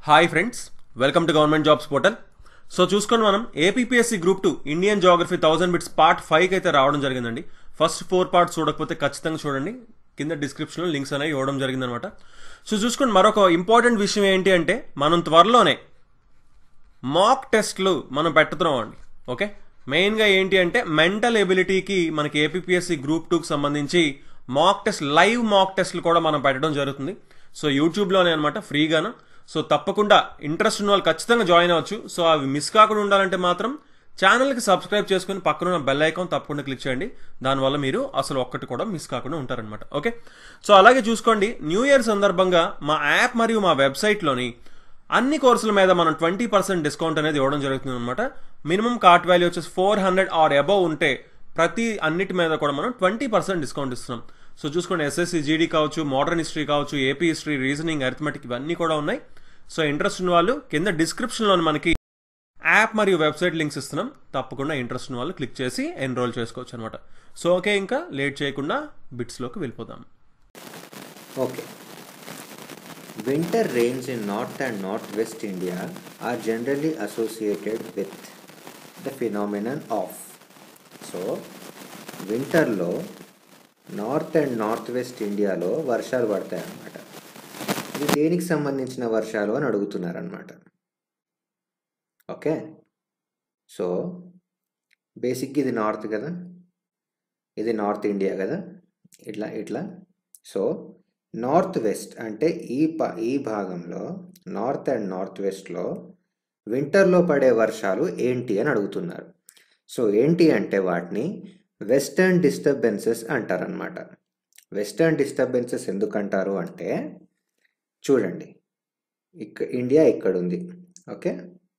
Hi friends welcome to government jobs portal so చూసుకొని మనం APSC group two Indian geography thousand bits part ఫైవ్కి అయితే రావడం జరిగిందండి ఫస్ట్ ఫోర్ పార్ట్స్ చూడకపోతే ఖచ్చితంగా చూడండి కింద డిస్క్రిప్షన్లో లింక్స్ అనేవి ఇవ్వడం జరిగిందనమాట సో చూసుకొని మరొక ఇంపార్టెంట్ విషయం ఏంటి అంటే మనం త్వరలోనే మాక్ టెస్ట్లు మనం పెట్టుతున్నాం అండి ఓకే మెయిన్గా ఏంటి అంటే మెంటల్ ఎబిలిటీకి మనకి ఏపీఎస్సి గ్రూప్ టూకి సంబంధించి మాక్ టెస్ట్ లైవ్ మాక్ టెస్ట్లు కూడా మనం పెట్టడం జరుగుతుంది సో యూట్యూబ్లోనే అనమాట ఫ్రీగాను సో తప్పకుండా ఇంట్రెస్ట్ ఉన్న వాళ్ళు ఖచ్చితంగా జాయిన్ అవ్వచ్చు సో అవి మిస్ కాకుండా ఉండాలంటే మాత్రం ఛానల్కి సబ్స్క్రైబ్ చేసుకుని పక్కన ఉన్న బెల్ ఐకాన్ తప్పకుండా క్లిక్ చేయండి దానివల్ల మీరు అసలు ఒక్కటి కూడా మిస్ కాకుండా ఉంటారనమాట ఓకే సో అలాగే చూసుకోండి న్యూ ఇయర్ సందర్భంగా మా యాప్ మరియు మా వెబ్సైట్లోని అన్ని కోర్సుల మీద మనం ట్వంటీ పర్సెంట్ డిస్కౌంట్ అనేది ఇవ్వడం జరుగుతుంది అనమాట మినిమం కార్ట్ వాల్యూ వచ్చేసి ఫోర్ హండ్రెడ్ ఆర్ అబవ్ ఉంటే ప్రతి అన్నిటి మీద కూడా మనం ట్వంటీ పర్సెంట్ డిస్కౌంట్ ఇస్తున్నాం సో చూసుకోండి ఎస్ఎస్సి జీడీ కావచ్చు మోడర్న్ హిస్టరీ కావచ్చు ఏపీ హిస్టరీ రీజనింగ్ అరిథమెటిక్ ఇవన్నీ కూడా ఉన్నాయి సో ఇంట్రెస్ట్ ఉన్న వాళ్ళు కింద డిస్క్రిప్షన్లో మనకి యాప్ మరియు వెబ్సైట్ లింక్స్ ఇస్తున్నాం తప్పకుండా ఇంట్రెస్ట్ ఉన్న వాళ్ళు క్లిక్ చేసి ఎన్రోల్ చేసుకోవచ్చు అనమాట సో ఓకే ఇంకా లేట్ చేయకుండా బిట్స్లోకి వెళ్ళిపోదాం Okay. Winter rains in north and northwest India are generally associated with the phenomenon of. So వింటర్లో నార్త్ అండ్ నార్త్ వెస్ట్ ఇండియాలో వర్షాలు పడతాయి అన్నమాట ఇది దేనికి సంబంధించిన వర్షాలు అని అడుగుతున్నారనమాట ఓకే సో బేసిక్గా ఇది నార్త్ కదా ఇది నార్త్ ఇండియా కదా ఇట్లా ఇట్లా సో నార్త్ వెస్ట్ అంటే ఈ ప ఈ భాగంలో నార్త్ అండ్ నార్త్ వెస్ట్లో వింటర్లో పడే వర్షాలు ఏంటి అని అడుగుతున్నారు సో ఏంటి అంటే వాటిని వెస్టర్న్ డిస్టర్బెన్సెస్ అంటారనమాట వెస్టర్న్ డిస్టర్బెన్సెస్ ఎందుకు అంటారు అంటే చూడండి ఇక్క ఇండియా ఇక్కడ ఉంది okay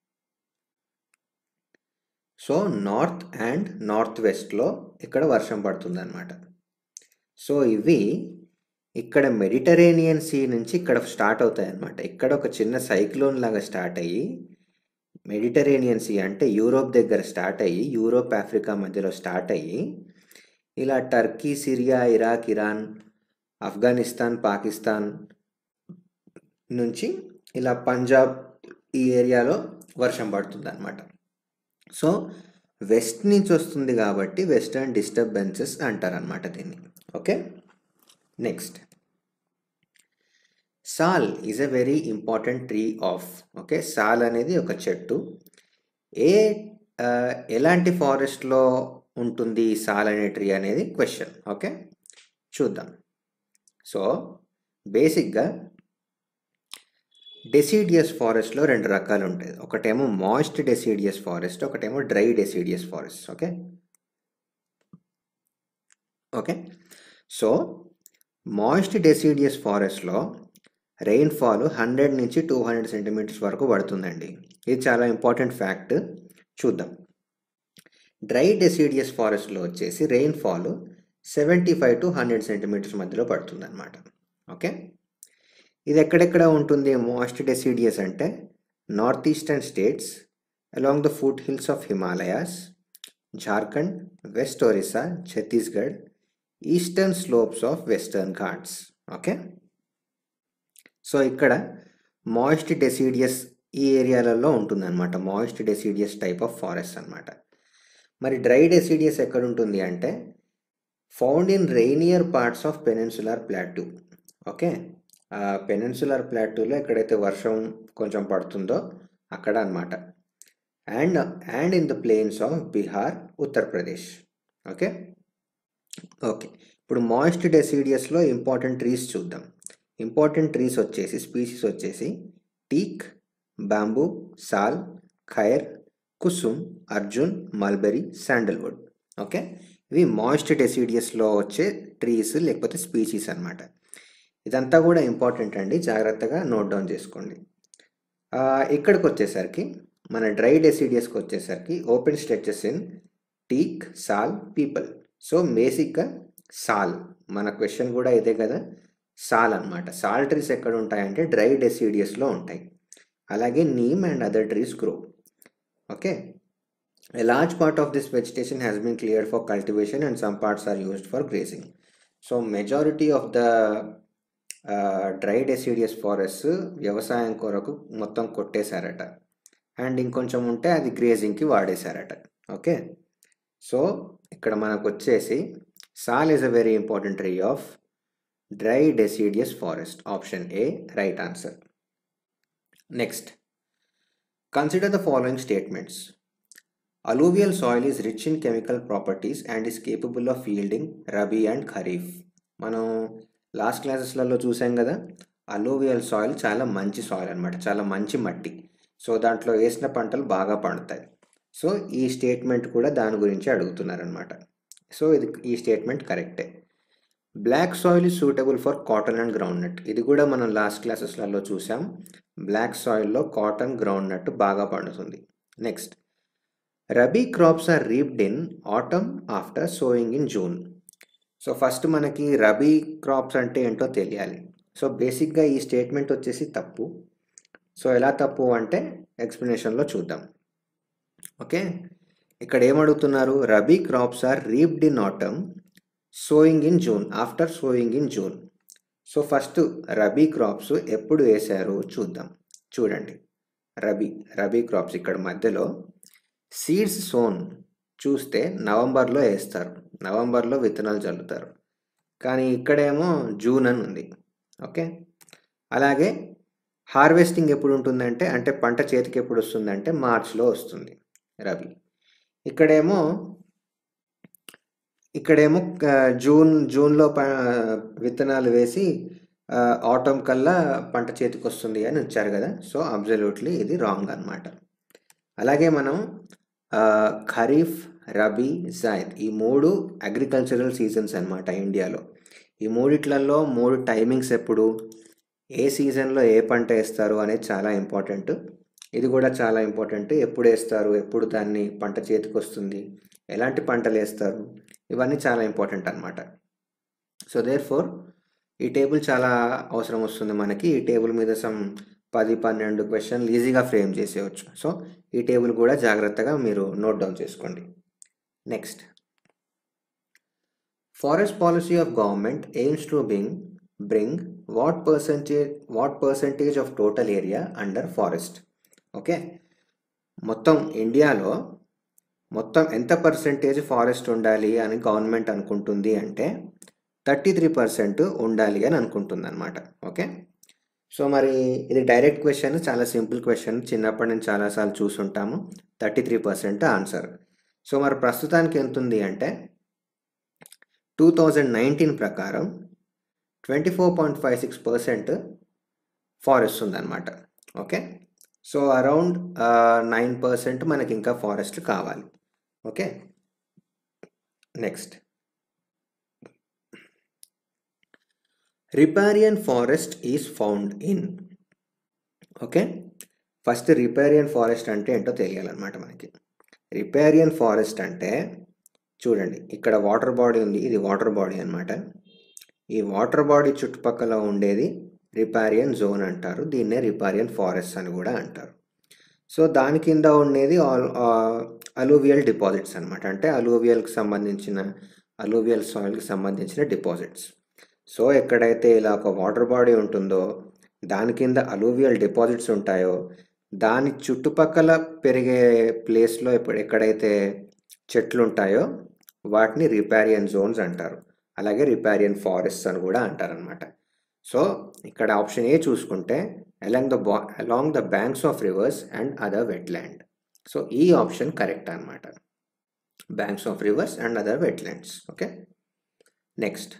so north and north వెస్ట్లో ఇక్కడ వర్షం పడుతుందన్నమాట సో ఇవి ఇక్కడ మెడిటరేనియన్ సీ నుంచి ఇక్కడ స్టార్ట్ అవుతాయి అన్నమాట ఇక్కడ ఒక చిన్న సైక్లోన్ లాగా స్టార్ట్ అయ్యి మెడిటరేనియన్ సీ అంటే యూరోప్ దగ్గర స్టార్ట్ అయ్యి యూరోప్ ఆఫ్రికా మధ్యలో స్టార్ట్ అయ్యి ఇలా Turkey Syria Iraq Iran Afghanistan Pakistan నుంచి ఇలా పంజాబ్ ఈ ఏరియాలో వర్షం పడుతుంది అనమాట సో వెస్ట్ నుంచి వస్తుంది కాబట్టి వెస్టర్న్ డిస్టర్బెన్సెస్ అంటారనమాట దీన్ని okay next sal is a very important tree of okay sal అనేది ఒక చెట్టు ఏ ఆ, ఎలాంటి ఫారెస్ట్లో ఉంటుంది ఈ సాల్ అనే ట్రీ అనేది క్వశ్చన్ ఓకే చూద్దాం సో బేసిక్గా డెసిడియస్ ఫారెస్ట్లో రెండు రకాలు ఉంటాయి ఒకటేమో మాయిస్ట్ డెసిడియస్ ఫారెస్ట్ ఒకటేమో dry deciduous forest okay okay so moist deciduous ఫారెస్ట్లో రెయిన్ఫాల్ హండ్రెడ్ నుంచి టూ హండ్రెడ్ సెంటీమీటర్స్ వరకు పడుతుందండి ఇది చాలా ఇంపార్టెంట్ ఫ్యాక్ట్ చూద్దాం డ్రై డెసిడియస్ ఫారెస్ట్లో వచ్చేసి rainfall seventy five to hundred centimetres మధ్యలో పడుతుంది అనమాట ఓకే ఇది ఎక్కడెక్కడ ఉంటుంది మోస్ట్ డెసిడియస్ అంటే north eastern states along the foot hills of Himalayas Jharkhand west Orissa Chhattisgarh eastern slopes of western Ghats okay so ఇక్కడ మాయిస్ట్ డెసిడియస్ ఈ ఏరియాలలో ఉంటుందన్నమాట moist deciduous type of forest అన్నమాట మరి డ్రై డెసిడియస్ ఎక్కడ ఉంటుంది అంటే found in రెయినియర్ parts of peninsular plateau okay ఆ పెనిన్సులార్ ప్లాటూలో ఎక్కడైతే వర్షం కొంచెం పడుతుందో అక్కడ అన్నమాట and and in the planes of Bihar Uttar Pradesh okay okay ఇప్పుడు మాయిస్ట్ డెసిడియస్లో ఇంపార్టెంట్ ట్రీస్ చూద్దాం ఇంపార్టెంట్ ట్రీస్ వచ్చేసి స్పీసీస్ వచ్చేసి టీక్ బాంబూ సాల్ ఖైర్ kusum arjun mulberry sandalwood okay ఇవి మాయిస్ట్ డెసిడియస్లో వచ్చే ట్రీస్ లేకపోతే స్పీసీస్ అన్నమాట ఇదంతా కూడా ఇంపార్టెంట్ అండి జాగ్రత్తగా నోట్ డౌన్ చేసుకోండి ఆ, ఇక్కడికి వచ్చేసరికి మన డ్రై డెసిడియస్కి వచ్చేసరికి open stretches in teak sal peepal so బేసిక్గా సాల్ మన క్వశ్చన్ కూడా ఇదే కదా సాల్ అన్నమాట సాల్ ట్రీస్ ఎక్కడ ఉంటాయంటే డ్రై డెసిడియస్లో ఉంటాయి అలాగే neem and other trees grow okay A large part of this vegetation has been cleared for cultivation and some parts are used for grazing. So majority of the dry deciduous forest వ్యవసాయం కొరకు మొత్తం కొట్టేశారట and ఇంకొంచెం ఉంటే అది గ్రేజింగ్కి వాడేశారట okay so ఇక్కడ మనకు వచ్చేసి sal is a very important tree of dry deciduous forest option A right answer next consider the following statements Alluvial soil is rich in chemical properties and is capable of yielding rabi and kharif మనం last క్లాసెస్లలో చూసాం కదా alluvial soil చాలా మంచి soil అనమాట చాలా మంచి మట్టి సో దాంట్లో వేసిన పంటలు బాగా పండుతాయి సో ఈ స్టేట్మెంట్ కూడా దాని గురించి అడుగుతున్నారనమాట సో ఇది ఈ స్టేట్మెంట్ కరెక్టే black soil is suitable for cotton and groundnut ఇది కూడా మనం లాస్ట్ క్లాసెస్లలో చూసాం బ్లాక్ సాయిల్లో కాటన్ గ్రౌండ్ నట్ బాగా పండుతుంది next rabi crops are reaped in autumn after sowing in June so first మనకి రబీ క్రాప్స్ అంటే ఏంటో తెలియాలి సో బేసిక్గా ఈ స్టేట్మెంట్ వచ్చేసి తప్పు సో ఎలా తప్పు అంటే ఎక్స్ప్లెనేషన్లో చూద్దాం ఓకే ఇక్కడ ఏమడుగుతున్నారు rabi crops are reaped in autumn sowing in June after sowing in June so first rabi crops ఎప్పుడు వేశారు చూద్దాం చూడండి రబీ రబీ క్రాప్స్ ఇక్కడ మధ్యలో సీడ్స్ సోన్ చూస్తే నవంబర్లో వేస్తారు నవంబర్లో విత్తనాలు చల్లుతారు కానీ ఇక్కడేమో జూన్ అని ఉంది ఓకే అలాగే హార్వెస్టింగ్ ఎప్పుడు ఉంటుందంటే అంటే పంట చేతికి ఎప్పుడు వస్తుందంటే మార్చ్లో వస్తుంది రబీ ఇక్కడేమో ఇక్కడేమో ఆ, జూన్ జూన్లో ప విత్తనాలు వేసి ఆటమ్ కల్లా పంట చేతికి వస్తుంది అని ఇచ్చారు కదా సో అబ్జల్యూట్లీ ఇది రాంగ్ అనమాట అలాగే మనం ఆ, ఖరీఫ్ రబీ జాయిద్ ఈ మూడు అగ్రికల్చరల్ సీజన్స్ అన్నమాట ఇండియాలో ఈ మూడిట్లలో మూడు టైమింగ్స్ ఎప్పుడు ఏ సీజన్లో ఏ పంట వేస్తారు అనేది చాలా ఇంపార్టెంట్ ఇది కూడా చాలా ఇంపార్టెంట్ ఎప్పుడు వేస్తారు ఎప్పుడు దాన్ని పంట చేతికి వస్తుంది ఎలాంటి పంటలు వేస్తారు ఇవన్నీ చాలా ఇంపార్టెంట్ అనమాట సో దేర్ ఫోర్ ఈ టేబుల్ చాలా అవసరం వస్తుంది మనకి ఈ టేబుల్ మీద సమ్ పది పన్నెండు క్వశ్చన్లు ఈజీగా ఫ్రేమ్ చేసేయచ్చు సో ఈ టేబుల్ కూడా జాగ్రత్తగా మీరు నోట్ డౌన్ చేసుకోండి next forest policy of government aims to bing bring what percentage what percentage of total area under forest okay మొత్తం ఇండియాలో మొత్తం ఎంత పర్సంటేజ్ ఫారెస్ట్ ఉండాలి అని గవర్నమెంట్ అనుకుంటుంది అంటే థర్టీ త్రీ పర్సెంట్ ఉండాలి అని అనుకుంటుంది అనమాట ఓకే సో మరి ఇది డైరెక్ట్ క్వశ్చన్ చాలా సింపుల్ క్వశ్చన్ చిన్నప్పటి నుంచి చాలాసార్లు చూసుంటాము thirty three percent answer so మరి ప్రస్తుతానికి ఎంత ఉంది అంటే టూ థౌజండ్ నైన్టీన్ ప్రకారం twenty four point five six percent forest ఉందన్నమాట okay so around nine percent మనకి ఇంకా ఫారెస్ట్ కావాలి okay next riparian forest is found in okay first riparian forest అంటే ఏంటో తెలియాలన్నమాట మనకి రిపారియన్ ఫారెస్ట్ అంటే చూడండి ఇక్కడ వాటర్ బాడీ ఉంది ఇది వాటర్ బాడీ అన్నమాట ఈ వాటర్ బాడీ చుట్టుపక్కల ఉండేది రిపారియన్ జోన్ అంటారు దీన్నే రిపారియన్ ఫారెస్ట్ అని కూడా అంటారు సో దాని కింద ఉండేది ఆల్ అలూవియల్ డిపాజిట్స్ అనమాట అంటే అలూవియల్కి సంబంధించిన అలూవియల్ సాయిల్కి సంబంధించిన డిపాజిట్స్ సో ఎక్కడైతే ఇలా ఒక వాటర్ బాడీ ఉంటుందో దాని కింద అలూవియల్ డిపాజిట్స్ ఉంటాయో దాని చుట్టుపక్కల పెరిగే ప్లేస్లో ఇప్పుడు ఎక్కడైతే చెట్లు ఉంటాయో వాటిని రిపారియన్ జోన్స్ అంటారు అలాగే రిపారియన్ ఫారెస్ట్స్ అని కూడా అంటారనమాట సో ఇక్కడ ఆప్షన్ ఏ చూసుకుంటే along the ba along the banks of rivers and other wetland so ఈ ఆప్షన్ కరెక్ట్ అనమాట banks of rivers and other wetlands okay next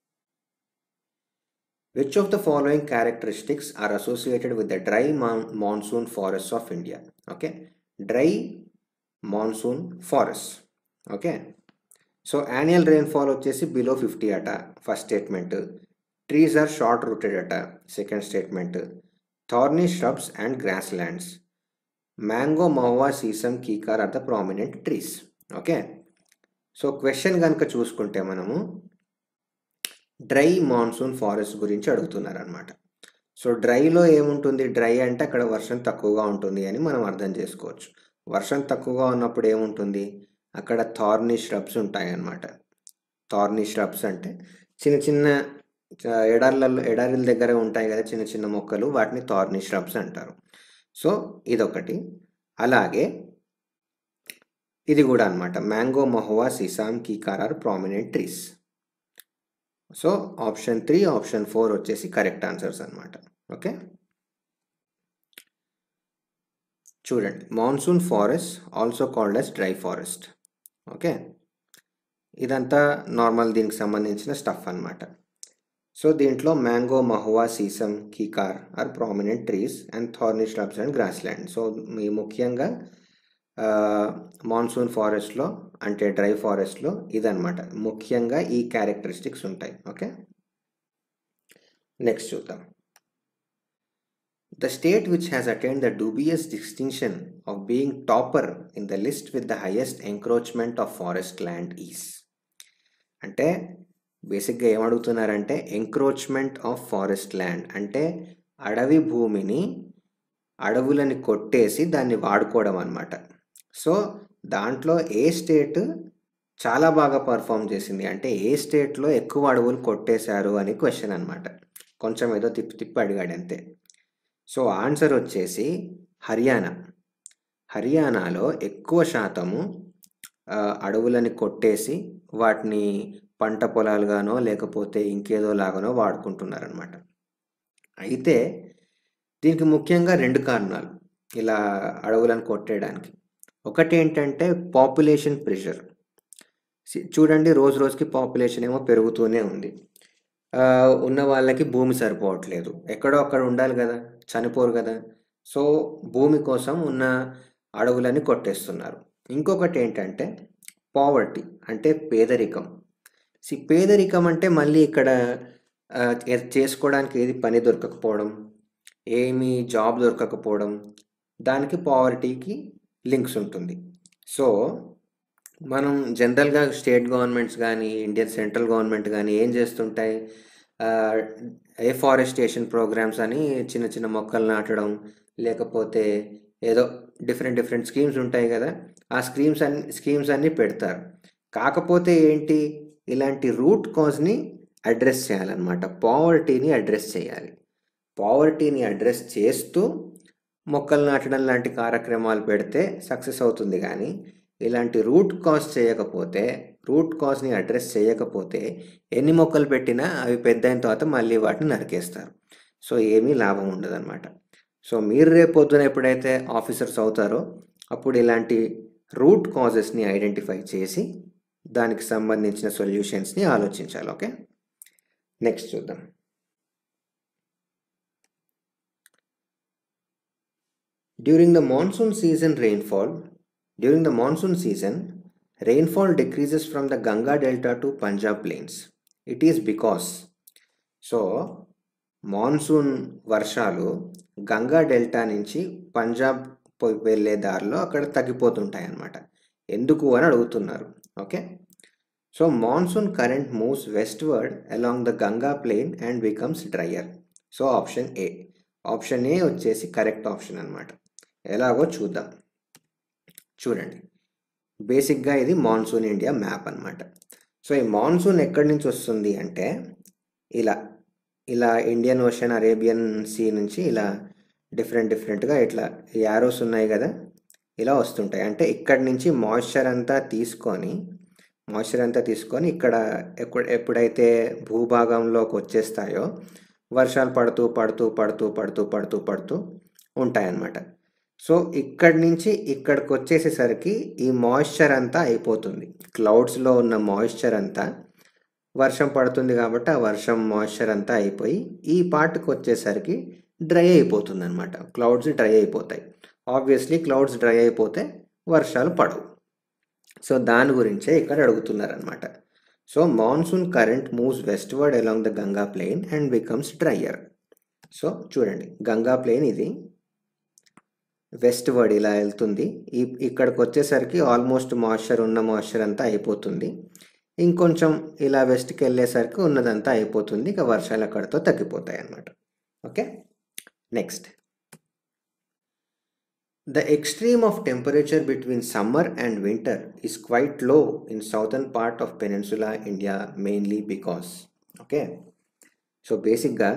Which of the following characteristics are associated with the dry mon- monsoon forests of India? Okay, dry monsoon forests. Okay, so annual rainfall వచ్చేసి below fifty అట first statement trees are short rooted అట second statement thorny shrubs and grasslands mango mahua shisham kikar are the prominent trees okay so question కనుక చూసుకుంటే మనము dry monsoon forest గురించి అడుగుతున్నారు అనమాట so డ్రైలో ఏముంటుంది డ్రై అంటే అక్కడ వర్షం తక్కువగా ఉంటుంది అని మనం అర్థం చేసుకోవచ్చు వర్షం తక్కువగా ఉన్నప్పుడు ఏముంటుంది అక్కడ థార్నీ shrubs ఉంటాయి అన్నమాట థార్నీ shrubs అంటే చిన్న చిన్న చ- ఎడార్లలో ఎడారిల దగ్గర ఉంటాయి కదా చిన్న చిన్న మొక్కలు వాటిని థార్నీ shrubs అంటారు సో ఇదొకటి అలాగే ఇది కూడా అన్నమాట mango mahua shisham kikar are prominent trees so option three option four వచ్చేసి కరెక్ట్ ఆన్సర్స్ అన్నమాట ఓకే చూడండి monsoon forest also called as dry forest okay ఇదంతా నార్మల్ దీనికి సంబంధించిన స్టఫ్ అన్నమాట సో దీంట్లో mango mahua shisham kikar are prominent trees and thorny shrubs and grassland so మీ ముఖ్యంగా మాన్సూన్ ఫారెస్ట్లో అంటే డ్రై ఫారెస్ట్లో ఇదన్నమాట ముఖ్యంగా ఈ క్యారెక్టరిస్టిక్స్ ఉంటాయి ఓకే నెక్స్ట్ చూద్దాం The state which has attained the dubious distinction of being topper in the list with the highest encroachment of forest land is అంటే బేసిక్గా ఏమడుగుతున్నారంటే ఎంక్రోచ్మెంట్ ఆఫ్ ఫారెస్ట్ ల్యాండ్ అంటే అడవి భూమిని అడవులని కొట్టేసి దాన్ని వాడుకోవడం అనమాట సో దాంట్లో ఏ స్టేట్ చాలా బాగా పర్ఫామ్ చేసింది అంటే ఏ స్టేట్లో ఎక్కువ అడవులు కొట్టేశారు అని క్వశ్చన్ అనమాట కొంచెం ఏదో తిప్పి తిప్పి అడిగాడు అంతే సో ఆన్సర్ వచ్చేసి హర్యానా హర్యానాలో ఎక్కువ శాతము ఆ, అడవులని కొట్టేసి వాటిని పంట పొలాలుగానో లేకపోతే ఇంకేదో లాగానో వాడుకుంటున్నారనమాట అయితే దీనికి ముఖ్యంగా రెండు కారణాలు ఇలా అడవులను కొట్టేయడానికి ఒకటి ఏంటంటే పాపులేషన్ ప్రెషర్ చూడండి రోజు రోజుకి పాపులేషన్ ఏమో పెరుగుతూనే ఉంది ఆ, ఉన్న వాళ్ళకి భూమి సరిపోవట్లేదు ఎక్కడో అక్కడ ఉండాలి కదా చనిపోరు కదా సో భూమి కోసం ఉన్న అడవులని కొట్టేస్తున్నారు ఇంకొకటి ఏంటంటే పావర్టీ అంటే పేదరికం సి పేదరికం అంటే మళ్ళీ ఇక్కడ ఆ, ఏ- చేసుకోవడానికి ఏది పని దొరకకపోవడం ఏమీ జాబ్ దొరకకపోవడం దానికి పావర్టీకి లింక్స్ ఉంటుంది సో మనం జనరల్గా స్టేట్ గవర్నమెంట్స్ కానీ ఇండియన్ సెంట్రల్ గవర్నమెంట్ కానీ ఏం చేస్తుంటాయి ఎఫారెస్టేషన్ ప్రోగ్రామ్స్ అని చిన్న చిన్న మొక్కలు నాటడం లేకపోతే ఏదో డిఫరెంట్ డిఫరెంట్ స్కీమ్స్ ఉంటాయి కదా ఆ స్కీమ్స్ అన్ని స్కీమ్స్ అన్నీ పెడతారు కాకపోతే ఏంటి ఇలాంటి రూట్ కాజ్ని అడ్రస్ చేయాలన్నమాట పావర్టీని అడ్రస్ చేయాలి పావర్టీని అడ్రస్ చేస్తూ మొక్కలు నాటడం లాంటి కార్యక్రమాలు పెడితే సక్సెస్ అవుతుంది కానీ ఇలాంటి రూట్ కాజ్ చేయకపోతే రూట్ కాజ్ని అడ్రస్ చేయకపోతే ఎన్ని మొక్కలు పెట్టినా అవి పెద్ద అయిన తర్వాత మళ్ళీ వాటిని నరికేస్తారు సో ఏమీ లాభం ఉండదన్నమాట సో మీరు రేపు పొద్దున ఎప్పుడైతే ఆఫీసర్స్ అవుతారో అప్పుడు ఇలాంటి రూట్ కాజెస్ని ఐడెంటిఫై చేసి దానికి సంబంధించిన సొల్యూషన్స్ని ఆలోచించాలి ఓకే నెక్స్ట్ చూద్దాం During the monsoon season rainfall, during the monsoon season, rainfall decreases from the Ganga Delta to Punjab plains. It is because so monsoon వర్షాలు గంగా డెల్టా నుంచి పంజాబ్ పోయి వెళ్ళే దారిలో అక్కడ తగ్గిపోతుంటాయి అన్నమాట ఎందుకు అని అడుగుతున్నారు okay so monsoon current moves westward along the Ganga plain and becomes drier so option A option A వచ్చేసి కరెక్ట్ ఆప్షన్ అన్నమాట ఎలాగో చూద్దాం చూడండి బేసిక్గా ఇది మాన్సూన్ ఇండియా మ్యాప్ అన్నమాట సో ఈ మాన్సూన్ ఎక్కడి నుంచి వస్తుంది అంటే ఇలా ఇలా ఇండియన్ ఓషన్ అరేబియన్ సీ నుంచి ఇలా డిఫరెంట్ డిఫరెంట్గా ఇట్లా యారోస్ ఉన్నాయి కదా ఇలా వస్తుంటాయి అంటే ఇక్కడి నుంచి మాయిశ్చర్ అంతా తీసుకొని మాయిశ్చర్ అంతా తీసుకొని ఇక్కడ ఎప్పుడు ఎప్పుడైతే భూభాగంలోకి వచ్చేస్తాయో వర్షాలు పడుతూ పడుతూ పడుతూ పడుతూ పడుతూ పడుతూ ఉంటాయన్నమాట సో ఇక్కడి నుంచి ఇక్కడికి వచ్చేసేసరికి ఈ మాయిశ్చర్ అంతా అయిపోతుంది క్లౌడ్స్లో ఉన్న మాయిశ్చర్ అంతా వర్షం పడుతుంది కాబట్టి ఆ వర్షం మాయిశ్చర్ అంతా అయిపోయి ఈ పార్ట్కి వచ్చేసరికి డ్రై అయిపోతుంది అనమాట క్లౌడ్స్ డ్రై అయిపోతాయి ఆబ్వియస్లీ క్లౌడ్స్ డ్రై అయిపోతే వర్షాలు పడవు సో దాని గురించే ఇక్కడ అడుగుతున్నారనమాట so monsoon current moves westward along the Ganga plain and becomes drier so చూడండి గంగా ప్లేన్ ఇది వెస్ట్ వర్డ్ ఇలా వెళ్తుంది ఈ ఇక్కడికి వచ్చేసరికి ఆల్మోస్ట్ మాయిశ్చర్ ఉన్న మాయిశ్చర్ అంతా అయిపోతుంది ఇంకొంచెం ఇలా వెస్ట్కి వెళ్ళేసరికి ఉన్నదంతా అయిపోతుంది ఇక వర్షాలు అక్కడితో తగ్గిపోతాయి అన్నమాట okay next the extreme of temperature between summer and winter is quite low in southern part of peninsula India mainly because okay so బేసిక్గా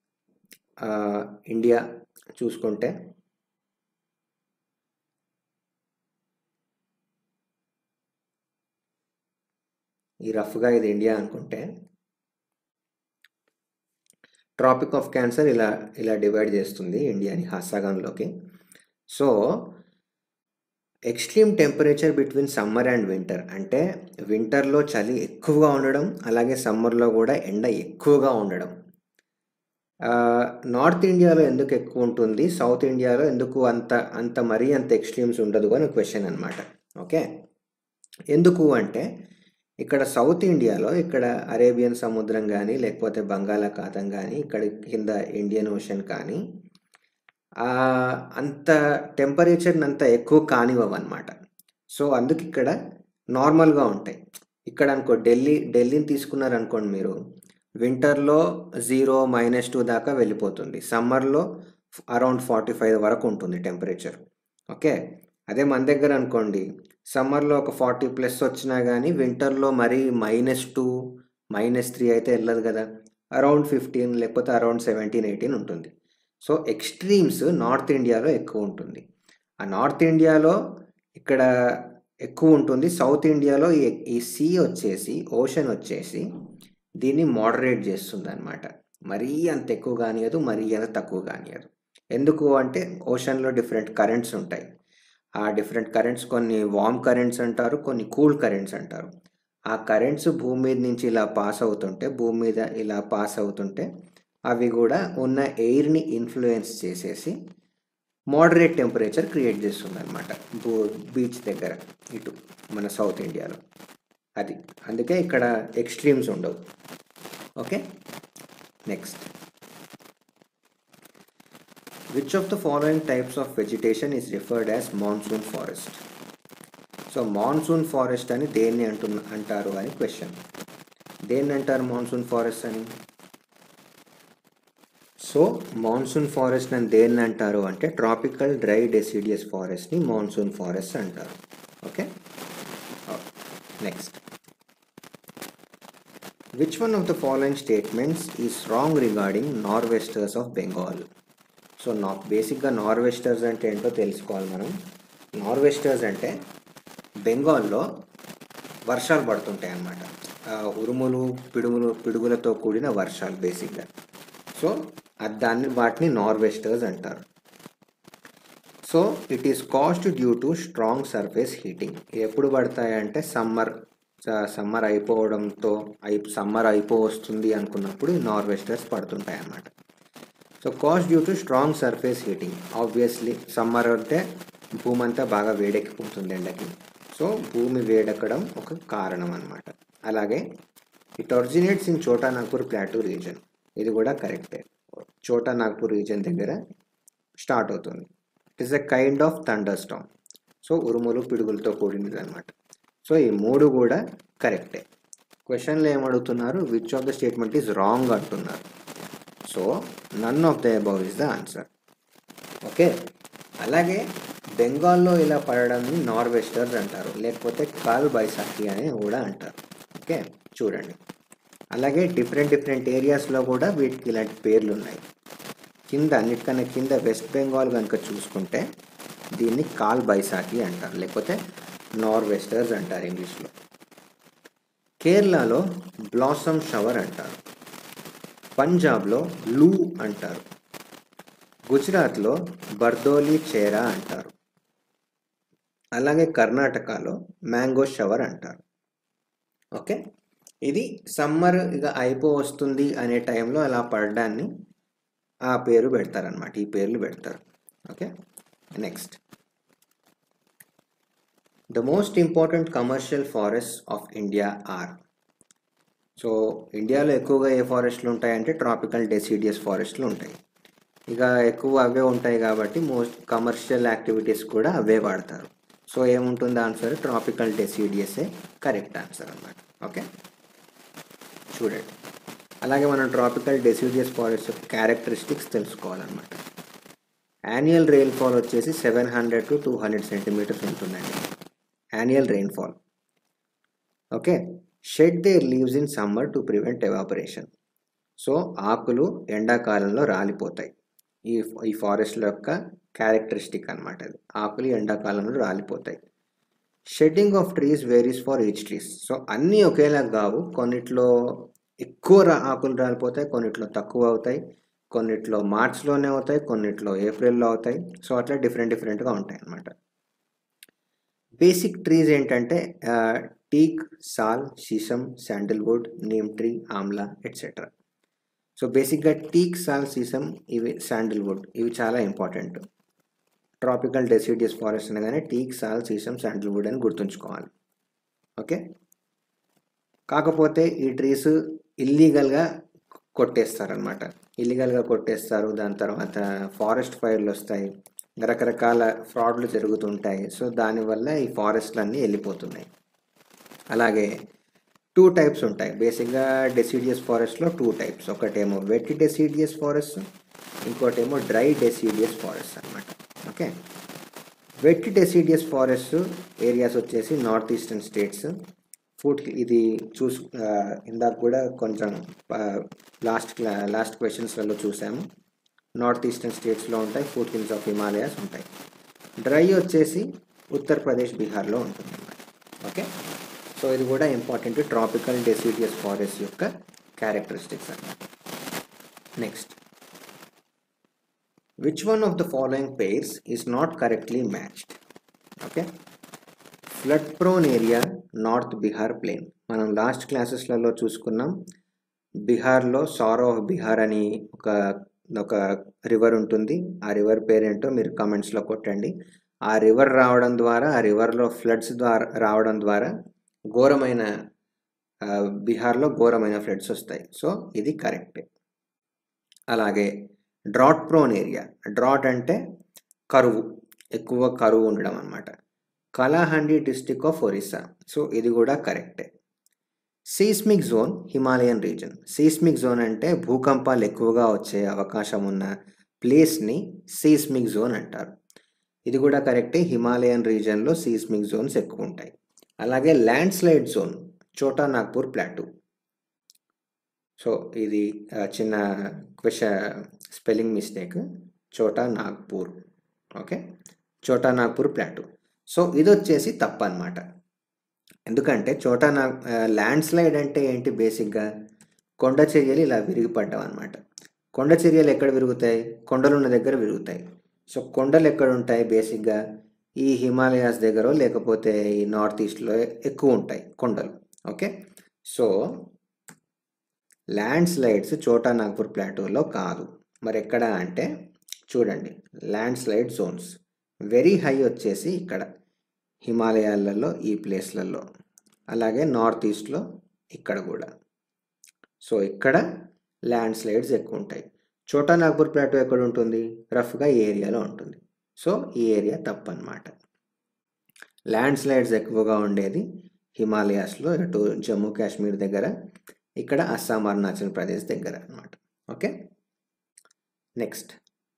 ఇండియా చూసుకుంటే ఈ రఫ్గా ఇది ఇండియా అనుకుంటే ట్రాపిక్ ఆఫ్ క్యాన్సర్ ఇలా ఇలా డివైడ్ చేస్తుంది ఇండియాని సగంలోకి so extreme temperature between summer and winter అంటే వింటర్లో చలి ఎక్కువగా ఉండడం అలాగే సమ్మర్లో కూడా ఎండ ఎక్కువగా ఉండడం నార్త్ ఇండియాలో ఎందుకు ఎక్కువ ఉంటుంది సౌత్ ఇండియాలో ఎందుకు అంత అంత మరీ అంత ఎక్స్ట్రీమ్స్ ఉండదు అని క్వశ్చన్ అనమాట ఓకే ఎందుకు అంటే ఇక్కడ సౌత్ ఇండియాలో ఇక్కడ అరేబియన్ సముద్రం కానీ లేకపోతే బంగాళాఖాతం కానీ ఇక్కడ కింద ఇండియన్ ఓషన్ కానీ అంత టెంపరేచర్ని అంత ఎక్కువ కానివ్వవు అనమాట సో అందుకు ఇక్కడ నార్మల్గా ఉంటాయి ఇక్కడ అనుకో ఢిల్లీ ఢిల్లీని తీసుకున్నారనుకోండి మీరు వింటర్లో జీరో మైనస్ టూ దాకా వెళ్ళిపోతుంది సమ్మర్లో అరౌండ్ ఫార్టీ ఫైవ్ వరకు ఉంటుంది టెంపరేచర్ ఓకే అదే మన దగ్గర అనుకోండి సమ్మర్లో ఒక ఫార్టీ ప్లస్ వచ్చినా కానీ వింటర్లో మరీ మైనస్ టూ మైనస్ త్రీ అయితే వెళ్ళదు కదా అరౌండ్ ఫిఫ్టీన్ లేకపోతే అరౌండ్ సెవెంటీన్ ఎయిటీన్ ఉంటుంది సో ఎక్స్ట్రీమ్స్ నార్త్ ఇండియాలో ఎక్కువ ఉంటుంది ఆ నార్త్ ఇండియాలో ఇక్కడ ఎక్కువ ఉంటుంది సౌత్ ఇండియాలో ఈ ఈ సీ వచ్చేసి ఓషన్ వచ్చేసి దీన్ని మోడరేట్ చేస్తుంది అనమాట మరీ అంత ఎక్కువ కానియదు మరీ అంత తక్కువ కానియదు ఎందుకు అంటే ఓషన్లో డిఫరెంట్ కరెంట్స్ ఉంటాయి ఆ డిఫరెంట్ కరెంట్స్ కొన్ని వామ్ కరెంట్స్ అంటారు కొన్ని కూల్ కరెంట్స్ అంటారు ఆ కరెంట్స్ భూమి మీద నుంచి ఇలా పాస్ అవుతుంటే భూమి మీద ఇలా పాస్ అవుతుంటే అవి కూడా ఉన్న ఎయిర్ని ఇన్ఫ్లుయెన్స్ చేసేసి మోడరేట్ టెంపరేచర్ క్రియేట్ చేస్తుంది అనమాట భూ బీచ్ దగ్గర ఇటు మన సౌత్ ఇండియాలో అది అందుకే ఇక్కడ ఎక్స్ట్రీమ్స్ ఉండవు okay next which of the following types of vegetation is referred as monsoon forest so monsoon forest అని దేన్ని అంటున్న అంటారు అని క్వశ్చన్ దేన్ని అంటారు మాన్సూన్ ఫారెస్ట్ అని సో మాన్సూన్ ఫారెస్ట్ అని దేన్ని అంటారు అంటే ట్రాపికల్ డ్రై డెసిడియస్ ఫారెస్ట్ని మాన్సూన్ ఫారెస్ట్ అంటారు okay next which one of the following statements is wrong regarding nor'westers of Bengal so నా బేసిక్గా నార్వెస్టర్స్ అంటే ఏంటో తెలుసుకోవాలి మనం నార్వెస్టర్స్ అంటే బెంగాల్లో వర్షాలు పడుతుంటాయి అన్నమాట ఉరుములు పిడుగులు పిడుగులతో కూడిన వర్షాలు బేసిక్గా సో దాన్ని వాటిని నార్వెస్టర్స్ అంటారు so it is caused due to strong surface heating ఎప్పుడు పడతాయంటే సమ్మర్ సమ్మర్ అయిపోవడంతో అయి సమ్మర్ అయిపో వస్తుంది అనుకున్నప్పుడు నార్వెస్టర్స్ పడుతుంటాయి అన్నమాట so caused due to strong surface heating obviously summer అంటే భూమి అంతా బాగా వేడెక్కిపోతుంది ఎండకి సో భూమి వేడెక్కడం ఒక కారణం అనమాట అలాగే ఇట్ ఒరిజినేట్స్ ఇన్ చోటా నాగ్పూర్ ప్లాటూ రీజన్ ఇది కూడా కరెక్టే చోటా నాగ్పూర్ రీజన్ దగ్గర స్టార్ట్ అవుతుంది it is a kind of thunderstorm so ఉరుములు పిడుగులతో కూడినది అనమాట సో ఈ మూడు కూడా కరెక్టే క్వశ్చన్లో ఏమడుగుతున్నారు which of the statement is wrong అంటున్నారు so none of the above is the answer okay అలాగే బెంగాల్లో ఇలా పడడాన్ని నార్వెస్టర్స్ అంటారు లేకపోతే కాల్ బైసాఖి అని కూడా అంటారు ఓకే చూడండి అలాగే డిఫరెంట్ డిఫరెంట్ ఏరియాస్లో కూడా వీటికి ఇలాంటి పేర్లు ఉన్నాయి కింద అన్నిటికన్నా కింద వెస్ట్ బెంగాల్ కనుక చూసుకుంటే దీన్ని కాల్ బైసాఖి అంటారు లేకపోతే నార్వెస్టర్స్ అంటారు ఇంగ్లీష్లో కేరళలో బ్లాసమ్ షవర్ అంటారు పంజాబ్లో లూ అంటారు గుజరాత్లో బర్దోలి చేరా అంటారు అలాగే కర్ణాటకలో మ్యాంగో షవర్ అంటారు ఓకే ఇది సమ్మర్ ఇక అయిపో వస్తుంది అనే టైంలో అలా పడడాన్ని ఆ పేరు పెడతారనమాట ఈ పేర్లు పెడతారు okay next the most important commercial forest of India are so ఇండియాలో ఎక్కువగా ఏ ఫారెస్ట్లు ఉంటాయంటే ట్రాపికల్ డెసిడియస్ ఫారెస్ట్లు ఉంటాయి ఇక ఎక్కువ అవే ఉంటాయి కాబట్టి మోస్ట్ కమర్షియల్ యాక్టివిటీస్ కూడా అవే వాడతారు సో ఏముంటుంది ఆన్సర్ ట్రాపికల్ డెసిడియసే కరెక్ట్ ఆన్సర్ అన్నమాట ఓకే చూడండి అలాగే మనం ట్రాపికల్ డెసిడియస్ ఫారెస్ట్ క్యారెక్టరిస్టిక్స్ తెలుసుకోవాలన్నమాట యాన్యువల్ రెయిన్ఫాల్ వచ్చేసి seven hundred to two hundred centimetres ఉంటుందండి annual rainfall okay shed their leaves in summer to prevent evaporation so ఆకులు ఎండాకాలంలో రాలిపోతాయి ఈ ఈ ఫారెస్ట్ల యొక్క క్యారెక్టరిస్టిక్ అనమాట అది ఆకులు ఎండాకాలంలో రాలిపోతాయి shedding of trees varies for each trees so అన్నీ ఒకేలా కావు కొన్నిట్లో ఎక్కువ రా ఆకులు రాలిపోతాయి కొన్నిట్లో తక్కువ అవుతాయి కొన్నిట్లో మార్చ్లోనే అవుతాయి కొన్నిట్లో ఏప్రిల్లో అవుతాయి సో అట్లా డిఫరెంట్ డిఫరెంట్గా ఉంటాయి అన్నమాట బేసిక్ ట్రీస్ ఏంటంటే teak sal shisham sandalwood neem tree amla etcetera so బేసిక్గా టీక్ సాల్ సీసం ఇవి శాండిల్వుడ్ ఇవి చాలా ఇంపార్టెంట్ ట్రాపికల్ డెసిడియస్ ఫారెస్ట్ అనగానే టీక్ సాల్ సీసం శాండిల్వుడ్ అని గుర్తుంచుకోవాలి ఓకే కాకపోతే ఈ ట్రీస్ ఇల్లీగల్గా కొట్టేస్తారనమాట ఇల్లీగల్గా కొట్టేస్తారు దాని తర్వాత ఫారెస్ట్ ఫైర్లు వస్తాయి రకరకాల ఫ్రాడ్లు జరుగుతుంటాయి సో దానివల్ల ఈ ఫారెస్ట్లన్నీ వెళ్ళిపోతున్నాయి అలాగే టూ టైప్స్ ఉంటాయి బేసిక్గా డెసిడియస్ ఫారెస్ట్లో టూ టైప్స్ ఒకటేమో వెట్ డెసిడియస్ ఫారెస్ట్ ఇంకోటేమో డ్రై డెసిడియస్ ఫారెస్ట్ అనమాట okay wet deciduous forest areas వచ్చేసి నార్త్ ఈస్టర్న్ స్టేట్స్ ఫుడ్ ఇది చూసు ఇందాక కూడా కొంచెం లాస్ట్ లాస్ట్ క్వశ్చన్స్లలో చూసాము నార్త్ ఈస్టర్న్ స్టేట్స్లో ఉంటాయి ఫుడ్ హిల్స్ ఆఫ్ హిమాలయాస్ ఉంటాయి డ్రై వచ్చేసి ఉత్తరప్రదేశ్ బీహార్లో ఉంటుంది అన్నమాట ఓకే సో ఇది కూడా ఇంపార్టెంట్ ట్రాపికల్ డెసిడియస్ ఫారెస్ట్ యొక్క క్యారెక్టరిస్టిక్స్ అన్నమాట next which one of the following pairs is not correctly matched okay flood prone area north Bihar plain మనం లాస్ట్ క్లాసెస్లలో చూసుకున్నాం బీహార్లో సారో ఆఫ్ బీహార్ అని ఒక ఒక రివర్ ఉంటుంది ఆ రివర్ పేరేంటో మీరు కమెంట్స్లో కొట్టండి ఆ రివర్ రావడం ద్వారా ఆ రివర్లో ఫ్లడ్స్ ద్వారా రావడం ద్వారా ఘోరమైన బీహార్లో ఘోరమైన ఫ్లడ్స్ వస్తాయి సో ఇది కరెక్టే అలాగే డ్రాట్ ప్రోన్ ఏరియా డ్రాట్ అంటే కరువు ఎక్కువ కరువు ఉండడం అనమాట Kalahandi district of Orissa so ఇది కూడా కరెక్టే seismic zone Himalayan region seismic zone అంటే భూకంపాలు ఎక్కువగా వచ్చే అవకాశం ఉన్న ప్లేస్ని సీస్మిక్ జోన్ అంటారు ఇది కూడా కరెక్టే హిమాలయన్ రీజన్లో సీస్మిక్ జోన్స్ ఎక్కువ ఉంటాయి అలాగే ల్యాండ్ స్లైడ్ జోన్ చోటా నాగ్పూర్ ప్లాటూ సో ఇది చిన్న క్వశ్చన్ స్పెల్లింగ్ మిస్టేక్ చోటా నాగ్పూర్ ఓకే చోటా నాగ్పూర్ ప్లాటూ సో ఇది వచ్చేసి తప్పు అనమాట ఎందుకంటే చోటా నా ల్యాండ్ స్లైడ్ అంటే ఏంటి బేసిక్గా కొండ చర్యలు ఇలా విరిగిపడ్డం అనమాట కొండ చర్యలు ఎక్కడ విరుగుతాయి కొండలు ఉన్న దగ్గర విరుగుతాయి సో కొండలు ఎక్కడ ఉంటాయి బేసిక్గా ఈ హిమాలయాస్ దగ్గర లేకపోతే ఈ నార్త్ ఈస్ట్లో ఎక్కువ ఉంటాయి కొండలు ఓకే సో ల్యాండ్ స్లైడ్స్ చోటా నాగ్పూర్ ప్లాటూలో కాదు మరి ఎక్కడ అంటే చూడండి landslide zones very high వచ్చేసి ఇక్కడ హిమాలయాలలో ఈ ప్లేస్లలో అలాగే నార్త్ ఈస్ట్లో ఇక్కడ కూడా సో ఇక్కడ ల్యాండ్ స్లైడ్స్ ఎక్కువ ఉంటాయి చోటా నాగ్పూర్ ప్లాటో ఎక్కడ ఉంటుంది రఫ్గా ఈ ఏరియాలో ఉంటుంది సో ఈ ఏరియా తప్పనమాట ల్యాండ్ స్లైడ్స్ ఎక్కువగా ఉండేది హిమాలయాస్లో అటు జమ్మూ కాశ్మీర్ దగ్గర ఇక్కడ అస్సాం అరుణాచల్ ప్రదేశ్ దగ్గర అనమాట okay next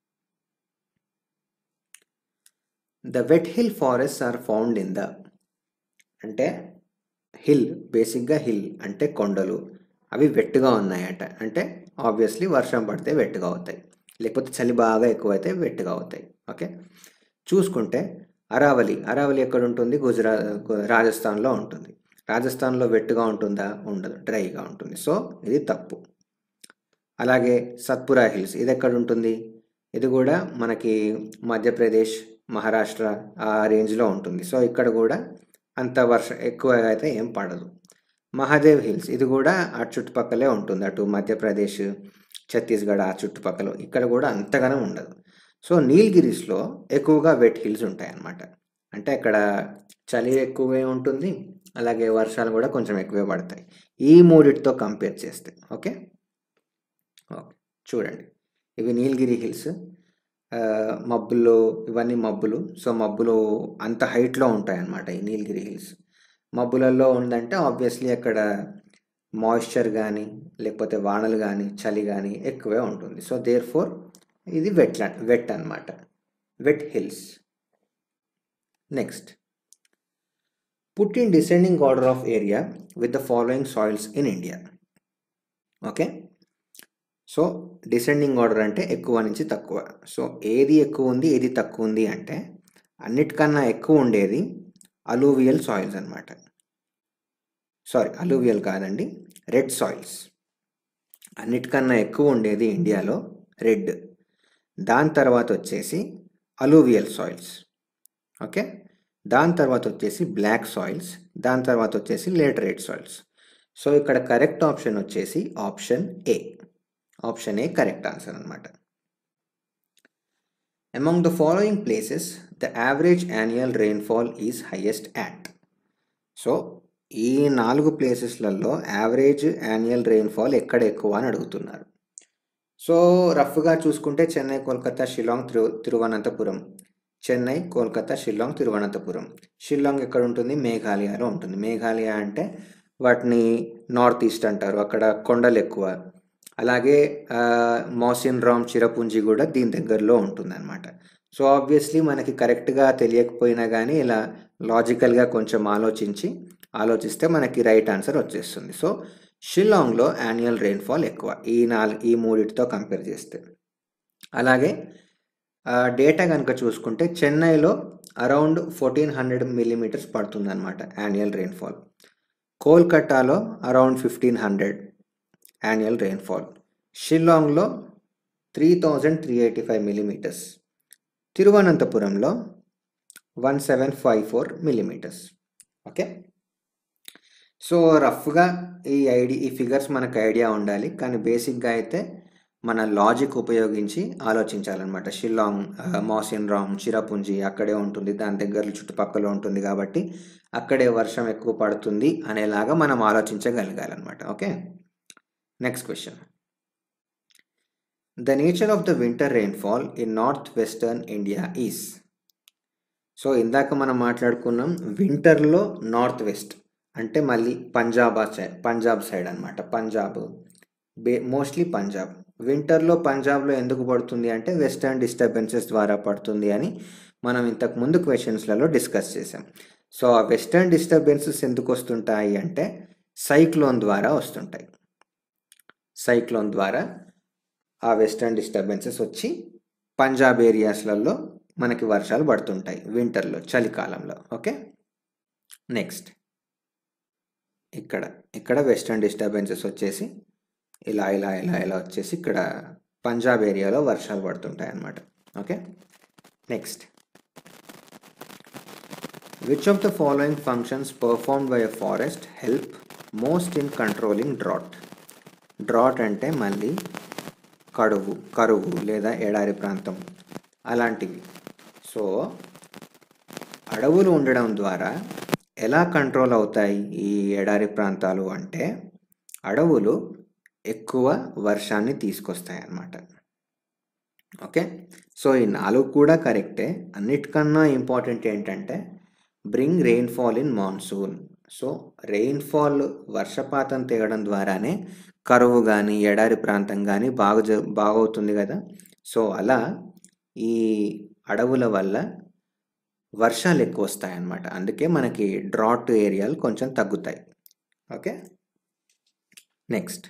the wet hill forest are found in the అంటే హిల్ బేసిక్గా హిల్ అంటే కొండలు అవి వెట్టుగా ఉన్నాయట అంటే ఆబ్వియస్లీ వర్షం పడితే వెట్టుగా అవుతాయి లేకపోతే చలి బాగా ఎక్కువైతే వెట్టుగా అవుతాయి ఓకే చూసుకుంటే అరావలి అరావలి ఎక్కడ ఉంటుంది గుజరాత్ రాజస్థాన్లో ఉంటుంది రాజస్థాన్లో వెట్టుగా ఉంటుందా ఉండదు డ్రైగా ఉంటుంది సో ఇది తప్పు అలాగే సత్పురా హిల్స్ ఇది ఎక్కడ ఉంటుంది ఇది కూడా మనకి మధ్యప్రదేశ్ మహారాష్ట్ర ఆ రేంజ్లో ఉంటుంది సో ఇక్కడ కూడా అంత వర్షం ఎక్కువగా అయితే ఏం పడదు మహాదేవ్ హిల్స్ ఇది కూడా ఆ చుట్టుపక్కలే ఉంటుంది అటు మధ్యప్రదేశ్ ఛత్తీస్గఢ్ ఆ చుట్టుపక్కల ఇక్కడ కూడా అంతగానే ఉండదు సో నీల్గిరీస్లో ఎక్కువగా వెట్ హిల్స్ ఉంటాయి అన్నమాట అంటే అక్కడ చలి ఎక్కువే ఉంటుంది అలాగే వర్షాలు కూడా కొంచెం ఎక్కువే పడతాయి ఈ మూడిటితో కంపేర్ చేస్తే ఓకే ఓకే చూడండి ఇవి నీలగిరి హిల్స్ మబ్బులు ఇవన్నీ మబ్బులు సో మబ్బులు అంత హైట్లో ఉంటాయి అన్నమాట ఈ నీలగిరి హిల్స్ మబ్బులలో ఉందంటే ఆబ్వియస్లీ అక్కడ మాయిశ్చర్ కానీ లేకపోతే వానలు కానీ చలి కానీ ఎక్కువే ఉంటుంది సో దేర్ ఫోర్ ఇది వెట్ వెట్ అనమాట wet hills next put in descending order of area with the following soils in India okay so descending order అంటే ఎక్కువ నుంచి తక్కువ సో ఏది ఎక్కువ ఉంది ఏది తక్కువ ఉంది అంటే అన్నిటికన్నా ఎక్కువ ఉండేది అలూవియల్ సాయిల్స్ అనమాట సారీ అలూవియల్ కాదండి రెడ్ సాయిల్స్ అన్నిటికన్నా ఎక్కువ ఉండేది ఇండియాలో రెడ్ దాని తర్వాత వచ్చేసి అలూవియల్ సాయిల్స్ ఓకే దాని తర్వాత వచ్చేసి బ్లాక్ సాయిల్స్ దాని తర్వాత వచ్చేసి లేటరేట్ సాయిల్స్ సో ఇక్కడ కరెక్ట్ ఆప్షన్ వచ్చేసి option A option A correct answer అనమాట among the following places the average annual rainfall is highest at so ఈ నాలుగు ప్లేసెస్లలో యావరేజ్ యాన్యువల్ రెయిన్ఫాల్ ఎక్కడ ఎక్కువ అని అడుగుతున్నారు సో రఫ్గా చూసుకుంటే చెన్నై కోల్కతా షిలాంగ్ తిరు తిరువనంతపురం చెన్నై కోల్కతా షిల్లాంగ్ తిరువనంతపురం షిల్లాంగ్ ఎక్కడ ఉంటుంది మేఘాలయలో ఉంటుంది మేఘాలయ అంటే వాటిని నార్త్ ఈస్ట్ అంటారు అక్కడ కొండలు ఎక్కువ అలాగే మౌసిన్ రామ్ చిరపుంజి కూడా దీని దగ్గరలో ఉంటుంది అనమాట సో ఆబ్వియస్లీ మనకి కరెక్ట్గా తెలియకపోయినా కానీ ఇలా లాజికల్గా కొంచెం ఆలోచించి ఆలోచిస్తే మనకి రైట్ ఆన్సర్ వచ్చేస్తుంది సో షిల్లాంగ్లో యాన్యువల్ రెయిన్ఫాల్ ఎక్కువ ఈ నాలుగు ఈ మూడిటితో కంపేర్ చేస్తే అలాగే డేటా కనుక చూసుకుంటే చెన్నైలో అరౌండ్ ఫోర్టీన్ హండ్రెడ్ మిల్లీమీటర్స్ పడుతుంది అనమాట యాన్యువల్ రెయిన్ఫాల్ కోల్కతాలో around fifteen hundred annual rainfall షిల్లాంగ్లో three thousand three eighty five millimetres తిరువనంతపురంలో one seven five four millimetres okay so రఫ్గా ఈ ఐడి ఈ ఫిగర్స్ మనకు ఐడియా ఉండాలి కానీ బేసిక్గా అయితే మన లాజిక్ ఉపయోగించి ఆలోచించాలన్నమాట షిల్లాంగ్ మౌసిన్ రామ్ చిరపుంజి అక్కడే ఉంటుంది దాని దగ్గర చుట్టుపక్కల ఉంటుంది కాబట్టి అక్కడే వర్షం ఎక్కువ పడుతుంది అనేలాగా మనం ఆలోచించగలగాలన్నమాట okay next question the nature of the winter rainfall in north western India is so ఇందాక మనం మాట్లాడుకున్నాం వింటర్లో నార్త్ వెస్ట్ అంటే మళ్ళీ పంజాబ్ సైడ్ పంజాబ్ సైడ్ అనమాట పంజాబ్ బే మోస్ట్లీ పంజాబ్ వింటర్లో పంజాబ్లో ఎందుకు పడుతుంది అంటే వెస్టర్న్ డిస్టర్బెన్సెస్ ద్వారా పడుతుంది అని మనం ఇంతకు ముందు క్వశ్చన్స్లలో డిస్కస్ చేసాం సో ఆ వెస్టర్న్ డిస్టర్బెన్సెస్ ఎందుకు వస్తుంటాయి అంటే సైక్లోన్ ద్వారా వస్తుంటాయి సైక్లోన్ ద్వారా ఆ వెస్టర్న్ డిస్టర్బెన్సెస్ వచ్చి పంజాబ్ ఏరియాస్లలో మనకి వర్షాలు పడుతుంటాయి వింటర్లో చలికాలంలో ఓకే నెక్స్ట్ ఇక్కడ ఇక్కడ వెస్టర్న్ డిస్టర్బెన్సెస్ వచ్చేసి ఇలా ఇలా ఇలా ఇలా వచ్చేసి ఇక్కడ పంజాబ్ ఏరియాలో వర్షాలు పడుతుంటాయి అన్నమాట okay next which of the following functions perform by a forest help most in controlling drought drought అంటే మళ్ళీ కడువు కరువు లేదా ఎడారి ప్రాంతం అలాంటివి సో అడవులు ఉండడం ద్వారా ఎలా కంట్రోల్ అవుతాయి ఈ ఎడారి ప్రాంతాలు అంటే అడవులు ఎక్కువ వర్షాన్ని తీసుకొస్తాయి అన్నమాట ఓకే సో ఈ నాలుగు కూడా కరెక్టే అన్నిటికన్నా ఇంపార్టెంట్ ఏంటంటే bring rainfall in monsoon so rainfall వర్షపాతం తేగడం ద్వారానే కరువు కానీ ఎడారి ప్రాంతం కానీ బాగా జ బాగవుతుంది కదా సో అలా ఈ అడవుల వల్ల వర్షాలు ఎక్కువ వస్తాయి అన్నమాట అందుకే మనకి డ్రాట్ ఏరియాలు కొంచెం తగ్గుతాయి okay next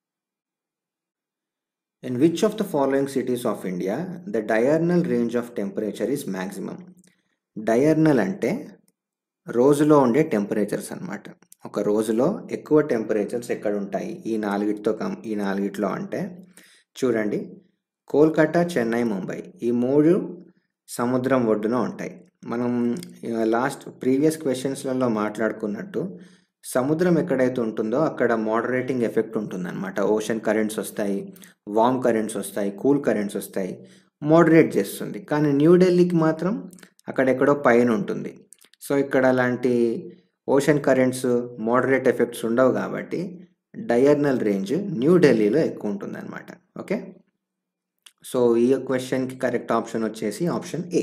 in which of the following cities of India the diurnal range of temperature is maximum diurnal అంటే రోజులో ఉండే టెంపరేచర్స్ అనమాట ఒక రోజులో ఎక్కువ టెంపరేచర్స్ ఎక్కడ ఉంటాయి ఈ నాలుగిటితో కం ఈ నాలుగిట్లో అంటే చూడండి కోల్కతా చెన్నై ముంబై ఈ మూడు సముద్రం ఒడ్డున ఉంటాయి మనం లాస్ట్ ప్రీవియస్ క్వశ్చన్స్లలో మాట్లాడుకున్నట్టు సముద్రం ఎక్కడైతే ఉంటుందో అక్కడ మోడరేటింగ్ ఎఫెక్ట్ ఉంటుందన్నమాట ఓషన్ కరెంట్స్ వస్తాయి వామ్ కరెంట్స్ వస్తాయి కూల్ కరెంట్స్ వస్తాయి మోడరేట్ చేస్తుంది కానీ న్యూఢిల్లీకి మాత్రం అక్కడెక్కడో పైన ఉంటుంది సో ఇక్కడ అలాంటి ఓషన్ కరెంట్స్ మోడరేట్ ఎఫెక్ట్స్ ఉండవు కాబట్టి డయర్నల్ రేంజ్ న్యూఢిల్లీలో ఎక్కువ ఉంటుందన్నమాట ఓకే సో ఈ క్వశ్చన్కి కరెక్ట్ ఆప్షన్ వచ్చేసి option A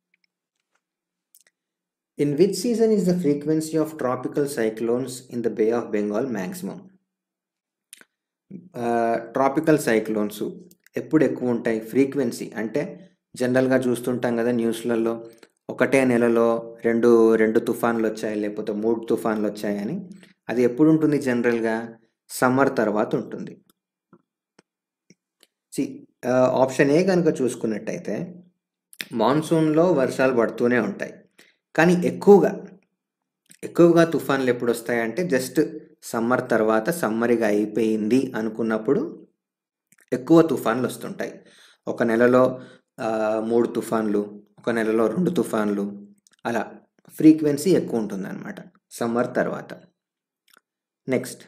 in which season is the frequency of tropical cyclones in the Bay of Bengal maximum tropical cyclones ఎప్పుడు ఎక్కువ ఉంటాయి ఫ్రీక్వెన్సీ అంటే జనరల్గా చూస్తుంటాం కదా న్యూస్లలో ఒకటే నెలలో రెండు రెండు తుఫాన్లు వచ్చాయి లేకపోతే మూడు తుఫాన్లు వచ్చాయని అది ఎప్పుడు ఉంటుంది జనరల్గా సమ్మర్ తర్వాత ఉంటుంది సి ఆప్షన్ ఏ కనుక చూసుకున్నట్టయితే మాన్సూన్లో వర్షాలు పడుతూనే ఉంటాయి కానీ ఎక్కువగా ఎక్కువగా తుఫాన్లు ఎప్పుడు వస్తాయంటే జస్ట్ సమ్మర్ తర్వాత సమ్మరిగా అయిపోయింది అనుకున్నప్పుడు ఎక్కువ తుఫాన్లు వస్తుంటాయి ఒక నెలలో ఆ, మూడు తుఫాన్లు ఒక నెలలో రెండు తుఫాన్లు అలా ఫ్రీక్వెన్సీ ఎక్కువ ఉంటుంది అనమాట సమ్మర్ తర్వాత next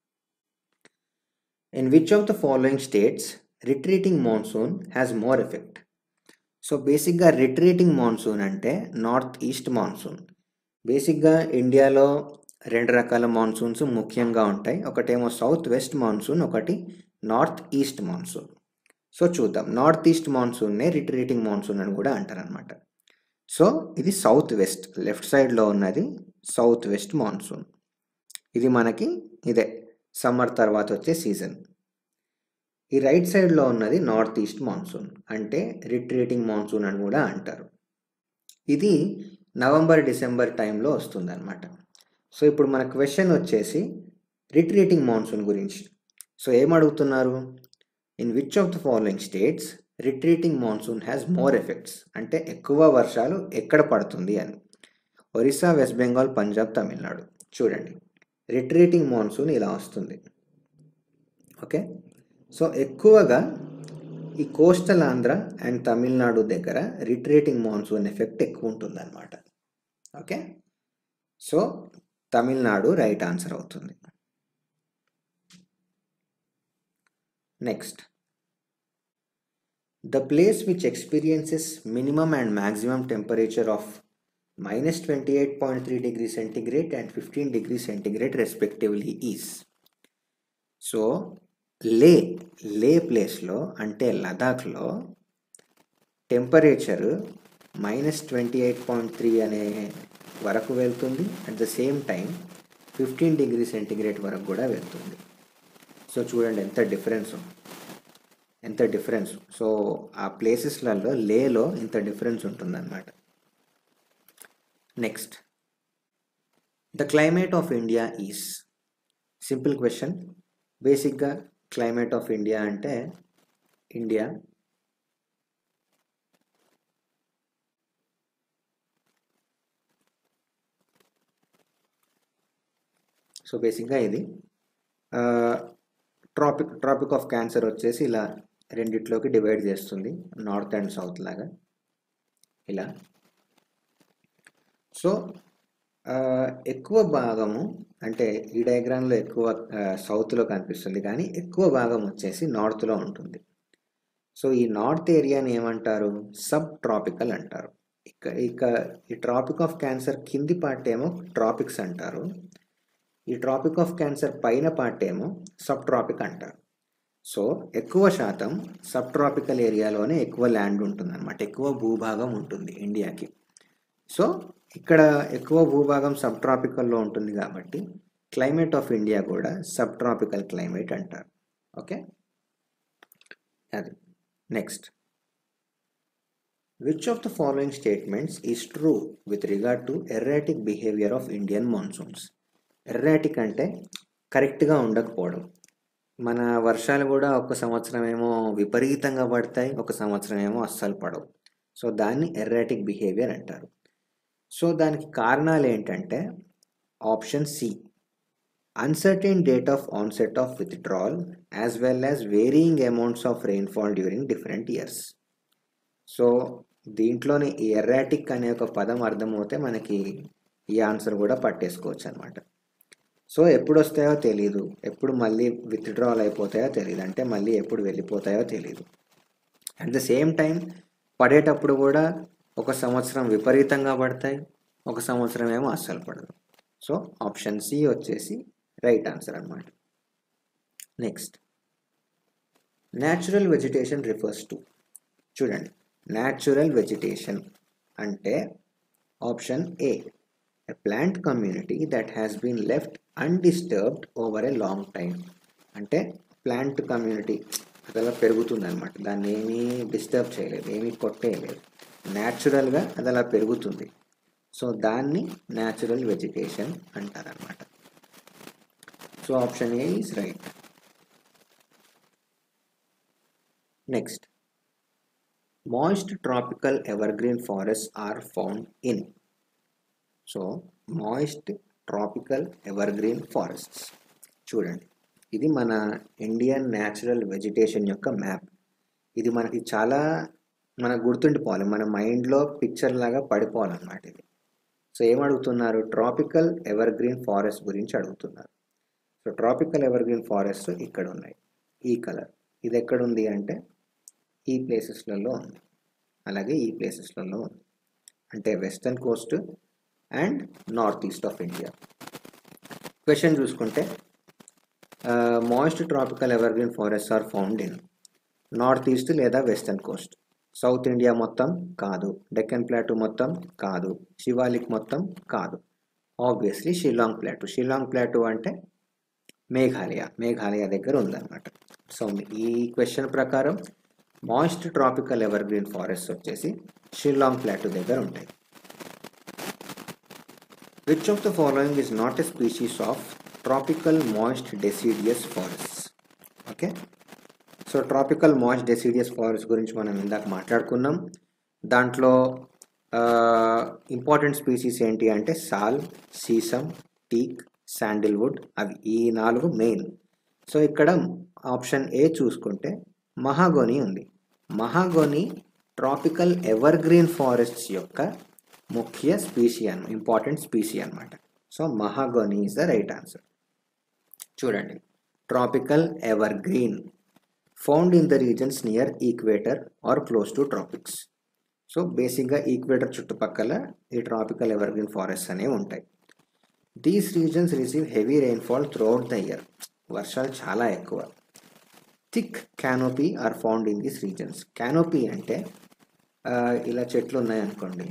in which of the following states retreating monsoon has more effect so బేసిక్గా రిట్రీటింగ్ మాన్సూన్ అంటే నార్త్ ఈస్ట్ మాన్సూన్ బేసిక్గా ఇండియాలో రెండు రకాల మాన్సూన్స్ ముఖ్యంగా ఉంటాయి ఒకటేమో సౌత్ వెస్ట్ మాన్సూన్ ఒకటి నార్త్ ఈస్ట్ మాన్సూన్ సో చూద్దాం నార్త్ ఈస్ట్ మాన్సూన్నే రిట్రీటింగ్ మాన్సూన్ అని కూడా అంటారనమాట సో ఇది సౌత్ వెస్ట్ లెఫ్ట్ సైడ్లో ఉన్నది సౌత్ వెస్ట్ మాన్సూన్ ఇది మనకి ఇదే సమ్మర్ తర్వాత వచ్చే సీజన్ ఈ రైట్ సైడ్లో ఉన్నది నార్త్ ఈస్ట్ మాన్సూన్ అంటే రిట్రీటింగ్ మాన్సూన్ అని కూడా అంటారు ఇది నవంబర్ డిసెంబర్ టైంలో వస్తుందన్నమాట సో ఇప్పుడు మన క్వశ్చన్ వచ్చేసి రిట్రీటింగ్ మాన్సూన్ గురించి సో ఏం అడుగుతున్నారు in which of the following states retreating monsoon has more effects అంటే ఎక్కువ వర్షాలు ఎక్కడ పడుతుంది అని ఒరిస్సా వెస్ట్ బెంగాల్ పంజాబ్ తమిళనాడు చూడండి రిట్రీటింగ్ మాన్సూన్ ఇలా వస్తుంది ఓకే సో ఎక్కువగా ఈ కోస్టల్ ఆంధ్ర అండ్ తమిళనాడు దగ్గర రిట్రీటింగ్ మాన్సూన్ ఎఫెక్ట్ ఎక్కువ ఉంటుందన్నమాట okay so Tamil Nadu right answer అవుతుంది next the place which experiences minimum and maximum temperature of minus twenty eight point three degree centigrade and fifteen degree centigrade respectively is so Leh Leh ప్లేస్లో అంటే లదాఖ్లో temperature minus twenty eight point three అనే వరకు వెళ్తుంది at the same time fifteen degree centigrade వరకు కూడా వెళ్తుంది so చూడండి ఎంత డిఫరెన్స్ ఎంత డిఫరెన్స్ సో ఆ ప్లేసెస్లలో లేలో ఇంత డిఫరెన్స్ ఉంటుందన్నమాట next the climate of India is simple question బేసిక్గా క్లైమేట్ ఆఫ్ ఇండియా అంటే ఇండియా సో బేసిక్గా ఇది ట్రాపిక్ ట్రాపిక్ ఆఫ్ క్యాన్సర్ వచ్చేసి ఇలా రెండిట్లోకి డివైడ్ చేస్తుంది నార్త్ అండ్ సౌత్ లాగా ఇలా సో ఎక్కువ భాగము అంటే ఈ డయాగ్రామ్లో ఎక్కువ సౌత్లో కనిపిస్తుంది కానీ ఎక్కువ భాగం వచ్చేసి నార్త్లో ఉంటుంది సో ఈ నార్త్ ఏరియాని ఏమంటారు సబ్ ట్రాపికల్ అంటారు ఇక ఇక ఈ ట్రాపిక్ ఆఫ్ క్యాన్సర్ కింది పార్ట్ ఏమో ట్రాపిక్స్ అంటారు ఈ ట్రాపిక్ ఆఫ్ క్యాన్సర్ పైన పార్ట్ ఏమో సబ్ ట్రాపిక్ అంటారు సో ఎక్కువ శాతం సబ్ ట్రాపికల్ ఏరియాలోనే ఎక్కువ ల్యాండ్ ఉంటుంది అనమాట ఎక్కువ భూభాగం ఉంటుంది ఇండియాకి సో ఇక్కడ ఎక్కువ భూభాగం సబ్ ట్రాపికల్లో ఉంటుంది కాబట్టి క్లైమేట్ ఆఫ్ ఇండియా కూడా సబ్ ట్రాపికల్ క్లైమేట్ అంటారు ఓకే అది next which of the following statements is true with regard to erratic behaviour of Indian monsoons erratic అంటే కరెక్ట్గా ఉండకపోవడం మన వర్షాలు కూడా ఒక సంవత్సరం ఏమో విపరీతంగా పడతాయి ఒక సంవత్సరం ఏమో అస్సలు పడవు సో దాన్ని ఎర్రాటిక్ బిహేవియర్ అంటారు సో దానికి కారణాలు ఏంటంటే option C uncertain date of onset of withdrawal as well as varying amounts of rainfall during different years so దీంట్లోని ఎర్రాటిక్ అనే ఒక పదం అర్థమవుతే మనకి ఈ ఆన్సర్ కూడా పట్టేసుకోవచ్చు అనమాట సో ఎప్పుడు వస్తాయో తెలియదు ఎప్పుడు మళ్ళీ విత్డ్రాల్ అయిపోతాయో తెలియదు అంటే మళ్ళీ ఎప్పుడు వెళ్ళిపోతాయో తెలియదు అట్ ద సేమ్ టైం పడేటప్పుడు కూడా ఒక సంవత్సరం విపరీతంగా పడతాయి ఒక సంవత్సరం ఏమో అస్సలు పడదు సో ఆప్షన్ సి వచ్చేసి రైట్ ఆన్సర్ అనమాట next natural vegetation refers to చూడండి న్యాచురల్ వెజిటేషన్ అంటే option A a plant community that has been left undisturbed over a long time అంటే ప్లాంట్ కమ్యూనిటీ అదలా పెరుగుతుంది అనమాట దాన్ని ఏమీ డిస్టర్బ్ చేయలేదు ఏమీ కొట్టేయలేదు న్యాచురల్గా అది అలా పెరుగుతుంది సో దాన్ని న్యాచురల్ వెజిటేషన్ అంటారనమాట so option A is right next moist tropical evergreen forest are found in so moist tropical evergreen forests చూడండి ఇది మన ఇండియన్ న్యాచురల్ వెజిటేషన్ యొక్క మ్యాప్ ఇది మనకి చాలా మనకు గుర్తుండిపోవాలి మన మైండ్లో పిక్చర్ లాగా పడిపోవాలన్నమాట ఇది సో ఏం అడుగుతున్నారు ట్రాపికల్ ఎవర్గ్రీన్ ఫారెస్ట్ గురించి అడుగుతున్నారు సో ట్రాపికల్ ఎవర్గ్రీన్ ఫారెస్ట్ ఇక్కడ ఉన్నాయి ఈ కలర్ ఇది ఎక్కడ ఉంది అంటే ఈ ప్లేసెస్లలో ఉంది అలాగే ఈ ప్లేసెస్లలో ఉంది అంటే western coast and north east of India question చూసుకుంటే moist tropical evergreen forest are found in north east లేదా వెస్టర్న్ కోస్ట్ సౌత్ ఇండియా మొత్తం కాదు డెక్కన్ ప్లాటూ మొత్తం కాదు శివాలిక్ మొత్తం కాదు obviously Shillong plateau Shillong plateau అంటే మేఘాలయ మేఘాలయ దగ్గర ఉందన్నమాట సో ఈ క్వశ్చన్ ప్రకారం మాయిస్ట్ ట్రాపికల్ ఎవర్గ్రీన్ ఫారెస్ట్ వచ్చేసి షిల్లాంగ్ ప్లాటూ దగ్గర ఉంటాయి which of the following is not a species of tropical moist deciduous forests okay so tropical moist deciduous forest గురించి మనం ఇందాక మాట్లాడుకున్నాం దాంట్లో ఇంపార్టెంట్ స్పీసీస్ ఏంటి అంటే సాల్ సీసమ్ టీక్ శాండిల్వుడ్ అవి ఈ నాలుగు మెయిన్ సో ఇక్కడ ఆప్షన్ ఏ చూసుకుంటే మహాగోని ఉంది mahogany tropical evergreen forests యొక్క ముఖ్య స్పీసీ అన్ ఇంపార్టెంట్ స్పీసీ అనమాట so mahogany is the right answer చూడండి tropical evergreen found in the regions near equator are close to tropics so బేసిక్గా equator చుట్టుపక్కల ఈ tropical evergreen forest అనేవి ఉంటాయి these regions receive heavy rainfall throughout the year వర్షాలు చాలా ఎక్కువ thick canopy are found in these regions canopy అంటే ఇలా చెట్లు ఉన్నాయనుకోండి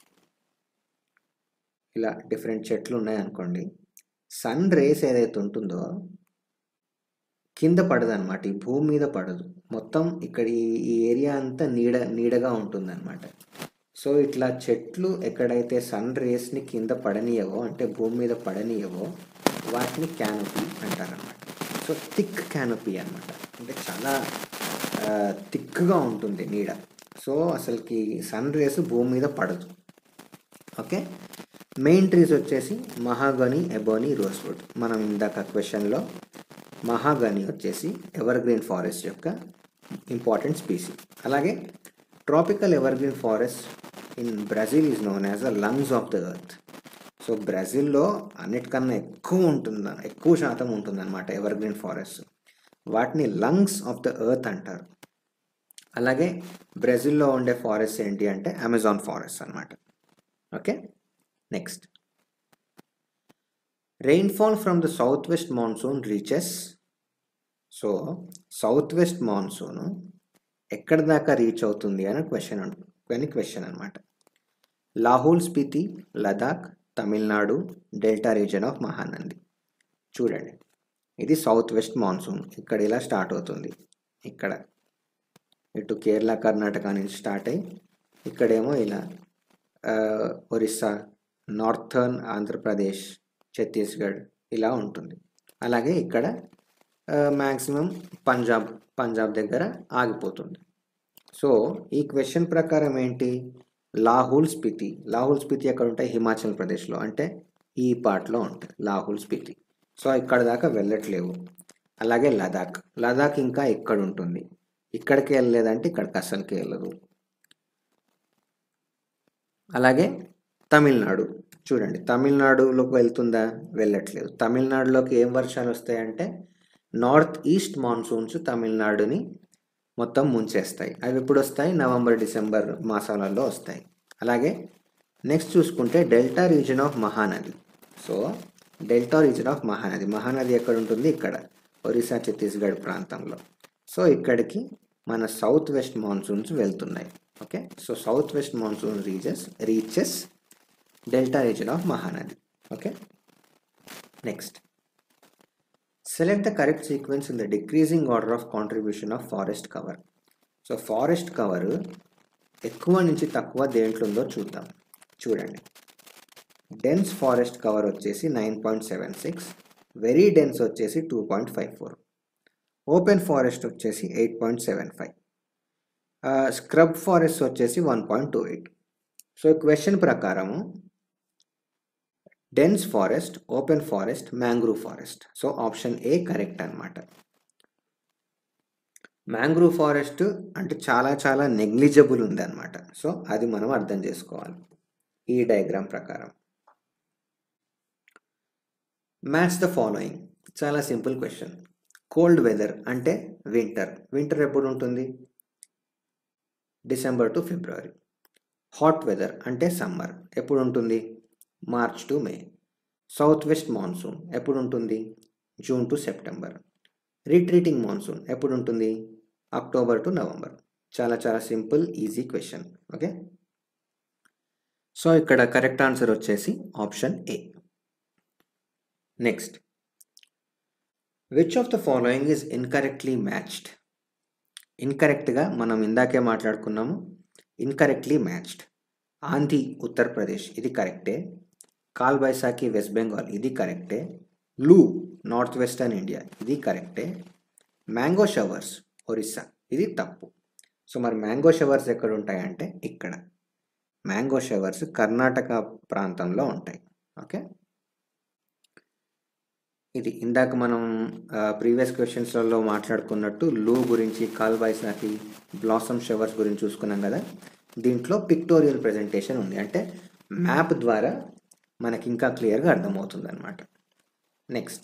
ఇలా డిఫరెంట్ చెట్లు ఉన్నాయనుకోండి సన్ రేస్ ఏదైతే ఉంటుందో కింద పడదు అనమాట ఈ భూమి మీద పడదు మొత్తం ఇక్కడ ఈ ఏరియా అంతా నీడ నీడగా ఉంటుందన్నమాట సో ఇట్లా చెట్లు ఎక్కడైతే సన్ రేస్ని కింద పడనీయవో అంటే భూమి మీద పడనీయవో వాటిని క్యానోపీ అంటారనమాట సో థిక్ క్యానోపీ అనమాట అంటే చాలా థిక్గా ఉంటుంది నీడ సో అసలుకి సన్ రేస్ భూమి మీద పడదు ఓకే మెయిన్ ట్రీస్ వచ్చేసి మహాగని ఎబోని రోస్వుడ్ మనం ఇందాక క్వశ్చన్లో మహాగని వచ్చేసి ఎవర్ గ్రీన్ ఫారెస్ట్ యొక్క ఇంపార్టెంట్ స్పీసీ అలాగే tropical evergreen forest in Brazil is known as the lungs of the earth so బ్రెజిల్లో అన్నిటికన్నా ఎక్కువ ఉంటుంది ఎక్కువ శాతం ఉంటుందన్నమాట ఎవర్ గ్రీన్ ఫారెస్ట్ వాటిని లంగ్స్ ఆఫ్ ద ఎర్త్ అంటారు అలాగే బ్రెజిల్లో ఉండే ఫారెస్ట్ ఏంటి అంటే అమెజాన్ ఫారెస్ట్ అనమాట okay next rainfall from the south west monsoon reaches so south west monsoon ఎక్కడి దాకా రీచ్ అవుతుంది అని క్వశ్చన్ అని క్వశ్చన్ అనమాట Lahaul Spiti Ladakh Tamil Nadu delta region of Mahanandi చూడండి ఇది సౌత్ వెస్ట్ మాన్సూన్ ఇక్కడ ఇలా స్టార్ట్ అవుతుంది ఇక్కడ ఇటు కేరళ కర్ణాటక నుంచి స్టార్ట్ అయ్యి ఇక్కడేమో ఇలా ఒరిస్సా నార్థర్న్ ఆంధ్రప్రదేశ్ ఛత్తీస్గఢ్ ఇలా ఉంటుంది అలాగే ఇక్కడ మ్యాక్సిమం పంజాబ్ పంజాబ్ దగ్గర ఆగిపోతుంది సో ఈ క్వశ్చన్ ప్రకారం ఏంటి లాహుల్ స్పితి లాహుల్ స్పితి ఎక్కడ ఉంటాయి హిమాచల్ ప్రదేశ్లో అంటే ఈ పార్ట్లో ఉంటాయి లాహుల్ స్పితి సో ఇక్కడ దాకా వెళ్ళట్లేవు అలాగే లదాఖ్ లదాఖ్ ఇంకా ఇక్కడ ఉంటుంది ఇక్కడికి వెళ్ళలేదంటే ఇక్కడికి అస్సలకి వెళ్ళదు అలాగే తమిళనాడు చూడండి తమిళనాడులోకి వెళ్తుందా వెళ్ళట్లేదు తమిళనాడులోకి ఏం వర్షాలు వస్తాయంటే నార్త్ ఈస్ట్ మాన్సూన్స్ తమిళనాడుని మొత్తం ముంచేస్తాయి అవి ఎప్పుడు వస్తాయి నవంబర్ డిసెంబర్ మాసాలలో వస్తాయి అలాగే నెక్స్ట్ చూసుకుంటే delta region of Mahanadi so delta region of Mahanadi Mahanadi ఎక్కడ ఉంటుంది ఇక్కడ ఒరిస్సా ఛత్తీస్గఢ్ ప్రాంతంలో సో ఇక్కడికి మన సౌత్ వెస్ట్ మాన్సూన్స్ వెళ్తున్నాయి okay so south west monsoon reaches reaches delta region of Mahanadi okay next select the correct sequence in the decreasing order of contribution of forest cover so forest cover ఎక్కువ నుంచి తక్కువ దేంట్లో ఉందో చూద్దాం చూడండి dense forest cover వచ్చేసి nine point seven six very dense వచ్చేసి two point five four open forest వచ్చేసి eight point seven five scrub forest వచ్చేసి one point two eight so question ప్రకారము dense forest open forest mangrove forest so option A correct అనమాట mangrove forest అంటే చాలా చాలా negligible ఉంది అనమాట so అది మనం అర్థం చేసుకోవాలి ఈ డయాగ్రామ్ ప్రకారం మ్యాచ్ ద ఫాలోయింగ్ చాలా సింపుల్ క్వశ్చన్ కోల్డ్ వెదర్ అంటే వింటర్ వింటర్ ఎప్పుడు ఉంటుంది December to February hot weather అంటే సమ్మర్ ఎప్పుడు ఉంటుంది March to May south west monsoon ఎప్పుడు ఉంటుంది June to September retreating monsoon ఎప్పుడు ఉంటుంది అక్టోబర్ టు నవంబర్ చాలా చాలా simple easy question okay so ఇక్కడ కరెక్ట్ ఆన్సర్ వచ్చేసి option A next which of the following is incorrectly matched ఇన్కరెక్ట్గా మనం ఇందాకే మాట్లాడుకున్నాము ఇన్కరెక్ట్లీ మ్యాచ్డ్ ఆంధీ ఉత్తరప్రదేశ్ ఇది కరెక్టే కాల్ బైసాకి వెస్ట్ బెంగాల్ ఇది కరెక్టే లూ నార్త్ వెస్టర్న్ ఇండియా ఇది కరెక్టే మ్యాంగో షవర్స్ ఒరిస్సా ఇది తప్పు సో మరి మ్యాంగో షవర్స్ ఎక్కడ ఉంటాయంటే ఇక్కడ మ్యాంగో షవర్స్ కర్ణాటక ప్రాంతంలో ఉంటాయి ఓకే ఇది ఇందాక మనం ప్రీవియస్ క్వశ్చన్స్లలో మాట్లాడుకున్నట్టు లూ గురించి కాల్ బైసాకి బ్లాసమ్ షవర్స్ గురించి చూసుకున్నాం కదా దీంట్లో పిక్టోరియల్ ప్రజెంటేషన్ ఉంది అంటే మ్యాప్ ద్వారా మనకి ఇంకా క్లియర్గా అర్థమవుతుంది అనమాట next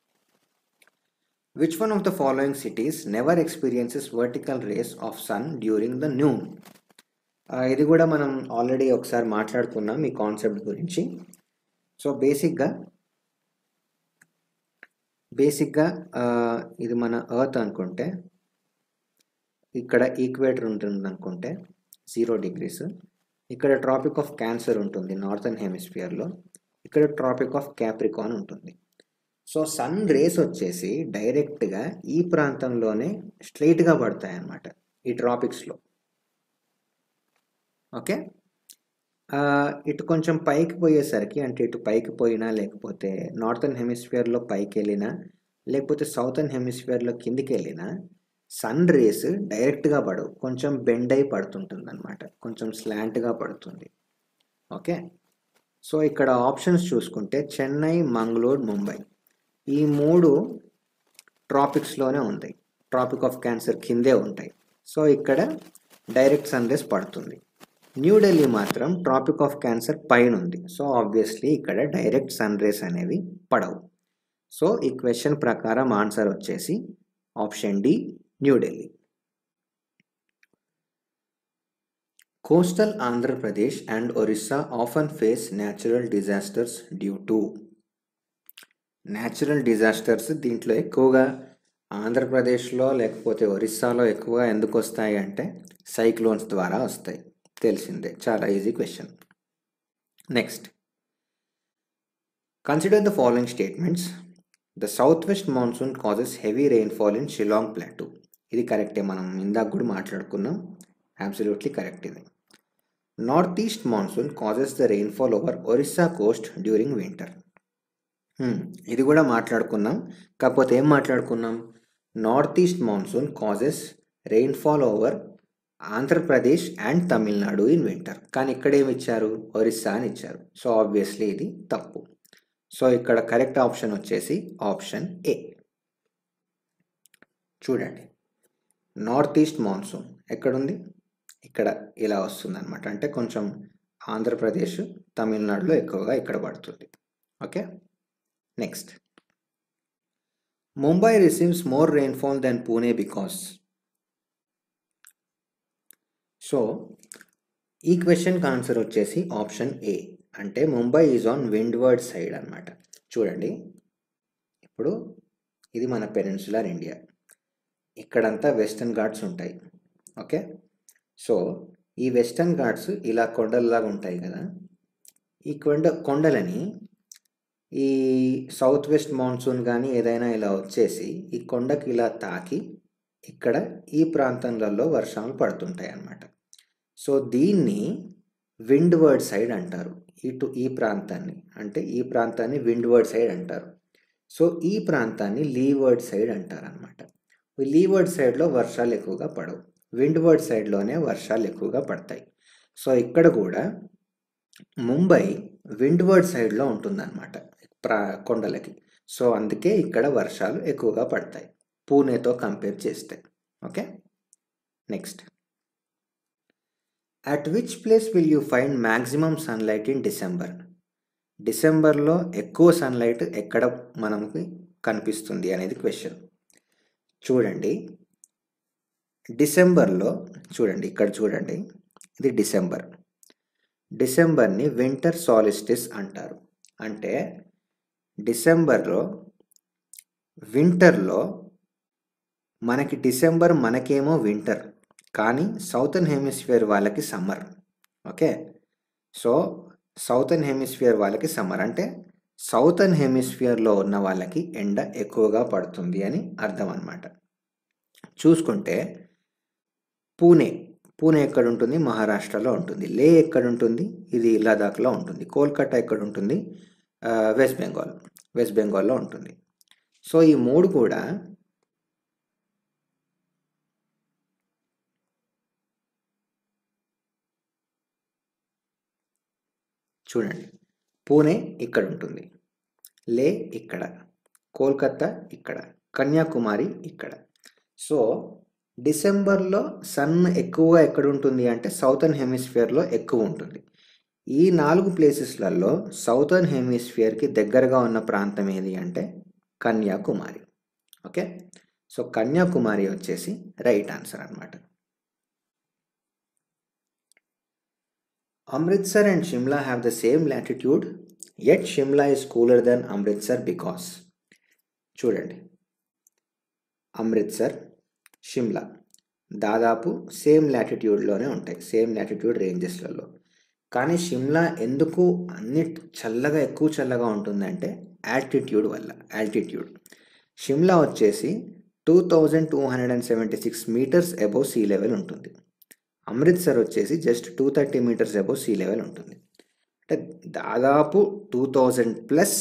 which one of the following cities never experiences vertical rays of sun during the noon ఇది కూడా మనం ఆల్రెడీ ఒకసారి మాట్లాడుకున్నాం ఈ కాన్సెప్ట్ గురించి సో బేసిక్గా బేసిక్గా ఇది మన ఎర్త్ అనుకుంటే ఇక్కడ ఈక్వేటర్ ఉంటుంది అనుకుంటే జీరో డిగ్రీస్ ఇక్కడ ట్రాపిక్ ఆఫ్ క్యాన్సర్ ఉంటుంది నార్థన్ హెమిస్ఫియర్లో ఇక్కడ ట్రాపిక్ ఆఫ్ క్యాప్రికాన్ ఉంటుంది సో సన్ రేస్ వచ్చేసి డైరెక్ట్గా ఈ ప్రాంతంలోనే స్ట్రైట్గా పడతాయి అన్నమాట ఈ ట్రాపిక్స్లో ఓకే ఇటు కొంచెం పైకి పోయేసరికి అంటే ఇటు పైకి పోయినా లేకపోతే నార్థన్ హెమిస్ఫియర్లో పైకి వెళ్ళినా లేకపోతే సౌతర్న్ హెమిస్ఫియర్లో కిందికి వెళ్ళినా సన్ రేస్ డైరెక్ట్గా పడవు కొంచెం బెండ్ అయి పడుతుంటుంది అనమాట కొంచెం స్లాంట్గా పడుతుంది ఓకే సో ఇక్కడ ఆప్షన్స్ చూసుకుంటే చెన్నై మంగళూరు ముంబై ఈ మూడు ట్రాపిక్స్లోనే ఉంటాయి ట్రాపిక్ ఆఫ్ క్యాన్సర్ కిందే ఉంటాయి సో ఇక్కడ డైరెక్ట్ సన్ రేస్ పడుతుంది న్యూఢిల్లీ మాత్రం ట్రాపిక్ ఆఫ్ క్యాన్సర్ పైన ఉంది సో ఆబ్వియస్లీ ఇక్కడ డైరెక్ట్ సన్ రేస్ అనేవి పడవు సో ఈ క్వశ్చన్ ప్రకారం ఆన్సర్ వచ్చేసి option D New Delhi coastal Andhra Pradesh and Orissa often face natural disasters due to natural disasters దీంట్లో ఎక్కువగా ఆంధ్రప్రదేశ్లో లేకపోతే ఒరిస్సాలో ఎక్కువగా ఎందుకు వస్తాయి అంటే సైక్లోన్స్ ద్వారా వస్తాయి తెలిసిందే చాలా easy question next consider the following statements the south west monsoon causes heavy rainfall in Shillong plateau ఇది కరెక్టే మనం ఇందాక కూడా మాట్లాడుకున్నాం అబ్సల్యూట్లీ కరెక్ట్ ఇది north east monsoon causes the rainfall over Orissa coast during winter ఇది కూడా మాట్లాడుకున్నాం కాకపోతే ఏం మాట్లాడుకున్నాం north east monsoon causes rainfall over Andhra Pradesh and Tamil Nadu in winter కానీ ఇక్కడ ఏమి ఇచ్చారు ఒరిస్సా అని ఇచ్చారు సో ఆబ్వియస్లీ ఇది తప్పు సో ఇక్కడ కరెక్ట్ ఆప్షన్ వచ్చేసి ఆప్షన్ ఏ చూడండి నార్త్ ఈస్ట్ మాన్సూన్ ఎక్కడుంది ఇక్కడ ఇలా వస్తుంది అనమాట అంటే కొంచెం ఆంధ్రప్రదేశ్ తమిళనాడులో ఎక్కువగా ఇక్కడ పడుతుంది okay next Mumbai receives more rainfall then Pune because so ఈ క్వశ్చన్కి ఆన్సర్ వచ్చేసి ఆప్షన్ ఏ అంటే Mumbai is on windward side అనమాట చూడండి ఇప్పుడు ఇది మన పెనిన్సులర్ ఇండియా ఇక్కడంతా వెస్టర్న్ ఘాట్స్ ఉంటాయి ఓకే సో ఈ వెస్టర్న్ ఘాట్స్ ఇలా కొండల్లాగా ఉంటాయి కదా ఈ కొండ కొండలని ఈ సౌత్ వెస్ట్ మాన్సూన్ కానీ ఏదైనా ఇలా వచ్చేసి ఈ కొండకి ఇలా తాకి ఇక్కడ ఈ ప్రాంతాలలో వర్షాలు పడుతుంటాయి అన్నమాట సో దీన్ని విండ్ వర్డ్ సైడ్ అంటారు ఇటు ఈ ప్రాంతాన్ని అంటే ఈ ప్రాంతాన్ని విండ్ వర్డ్ సైడ్ అంటారు సో ఈ ప్రాంతాన్ని లీవర్డ్ సైడ్ అంటారు అనమాట లీవర్డ్ సైడ్లో వర్షాలు ఎక్కువగా పడవు విండ్వర్డ్ సైడ్లోనే వర్షాలు ఎక్కువగా పడతాయి సో ఇక్కడ కూడా ముంబై విండ్వర్డ్ సైడ్లో ఉంటుందన్నమాట ప్రా కొండలకి సో అందుకే ఇక్కడ వర్షాలు ఎక్కువగా పడతాయి పూణేతో కంపేర్ చేస్తే okay next at which place will you find maximum sunlight in December డిసెంబర్లో ఎక్కువ సన్లైట్ ఎక్కడ మనకి కనిపిస్తుంది అనేది క్వశ్చన్ చూడండి డిసెంబర్లో చూడండి ఇక్కడ చూడండి ఇది డిసెంబర్ డిసెంబర్ని వింటర్ సాలిస్టిస్ అంటారు అంటే డిసెంబర్లో వింటర్లో మనకి డిసెంబర్ మనకేమో వింటర్ కానీ సౌతర్న్ హెమిస్ఫియర్ వాళ్ళకి summer okay so southern hemisphere వాళ్ళకి సమ్మర్ అంటే సౌతర్న్ హెమిస్ఫియర్లో ఉన్న వాళ్ళకి ఎండ ఎక్కువగా పడుతుంది అని అర్థం అనమాట చూసుకుంటే పూణే పూణే ఎక్కడ ఉంటుంది మహారాష్ట్రలో ఉంటుంది లే ఎక్కడ ఉంటుంది ఇది లదాఖ్లో ఉంటుంది కోల్కతా ఎక్కడ ఉంటుంది వెస్ట్ బెంగాల్ వెస్ట్ బెంగాల్లో ఉంటుంది సో ఈ మూడు కూడా చూడండి పూణే ఇక్కడ ఉంటుంది లే ఇక్కడ కోల్కతా ఇక్కడ కన్యాకుమారి ఇక్కడ సో డిసెంబర్లో సన్ ఎక్కువగా ఎక్కడ ఉంటుంది అంటే సౌతర్న్ హెమిస్ఫియర్లో ఎక్కువ ఉంటుంది ఈ నాలుగు ప్లేసెస్లలో సౌతర్న్ హెమిస్ఫియర్కి దగ్గరగా ఉన్న ప్రాంతం ఏది అంటే కన్యాకుమారి ఓకే సో కన్యాకుమారి వచ్చేసి రైట్ ఆన్సర్ అనమాట Amritsar and Shimla have the same latitude yet Shimla is cooler than Amritsar because చూడండి అమృత్సర్ షిమ్లా దాదాపు సేమ్ లాటిట్యూడ్లోనే ఉంటాయి సేమ్ లాటిట్యూడ్ రేంజెస్లలో కానీ షిమ్లా ఎందుకు అన్ని చల్లగా ఎక్కువ చల్లగా ఉంటుందంటే యాల్టిట్యూడ్ వల్ల యాల్టిట్యూడ్ షిమ్లా వచ్చేసి two thousand two hundred and seventy six metres above sea level ఉంటుంది అమృత్సర్ వచ్చేసి just two thirty metres above sea level ఉంటుంది అంటే దాదాపు టూ థౌజండ్ ప్లస్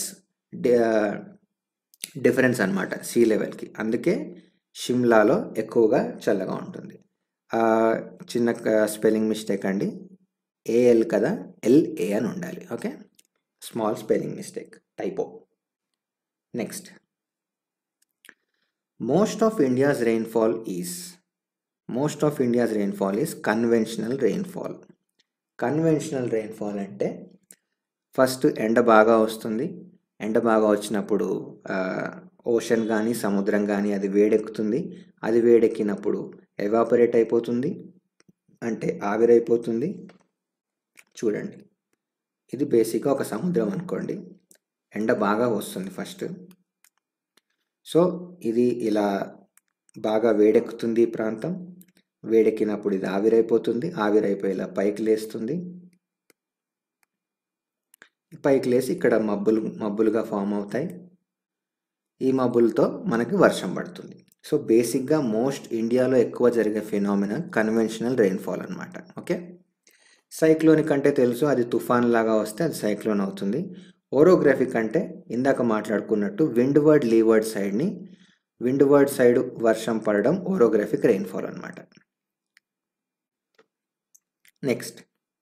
డిఫరెన్స్ అనమాట సీ లెవెల్కి అందుకే షిమ్లాలో ఎక్కువగా చల్లగా ఉంటుంది చిన్న స్పెల్లింగ్ మిస్టేక్ అండి ఏఎల్ కదా ఎల్ఏ అని ఉండాలి okay small spelling mistake typo next most of India's rainfall is most of India's rainfall is conventional rainfall conventional rainfall అంటే ఫస్ట్ ఎండ బాగా వస్తుంది ఎండ బాగా వచ్చినప్పుడు ఓషన్ కానీ సముద్రం కానీ అది వేడెక్కుతుంది అది వేడెక్కినప్పుడు ఎవాపరేట్ అయిపోతుంది అంటే ఆవిరైపోతుంది చూడండి ఇది బేసిక్గా ఒక సముద్రం అనుకోండి ఎండ బాగా వస్తుంది ఫస్ట్ సో ఇది ఇలా బాగా వేడెక్కుతుంది ప్రాంతం వేడెక్కినప్పుడు ఇది ఆవిరైపోతుంది ఆవిరైపోయి ఇలా పైకి లేస్తుంది పైకి లేసి ఇక్కడ మబ్బులు మబ్బులుగా ఫామ్ అవుతాయి ఈ మబ్బులతో మనకి వర్షం పడుతుంది సో బేసిక్గా మోస్ట్ ఇండియాలో ఎక్కువ జరిగే ఫినామినా కన్వెన్షనల్ రెయిన్ఫాల్ అనమాట ఓకే సైక్లోనిక్ అంటే తెలుసు అది తుఫాన్ లాగా వస్తే అది సైక్లోన్ అవుతుంది ఓరోగ్రఫిక్ అంటే ఇందాక మాట్లాడుకున్నట్టు విండ్వర్డ్ లీవర్డ్ సైడ్ని విండ్వర్డ్ సైడ్ వర్షం పడడం ఓరోగ్రఫిక్ రెయిన్ఫాల్ అనమాట next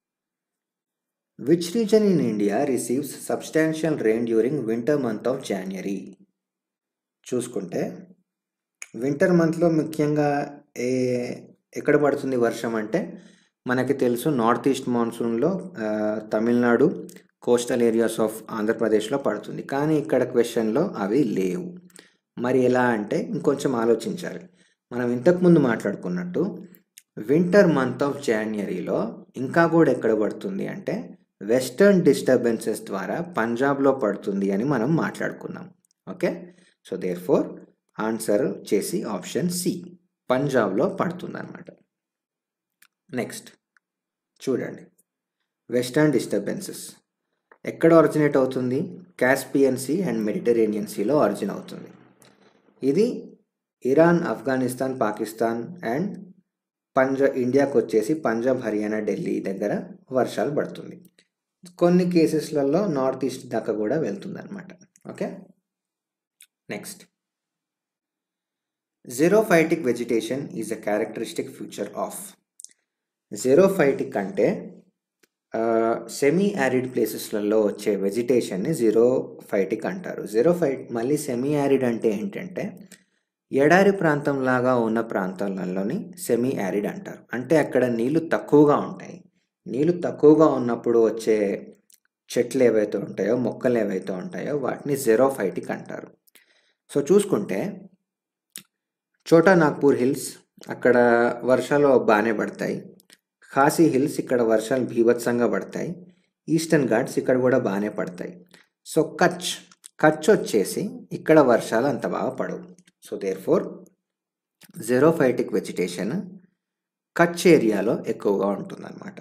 which region in India receives substantial rain during winter month of January చూసుకుంటే వింటర్ మంత్లో ముఖ్యంగా ఏ ఎక్కడ పడుతుంది వర్షం అంటే మనకి తెలుసు నార్త్ ఈస్ట్ మాన్సూన్లో తమిళనాడు కోస్టల్ ఏరియాస్ ఆఫ్ ఆంధ్రప్రదేశ్లో పడుతుంది కానీ ఇక్కడ క్వశ్చన్లో అవి లేవు మరి ఎలా అంటే ఇంకొంచెం ఆలోచించాలి మనం ఇంతకుముందు మాట్లాడుకున్నట్టు వింటర్ మంత్ ఆఫ్ జాన్వరిలో ఇంకా కూడా ఎక్కడ పడుతుంది అంటే వెస్టర్న్ డిస్టర్బెన్సెస్ ద్వారా పంజాబ్లో పడుతుంది అని మనం మాట్లాడుకున్నాం okay so therefore answer వచ్చేసి ఆప్షన్ సి పంజాబ్లో పడుతుంది అనమాట నెక్స్ట్ చూడండి వెస్టర్న్ డిస్టర్బెన్సెస్ ఎక్కడ ఆరిజినేట్ అవుతుంది కాస్పియన్ సీ అండ్ మెడిటరేనియన్ సీలో ఆరిజిన్ అవుతుంది ఇది ఇరాన్ ఆఫ్ఘనిస్తాన్ పాకిస్తాన్ అండ్ పంజాబ్ ఇండియాకి వచ్చేసి పంజాబ్ హర్యానా ఢిల్లీ దగ్గర వర్షాలు పడుతుంది కొన్ని కేసెస్లలో నార్త్ ఈస్ట్ దాకా కూడా వెళ్తుంది అనమాట okay next Xerophytic vegetation is a characteristic feature of xerophytic అంటే సెమీ యారిడ్ ప్లేసెస్లలో వచ్చే వెజిటేషన్ని జీరోఫైటిక్ అంటారు జీరోఫైట్ మళ్ళీ సెమీ యారిడ్ అంటే ఏంటంటే ఎడారి ప్రాంతంలాగా ఉన్న ప్రాంతాలలోని సెమీ యారిడ్ అంటారు అంటే అక్కడ నీళ్లు తక్కువగా ఉంటాయి నీళ్లు తక్కువగా ఉన్నప్పుడు వచ్చే చెట్లు ఏవైతే ఉంటాయో మొక్కలు ఏవైతే ఉంటాయో వాటిని జెరోఫైటిక్ అంటారు సో చూసుకుంటే చోటా నాగ్పూర్ హిల్స్ అక్కడ వర్షాలు బాగానే పడతాయి ఖాసీ హిల్స్ ఇక్కడ వర్షాలు భీభత్సంగా పడతాయి ఈస్టర్న్ ఘాట్స్ ఇక్కడ కూడా బాగానే పడతాయి సో కచ్ కచ్ వచ్చేసి ఇక్కడ వర్షాలు అంత బాగా పడవు so therefore xerophytic vegetation Kutch ఏరియాలో ఎక్కువగా ఉంటుందన్నమాట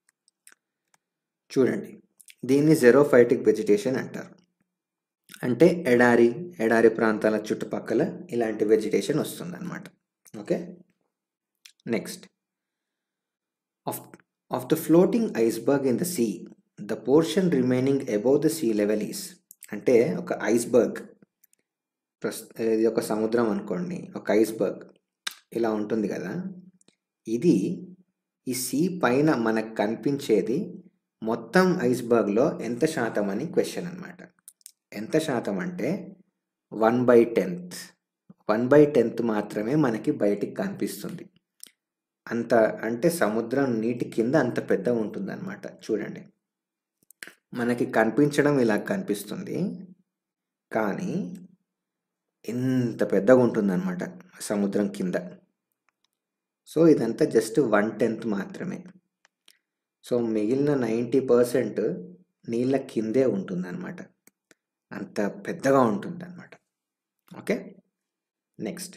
చూడండి దీన్ని జెరోఫైటిక్ వెజిటేషన్ అంటారు అంటే ఎడారి ఎడారి ప్రాంతాల చుట్టుపక్కల ఇలాంటి వెజిటేషన్ వస్తుందన్నమాట okay next of of the floating iceberg in the sea the portion remaining above the sea level is అంటే ఒక ఐస్బర్గ్ ప్రస్ ఇది ఒక సముద్రం అనుకోండి ఒక ఐస్బర్గ్ ఇలా ఉంటుంది కదా ఇది ఈ సీ పైన మనకు కనిపించేది మొత్తం ఐస్బర్గ్లో ఎంత శాతం అని క్వశ్చన్ అనమాట ఎంత శాతం అంటే one by tenth one by tenth మాత్రమే మనకి బయటికి కనిపిస్తుంది అంత అంటే సముద్రం నీటి కింద అంత పెద్ద ఉంటుందన్నమాట చూడండి మనకి కనిపించడం ఇలా కనిపిస్తుంది కానీ ఇంత పెద్దగా ఉంటుందన్నమాట సముద్రం కింద సో ఇదంతా జస్ట్ వన్ టెన్త్ మాత్రమే సో మిగిలిన నైంటీ పర్సెంట్ నీళ్ళ కిందే ఉంటుందన్నమాట అంత పెద్దగా ఉంటుంది అనమాట okay next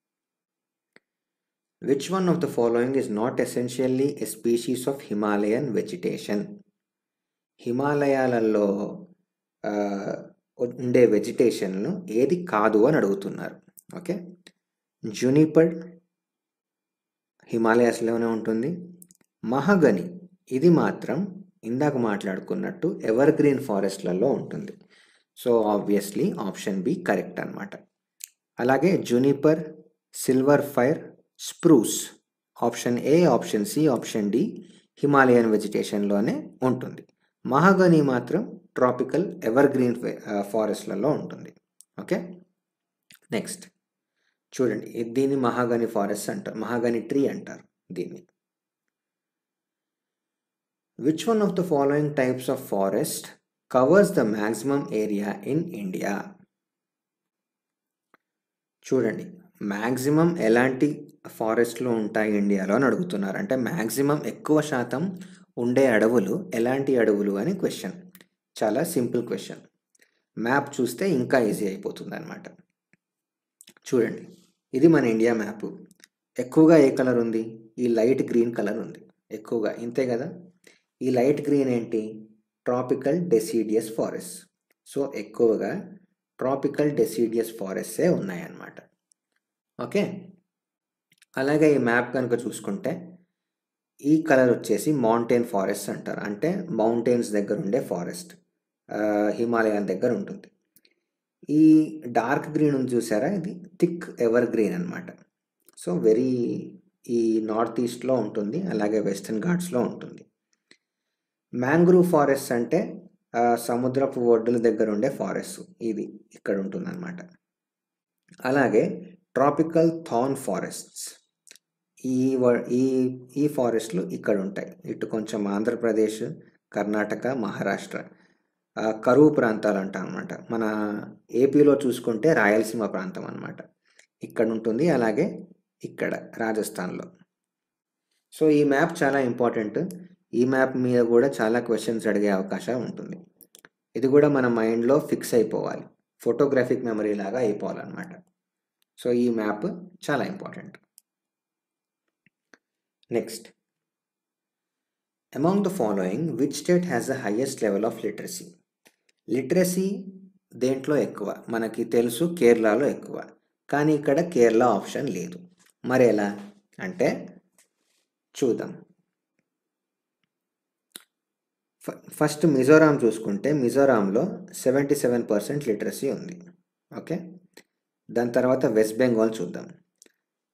which one of the following is not essentially a species of Himalayan vegetation హిమాలయాలలో ఉండే వెజిటేషన్ను ఏది కాదు అని అడుగుతున్నారు ఓకే జునిపర్ హిమాలయాస్లోనే ఉంటుంది మహగని ఇది మాత్రం ఇందాక మాట్లాడుకున్నట్టు ఎవర్ గ్రీన్ ఫారెస్ట్లలో ఉంటుంది so obviously option B correct అనమాట అలాగే juniper silver fir spruce option A option C option D Himalayan వెజిటేషన్లోనే ఉంటుంది మహాగని మాత్రం ట్రాపికల్ ఎవర్ గ్రీన్ ఫారెస్ట్లలో ఉంటుంది ఓకే నెక్స్ట్ చూడండి దీన్ని మహాగని ఫారెస్ట్ అంటారు మహాగని ట్రీ అంటారు దీన్ని which one of the following types of forest covers the maximum area in India చూడండి మ్యాక్సిమం ఎలాంటి ఫారెస్ట్లో ఉంటాయి ఇండియాలో అని అడుగుతున్నారు అంటే మ్యాక్సిమం ఎక్కువ శాతం ఉండే అడవులు ఎలాంటి అడవులు అని క్వశ్చన్ చాలా సింపుల్ క్వశ్చన్ మ్యాప్ చూస్తే ఇంకా ఈజీ అయిపోతుంది అనమాట చూడండి ఇది మన ఇండియా మ్యాప్ ఎక్కువగా ఏ కలర్ ఉంది ఈ లైట్ గ్రీన్ కలర్ ఉంది ఎక్కువగా ఇంతే కదా ఈ లైట్ గ్రీన్ ఏంటి ట్రాపికల్ డెసిడియస్ ఫారెస్ట్ సో ఎక్కువగా ట్రాపికల్ డెసిడియస్ ఫారెస్ట్సే ఉన్నాయన్నమాట ఓకే అలాగే ఈ మ్యాప్ కనుక చూసుకుంటే ఈ కలర్ వచ్చేసి మౌంటైన్ ఫారెస్ట్ అంటారు అంటే మౌంటైన్స్ దగ్గర ఉండే ఫారెస్ట్ హిమాలయాల దగ్గర ఉంటుంది ఈ డార్క్ గ్రీన్ ఉంది చూసారా ఇది థిక్ ఎవర్ గ్రీన్ అనమాట సో వెరీ ఈ నార్త్ ఈస్ట్లో ఉంటుంది అలాగే వెస్టర్న్ ఘాట్స్లో ఉంటుంది మ్యాంగ్రూవ్ ఫారెస్ట్ అంటే సముద్రపు ఒడ్డుల దగ్గర ఉండే ఫారెస్ట్ ఇది ఇక్కడ ఉంటుందన్నమాట అలాగే ట్రాపికల్ థాన్ ఫారెస్ట్స్ ఈ ఈ ఈ ఫారెస్ట్లు ఇక్కడ ఉంటాయి ఇటు కొంచెం ఆంధ్రప్రదేశ్ కర్ణాటక మహారాష్ట్ర కరువు ప్రాంతాలు అంటాం అనమాట మన ఏపీలో చూసుకుంటే రాయలసీమ ప్రాంతం అనమాట ఇక్కడ ఉంటుంది అలాగే ఇక్కడ రాజస్థాన్లో సో ఈ మ్యాప్ చాలా ఇంపార్టెంట్ ఈ మ్యాప్ మీద కూడా చాలా క్వశ్చన్స్ అడిగే అవకాశం ఉంటుంది ఇది కూడా మన మైండ్లో ఫిక్స్ అయిపోవాలి ఫోటోగ్రాఫిక్ మెమరీ లాగా అయిపోవాలన్నమాట సో ఈ మ్యాప్ చాలా important next among the following which state has the highest level of literacy literacy దేంట్లో ఎక్కువ మనకి తెలుసు కేరళలో ఎక్కువ కానీ ఇక్కడ కేరళ ఆప్షన్ లేదు మరి ఎలా అంటే చూద్దాం ఫస్ట్ మిజోరాం చూసుకుంటే మిజోరాంలో సెవెంటీ సెవెన్ పర్సెంట్ లిటరసీ ఉంది ఓకే దాని తర్వాత వెస్ట్ బెంగాల్ చూద్దాం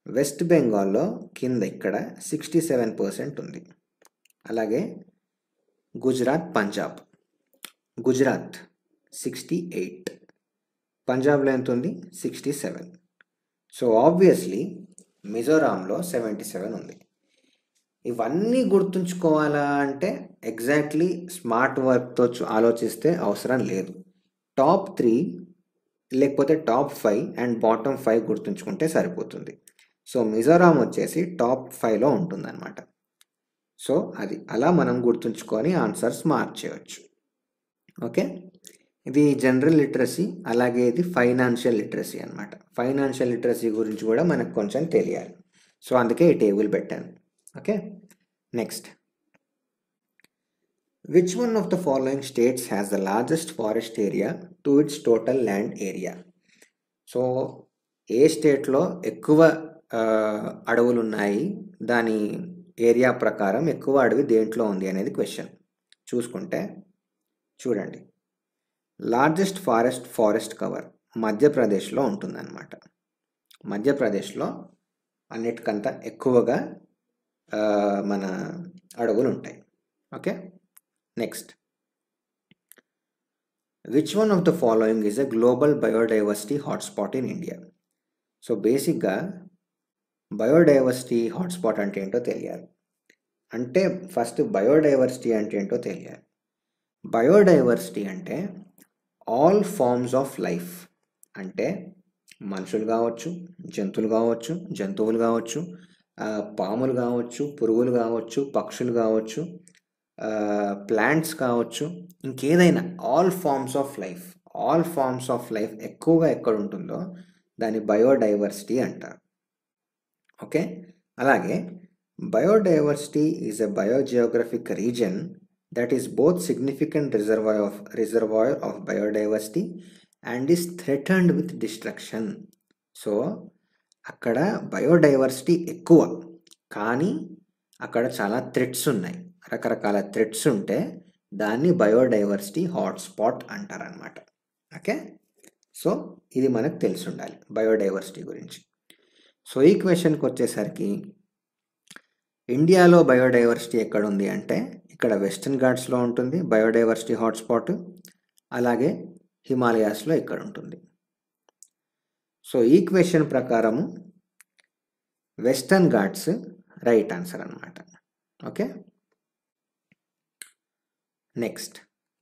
వెస్ట్ బెంగాల్లో కింద ఇక్కడ సిక్స్టీ సెవెన్ పర్సెంట్ ఉంది అలాగే గుజరాత్ పంజాబ్ గుజరాత్ సిక్స్టీ ఎయిట్ పంజాబ్లో ఎంత ఉంది సిక్స్టీ సెవెన్ సో ఆబ్వియస్లీ మిజోరాంలో సెవెంటీ సెవెన్ ఉంది ఇవన్నీ గుర్తుంచుకోవాలా అంటే ఎగ్జాక్ట్లీ స్మార్ట్ వర్క్తో ఆలోచిస్తే అవసరం లేదు టాప్ త్రీ లేకపోతే top five and bottom five గుర్తుంచుకుంటే సరిపోతుంది సో మిజోరాం వచ్చేసి టాప్ ఫైవ్లో ఉంటుందన్నమాట సో అది అలా మనం గుర్తుంచుకొని ఆన్సర్స్ మార్చేయచ్చు ఓకే ఇది జనరల్ లిటరసీ అలాగే ఇది ఫైనాన్షియల్ లిటరసీ అనమాట ఫైనాన్షియల్ లిటరసీ గురించి కూడా మనకు కొంచెం తెలియాలి సో అందుకే ఈ టేబుల్ పెట్టాను okay next which one of the following states has the largest forest area to its total land area so ఏ స్టేట్లో ఎక్కువ అడవులు ఉన్నాయి దాని ఏరియా ప్రకారం ఎక్కువ అడవి దేంట్లో ఉంది అనేది క్వశ్చన్ చూసుకుంటే చూడండి లార్జెస్ట్ ఫారెస్ట్ ఫారెస్ట్ కవర్ మధ్యప్రదేశ్లో ఉంటుందన్నమాట మధ్యప్రదేశ్లో అన్నిటికంతా ఎక్కువగా మన అడవులు ఉంటాయి okay next which one of the following is a global biodiversity hotspot in India so బేసిక్గా బయోడైవర్సిటీ హాట్స్పాట్ అంటే ఏంటో తెలియాలి అంటే ఫస్ట్ బయోడైవర్సిటీ అంటే ఏంటో తెలియాలి బయోడైవర్సిటీ అంటే ఆల్ ఫార్మ్స్ ఆఫ్ లైఫ్ అంటే మనుషులు కావచ్చు జంతువులు కావచ్చు జంతువులు కావచ్చు పాములు కావచ్చు పురుగులు కావచ్చు పక్షులు కావచ్చు ప్లాంట్స్ కావచ్చు ఇంకేదైనా all forms of life all forms of life ఎక్కువగా ఎక్కడ ఉంటుందో దాన్ని బయోడైవర్సిటీ అంటారు ఓకే అలాగే biodiversity is a biogeographic region that is both significant reservoir of reservoir of biodiversity and is threatened with destruction so అక్కడ biodiversity ఎక్కువ కానీ అక్కడ చాలా థ్రెట్స్ ఉన్నాయి రకరకాల థ్రెట్స్ ఉంటే దాన్ని బయోడైవర్సిటీ హాట్స్పాట్ అంటారనమాట ఓకే సో ఇది మనకు తెలిసి ఉండాలి బయోడైవర్సిటీ గురించి సో ఈ క్వశ్చన్కి వచ్చేసరికి ఇండియాలో బయోడైవర్సిటీ ఎక్కడ ఉంది అంటే ఇక్కడ వెస్టర్న్ ఘాట్స్లో ఉంటుంది బయోడైవర్సిటీ హాట్స్పాట్ అలాగే హిమాలయాస్లో ఇక్కడ ఉంటుంది సో ఈ క్వశ్చన్ ప్రకారము వెస్టర్న్ ఘాట్స్ రైట్ ఆన్సర్ అనమాట okay next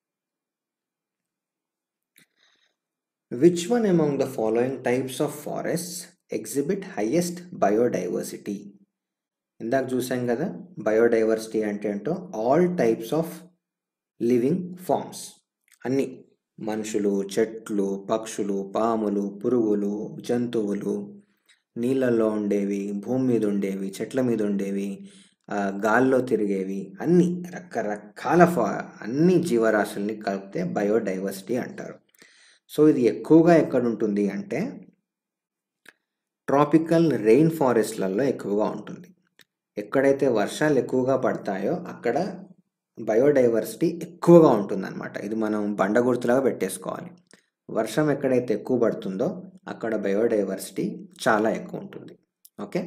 which one among the following types of forest exhibit highest biodiversity ఇందాక చూసాం కదా బయోడైవర్సిటీ అంటే ఏంటో all types of living forms అన్నీ మనుషులు చెట్లు పక్షులు పాములు పురుగులు జంతువులు నీళ్ళల్లో ఉండేవి భూమి మీద ఉండేవి చెట్ల మీద ఉండేవి గాల్లో తిరిగేవి అన్ని రకరకాల ఫా అన్ని జీవరాశుల్ని కలిపితే బయోడైవర్సిటీ అంటారు సో ఇది ఎక్కువగా ఎక్కడ ఉంటుంది అంటే ట్రాపికల్ రెయిన్ ఫారెస్ట్లలో ఎక్కువగా ఉంటుంది ఎక్కడైతే వర్షాలు ఎక్కువగా పడతాయో అక్కడ బయోడైవర్సిటీ ఎక్కువగా ఉంటుందన్నమాట ఇది మనం బండ గుర్తులాగా పెట్టేసుకోవాలి వర్షం ఎక్కడైతే ఎక్కువ పడుతుందో అక్కడ బయోడైవర్సిటీ చాలా ఎక్కువ ఉంటుంది ఓకే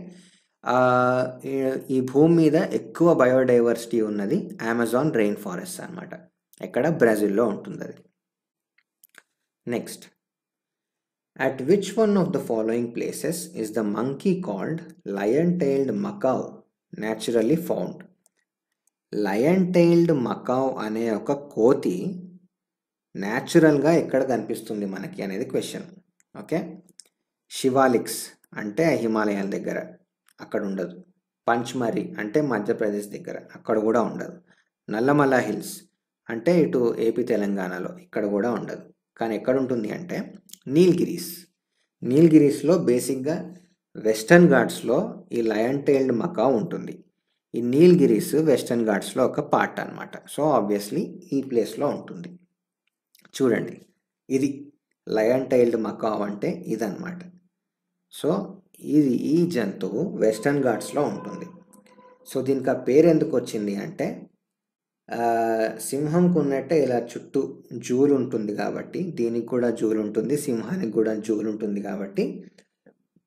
ఈ భూమి మీద ఎక్కువ బయోడైవర్సిటీ ఉన్నది అమెజాన్ రెయిన్ ఫారెస్ట్ అనమాట ఎక్కడ బ్రెజిల్లో ఉంటుంది అది next at which one of the following places is the monkey called lion tailed macaque naturally found lion tailed macaque అనే ఒక కోతి న్యాచురల్గా ఎక్కడ కనిపిస్తుంది మనకి అనేది క్వశ్చన్ ఓకే శివాలిక్స్ అంటే హిమాలయాల దగ్గర అక్కడ ఉండదు పంచ్మరి అంటే మధ్యప్రదేశ్ దగ్గర అక్కడ కూడా ఉండదు నల్లమల్ల హిల్స్ అంటే ఇటు ఏపీ తెలంగాణలో ఇక్కడ కూడా ఉండదు కానీ ఎక్కడ ఉంటుంది అంటే నీల్గిరీస్ నీల్గిరీస్లో బేసిక్గా వెస్టర్న్ ఘాట్స్లో ఈ లయన్ టైల్డ్ మకా ఉంటుంది ఈ నీల్గిరీస్ వెస్టర్న్ ఘాట్స్లో ఒక పార్ట్ అనమాట సో ఆబ్వియస్లీ ఈ ప్లేస్లో ఉంటుంది చూడండి ఇది లయన్ టైల్డ్ మకావ్ అంటే ఇదన్నమాట సో ఇది ఈ జంతువు వెస్టర్న్ ఘాట్స్లో ఉంటుంది సో దీనికి ఆ పేరు ఎందుకు వచ్చింది అంటే సింహంకు ఉన్నట్టే ఇలా చుట్టూ జూలు ఉంటుంది కాబట్టి దీనికి కూడా జూలు ఉంటుంది సింహానికి కూడా జూలు ఉంటుంది కాబట్టి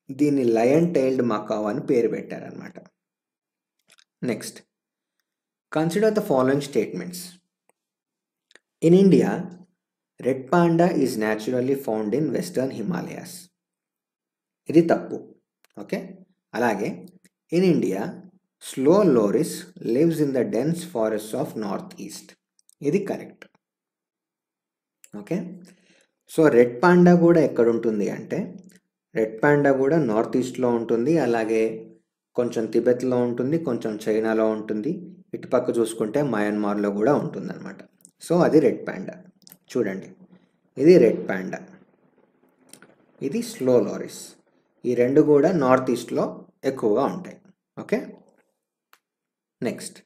దీన్ని లయన్ టైల్డ్ మకావ్ అని పేరు పెట్టారనమాట next consider the following statements in India red panda is naturally found in western Himalayas ఇది తప్పు ఓకే అలాగే in India slow loris lives in the dense forest of north east ఇది correct okay so red panda కూడా ఎక్కడ ఉంటుంది అంటే red panda కూడా north ఈస్ట్లో ఉంటుంది అలాగే కొంచెం తిబెత్లో ఉంటుంది కొంచెం చైనాలో ఉంటుంది ఇటుపక్క చూసుకుంటే మయన్మార్లో కూడా ఉంటుంది అనమాట సో అది రెడ్ పాండా చూడండి ఇది రెడ్ పాండా ఇది స్లో లారీస్ ఈ రెండు కూడా నార్త్ ఈస్ట్లో ఎక్కువగా ఉంటాయి okay next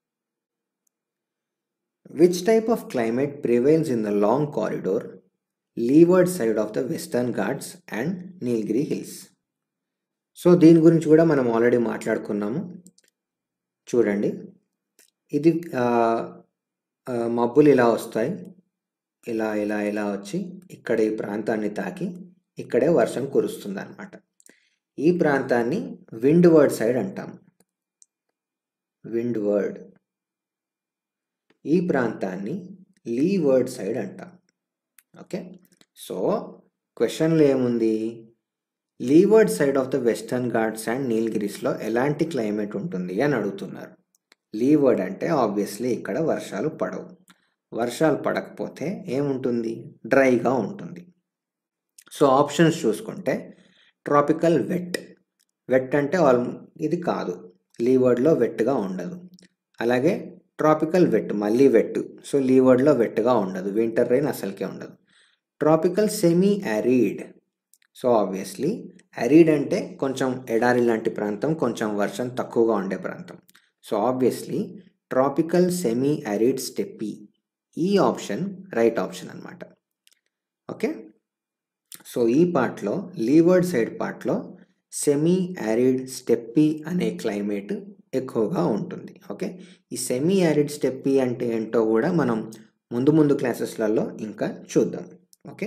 which type of climate prevails in the long corridor leeward side of the Western Ghats and Nilgiri hills so దీని గురించి కూడా మనం ఆల్రెడీ మాట్లాడుకున్నాము చూడండి ఇది ఆ, ఆ, మబ్బులు ఇలా వస్తాయి ఇలా ఇలా ఇలా వచ్చి ఇక్కడ ఈ ప్రాంతాన్ని తాకి ఇక్కడే వర్షం కురుస్తుంది అనమాట ఈ ప్రాంతాన్ని విండ్ వర్డ్ సైడ్ అంటాం విండ్ వర్డ్ ఈ ప్రాంతాన్ని లీ వర్డ్ సైడ్ అంటాం ఓకే సో క్వశ్చన్లో ఏముంది leeward side of the Western Ghats and నీల్గిరీస్లో ఎలాంటి క్లైమేట్ ఉంటుంది అని అడుగుతున్నారు లీవర్డ్ అంటే ఆబ్వియస్లీ ఇక్కడ వర్షాలు పడవు వర్షాలు పడకపోతే ఏముంటుంది డ్రైగా ఉంటుంది సో ఆప్షన్స్ చూసుకుంటే ట్రాపికల్ వెట్ వెట్ అంటే ఆల్ ఇది కాదు లీవర్డ్లో వెట్గా ఉండదు అలాగే ట్రాపికల్ వెట్ మళ్ళీ వెట్ సో లీవర్డ్లో వెట్గా ఉండదు వింటర్ రైన్ అసలుకే ఉండదు tropical semi arid so obviously arid అంటే కొంచెం ఎడారి లాంటి ప్రాంతం కొంచెం వర్షం తక్కువగా ఉండే ప్రాంతం so obviously tropical semi arid steppe ఈ ఆప్షన్ రైట్ ఆప్షన్ అనమాట ఓకే సో ఈ పార్ట్లో లీవర్డ్ సైడ్ పార్ట్లో సెమీ యారిడ్ స్టెప్పీ అనే క్లైమేట్ ఎక్కువగా ఉంటుంది ఓకే ఈ సెమీ యారిడ్ స్టెప్పీ అంటే ఏంటో కూడా మనం ముందు ముందు క్లాసెస్లలో ఇంకా చూద్దాం okay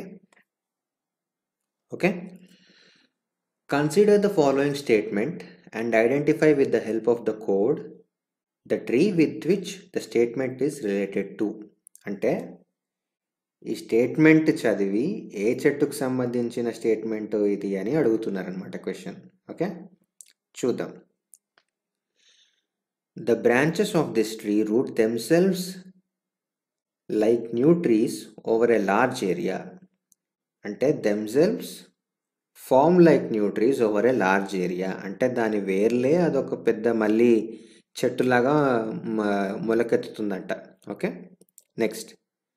okay consider the following statement and identify with the help of the code the tree with which the statement is related to అంటే ఈ స్టేట్మెంట్ చదివి ఏ చెట్టుకు సంబంధించిన స్టేట్మెంట్ ఇది అని అడుగుతున్నారనమాట క్వశ్చన్ ఓకే చూద్దాం the branches of this tree root themselves like new trees over a large area అంటే themselves form like new trees over a large area అంటే దాని వేర్లే అదొక పెద్ద మళ్ళీ చెట్టులాగా మ- మొలకెత్తుతుందంట okay next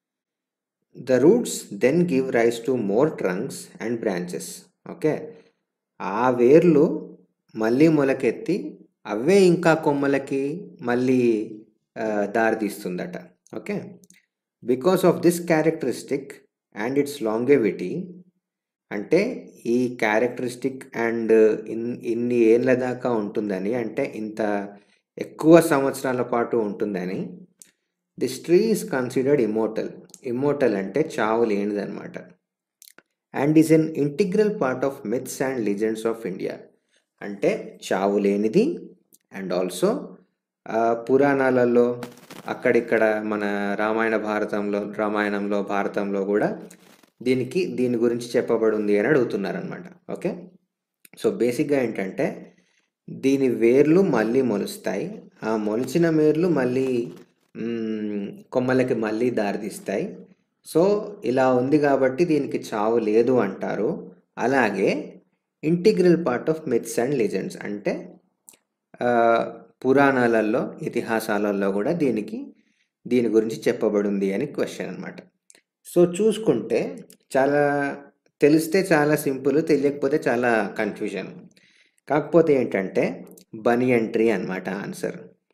the roots then give rise to more trunks and branches okay ఆ వేర్లు మళ్ళీ మొలకెత్తి అవే ఇంకా కొమ్మలకి మళ్ళీ ఆ, దారితీస్తుందట okay because of this characteristic and it's longevity అంటే ఈ క్యారెక్టరిస్టిక్ అండ్ ఇన్ ఇన్ని ఏళ్ళ దాకా ఉంటుందని అంటే ఇంత ఎక్కువ సంవత్సరాల పాటు ఉంటుందని this tree is considered immortal immortal అంటే చావు లేనిదన్నమాట and is an integral part of myths and legends of India అంటే చావు లేనిది అండ్ ఆల్సో పురాణాలలో అక్కడిక్కడ మన రామాయణ భారతంలో రామాయణంలో భారతంలో కూడా దీనికి దీని గురించి చెప్పబడి ఉంది అని అడుగుతున్నారనమాట ఓకే సో బేసిక్గా ఏంటంటే దీని వేర్లు మళ్ళీ మొలుస్తాయి ఆ మొలిచిన వేర్లు మళ్ళీ మ్, కొమ్మలకి మళ్ళీ దారితీస్తాయి సో ఇలా ఉంది కాబట్టి దీనికి చావు లేదు అంటారు అలాగే integral part of myths and legends అంటే ఆ, పురాణాలలో ఇతిహాసాలలో కూడా దీనికి దీని గురించి చెప్పబడింది అని క్వశ్చన్ అనమాట సో చూసుకుంటే చాలా తెలిస్తే చాలా సింపుల్ తెలియకపోతే చాలా కన్ఫ్యూజన్ కాకపోతే ఏంటంటే బనియన్ ట్రీ అనమాట ఆన్సర్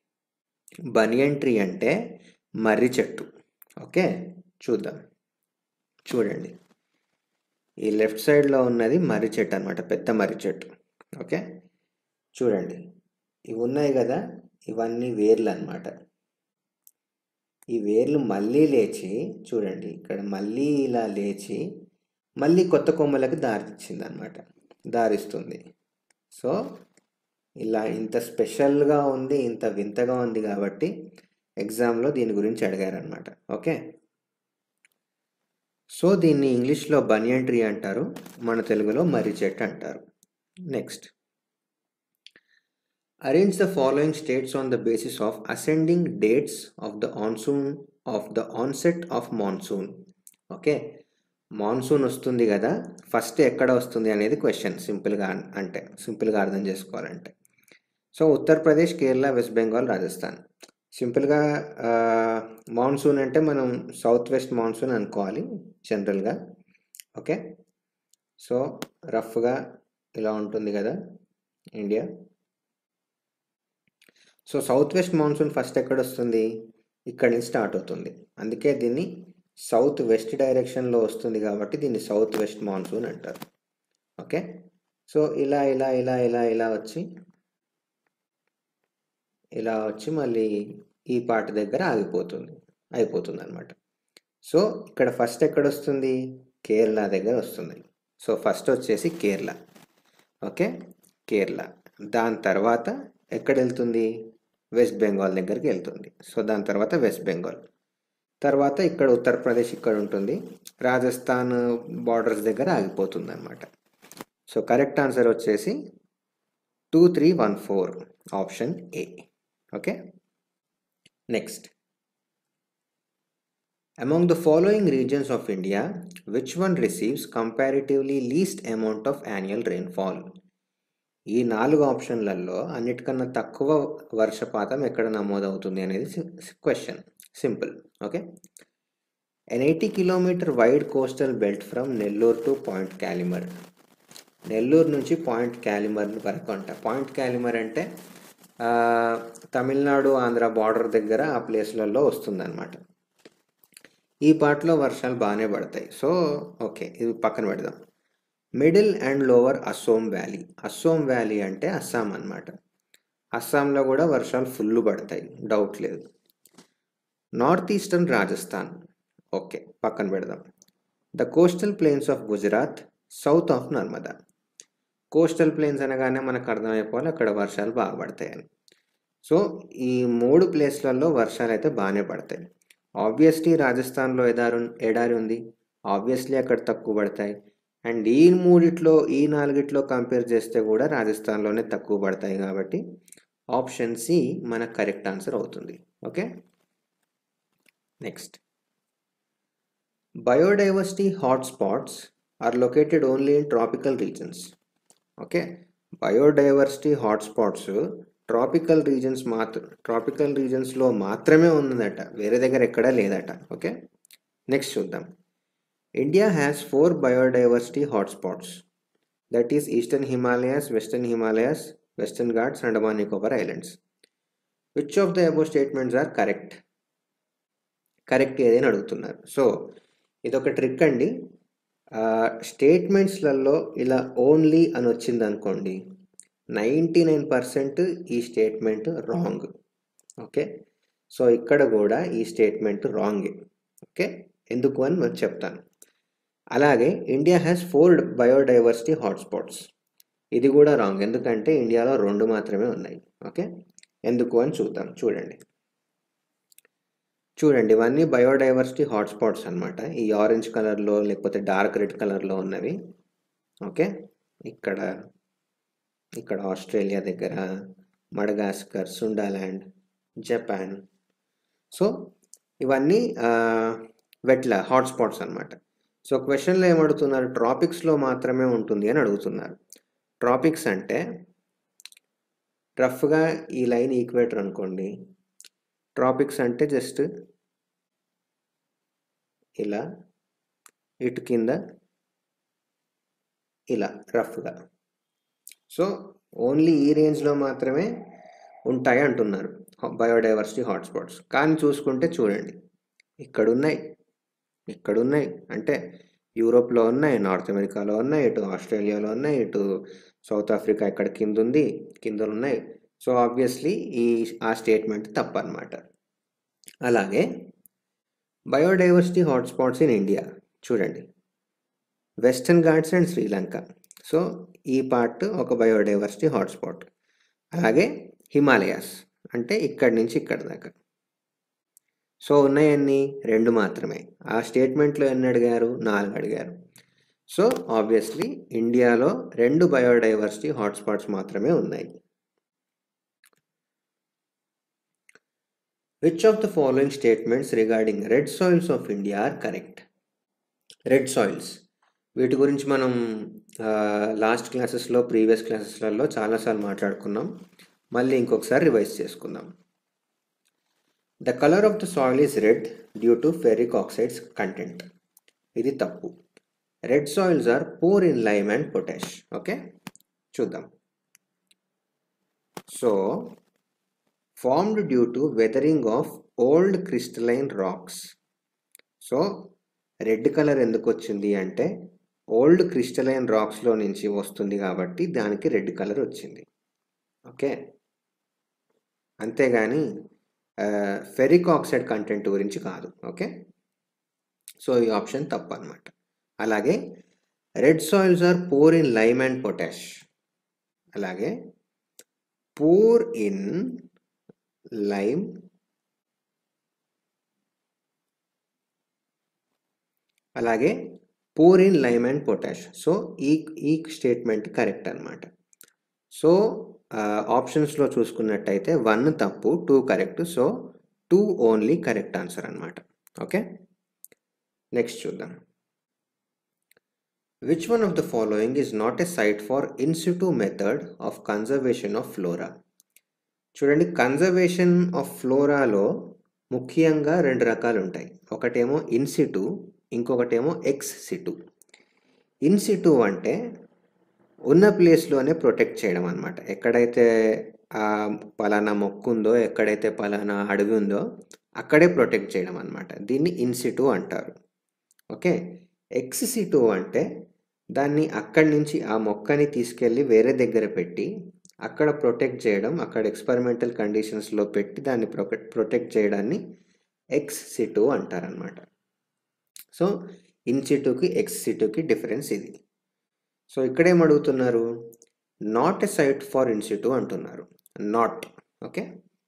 బనియన్ ట్రీ అంటే మర్రి చెట్టు ఓకే చూద్దాం చూడండి ఈ లెఫ్ట్ సైడ్లో ఉన్నది మర్రి చెట్టు అనమాట పెద్ద మర్రి చెట్టు ఓకే చూడండి ఇవి ఉన్నాయి కదా ఇవన్నీ వేర్లు అన్నమాట ఈ వేర్లు మళ్ళీ లేచి చూడండి ఇక్కడ మళ్ళీ ఇలా లేచి మళ్ళీ కొత్త కొమ్మలకు దారిచ్చింది అనమాట దారిస్తుంది సో ఇలా ఇంత స్పెషల్గా ఉంది ఇంత వింతగా ఉంది కాబట్టి ఎగ్జామ్లో దీని గురించి అడిగారనమాట ఓకే సో దీన్ని ఇంగ్లీష్లో బనియన్ ట్రీ అంటారు మన తెలుగులో మర్రి చెట్టు అంటారు next arrange the following states on the basis of ascending dates of the monsoon of the onset of monsoon okay monsoon వస్తుంది కదా ఫస్ట్ ఎక్కడ వస్తుంది అనేది క్వశ్చన్ సింపుల్గా అంటే సింపుల్గా అర్థం చేసుకోవాలంటే సో ఉత్తరప్రదేశ్ కేరళ వెస్ట్ బెంగాల్ రాజస్థాన్ సింపుల్గా మాన్సూన్ అంటే మనం సౌత్ వెస్ట్ మాన్సూన్ అనుకోవాలి జనరల్గా ఓకే సో రఫ్గా ఇలా ఉంటుంది కదా India so south west monsoon first ఎక్కడ వస్తుంది ఇక్కడి నుంచి స్టార్ట్ అవుతుంది అందుకే దీన్ని సౌత్ వెస్ట్ డైరెక్షన్లో వస్తుంది కాబట్టి దీన్ని సౌత్ వెస్ట్ మాన్సూన్ అంటారు ఓకే సో ఇలా ఇలా ఇలా ఇలా ఇలా వచ్చి ఇలా వచ్చి మళ్ళీ ఈ పార్ట్ దగ్గర ఆగిపోతుంది అయిపోతుంది అనమాట సో ఇక్కడ ఫస్ట్ ఎక్కడ వస్తుంది కేరళ దగ్గర వస్తుంది సో ఫస్ట్ వచ్చేసి కేరళ ఓకే కేరళ దాని తర్వాత ఎక్కడ వెళ్తుంది వెస్ట్ బెంగాల్ దగ్గరికి వెళ్తుంది సో దాని తర్వాత వెస్ట్ బెంగాల్ తర్వాత ఇక్కడ ఉత్తరప్రదేశ్ ఇక్కడ ఉంటుంది రాజస్థాన్ బార్డర్స్ దగ్గర ఆగిపోతుంది అనమాట సో కరెక్ట్ ఆన్సర్ వచ్చేసి two three one four option A okay next Among the following regions of India, which one receives comparatively least amount of annual rainfall? ఈ నాలుగు ఆప్షన్లలో అన్నిటికన్నా తక్కువ వర్షపాతం ఎక్కడ నమోదవుతుంది అనేది question simple okay an eighty kilometer wide coastal belt from Nellore to Point Calimere Nellore నుంచి Point క్యాలిమర్ వరకు అంట పాయింట్ క్యాలిమర్ అంటే ఆ, తమిళనాడు ఆంధ్ర బార్డర్ దగ్గర ఆ ప్లేస్లలో వస్తుందన్నమాట ఈ పార్ట్లో వర్షాలు బాగానే పడతాయి సో ఓకే ఇది పక్కన పెడదాం middle and lower Assam valley Assam valley అంటే అస్సాం అన్నమాట అస్సాంలో కూడా వర్షాలు ఫుల్ పడతాయి డౌట్ లేదు నార్త్ ఈస్టర్న్ రాజస్థాన్ ఓకే పక్కన పెడదాం the coastal plains of Gujarat south of Narmada coastal plains అనగానే మనకు అర్థమైపోవాలి అక్కడ వర్షాలు బాగా పడతాయని సో ఈ మూడు ప్లేస్లలో వర్షాలు అయితే బాగానే పడతాయి ఆబ్వియస్లీ రాజస్థాన్లో ఎడారు ఎడారి ఉంది ఆబ్వియస్లీ అక్కడ తక్కువ పడతాయి అండ్ ఈ మూడిట్లో ఈ నాలుగిట్లో కంపేర్ చేస్తే కూడా రాజస్థాన్లోనే తక్కువ పడతాయి కాబట్టి ఆప్షన్ సి మన కరెక్ట్ ఆన్సర్ అవుతుంది okay next biodiversity hotspots are located only in tropical regions okay biodiversity hotspots tropical regions మాత్రం ట్రాపికల్ రీజన్స్లో మాత్రమే ఉన్నదట వేరే దగ్గర ఎక్కడా లేదట ఓకే నెక్స్ట్ చూద్దాం India has four biodiversity hotspots that is Eastern Himalayas Western Himalayas Western Ghats Andaman Nicobar islands which of the above statements are correct correct ఏదైనా అడుగుతున్నారు సో ఇదొక ట్రిక్ అండి స్టేట్మెంట్స్లలో ఇలా ఓన్లీ అని వచ్చింది అనుకోండి నైంటీ నైన్ పర్సెంట్ ఈ స్టేట్మెంట్ రాంగ్ ఓకే సో ఇక్కడ కూడా ఈ స్టేట్మెంట్ రాంగే ఓకే ఎందుకు అని నేను చెప్తాను అలాగే India has four biodiversity hotspots ఇది కూడా రాంగ్ ఎందుకంటే ఇండియాలో రెండు మాత్రమే ఉన్నాయి ఓకే ఎందుకు అని చూద్దాం చూడండి చూడండి ఇవన్నీ బయోడైవర్సిటీ హాట్స్పాట్స్ అన్నమాట ఈ ఆరెంజ్ కలర్లో లేకపోతే డార్క్ రెడ్ కలర్లో ఉన్నవి ఓకే ఇక్కడ ఇక్కడ ఆస్ట్రేలియా దగ్గర మడగాస్కర్ సుండాల్యాండ్ జపాన్ సో ఇవన్నీ వెట్ల హాట్స్పాట్స్ అన్నమాట సో క్వశ్చన్లో ఏమడుగుతున్నారు ట్రాపిక్స్లో మాత్రమే ఉంటుంది అని అడుగుతున్నారు ట్రాపిక్స్ అంటే రఫ్గా ఈ లైన్ ఈక్వేటర్ అనుకోండి ట్రాపిక్స్ అంటే జస్ట్ ఇలా ఇటు కింద ఇలా రఫ్గా సో ఓన్లీ ఈ రేంజ్లో మాత్రమే ఉంటాయి అంటున్నారు బయోడైవర్సిటీ హాట్స్పాట్స్ కానీ చూసుకుంటే చూడండి ఇక్కడున్నాయి ఇక్కడున్నాయి అంటే యూరోప్లో ఉన్నాయి నార్త్ అమెరికాలో ఉన్నాయి ఇటు ఆస్ట్రేలియాలో ఉన్నాయి ఇటు సౌత్ ఆఫ్రికా ఇక్కడ కింద ఉంది కింద ఉన్నాయి సో ఆబ్వియస్లీ ఈ ఆ స్టేట్మెంట్ తప్పనమాట అలాగే బయోడైవర్సిటీ హాట్స్పాట్స్ ఇన్ ఇండియా చూడండి Western Ghats and Sri Lanka so ఈ పార్ట్ ఒక బయోడైవర్సిటీ హాట్స్పాట్ అలాగే హిమాలయాస్ అంటే ఇక్కడి నుంచి ఇక్కడ దాకా సో ఉన్నాయన్ని రెండు మాత్రమే ఆ స్టేట్మెంట్లో ఎన్ని అడిగారు నాలుగు అడిగారు సో ఆబ్వియస్లీ ఇండియాలో రెండు బయోడైవర్సిటీ హాట్స్పాట్స్ మాత్రమే ఉన్నాయి which of the following statements regarding red soils of India are correct red soils వీటి గురించి మనం లాస్ట్ క్లాసెస్లో ప్రీవియస్ క్లాసెస్లలో చాలాసార్లు మాట్లాడుకున్నాం మళ్ళీ ఇంకొకసారి రివైజ్ చేసుకుందాం the colour of the soil is red due to ferric oxides content ఇది తప్పు red soils are poor in lime and potash okay చూద్దాం so formed due to weathering of old crystalline rocks so red colour ఎందుకు వచ్చింది అంటే old crystalline రాక్స్లో నుంచి వస్తుంది కాబట్టి దానికి రెడ్ కలర్ వచ్చింది ఓకే అంతేగాని ఫెరిక్ ఆక్సైడ్ కంటెంట్ గురించి కాదు ఓకే సో ఈ ఆప్షన్ తప్పు అనమాట అలాగే red soils are poor in lime and potash అలాగే పూర్ ఇన్ లైమ్ అలాగే poor in lime and potash so ఈ ఈ స్టేట్మెంట్ కరెక్ట్ అనమాట సో ఆప్షన్స్లో చూసుకున్నట్టయితే వన్ తప్పు two correct so two only correct answer అనమాట ఓకే నెక్స్ట్ చూద్దాం which one of the following is not a site for in situ method of conservation of flora చూడండి conservation of ఫ్లోరాలో ముఖ్యంగా రెండు రకాలు ఉంటాయి ఒకటేమో ఇన్సిటు ఇంకొకటేమో ఎక్స్ సిటు ఇన్సిటు అంటే ఉన్న ప్లేస్లోనే ప్రొటెక్ట్ చేయడం అనమాట ఎక్కడైతే పలానా మొక్కు ఉందో ఎక్కడైతే పలానా అడవి ఉందో అక్కడే ప్రొటెక్ట్ చేయడం అనమాట దీన్ని ఇన్సిటు అంటారు ఓకే ఎక్స్ సిటు అంటే దాన్ని అక్కడి నుంచి ఆ మొక్కని తీసుకెళ్ళి వేరే దగ్గర పెట్టి అక్కడ ప్రొటెక్ట్ చేయడం అక్కడ ఎక్స్పెరిమెంటల్ కండిషన్స్లో పెట్టి దాన్ని ప్రొటెక్ట్ ప్రొటెక్ట్ చేయడాన్ని ఎక్స్ సిటు అంటారనమాట సో ఇన్ సిటుకి ఎక్స్ సిటుకి డిఫరెన్స్ ఇది సో ఇక్కడేం అడుగుతున్నారు not a site for in situ అంటున్నారు not okay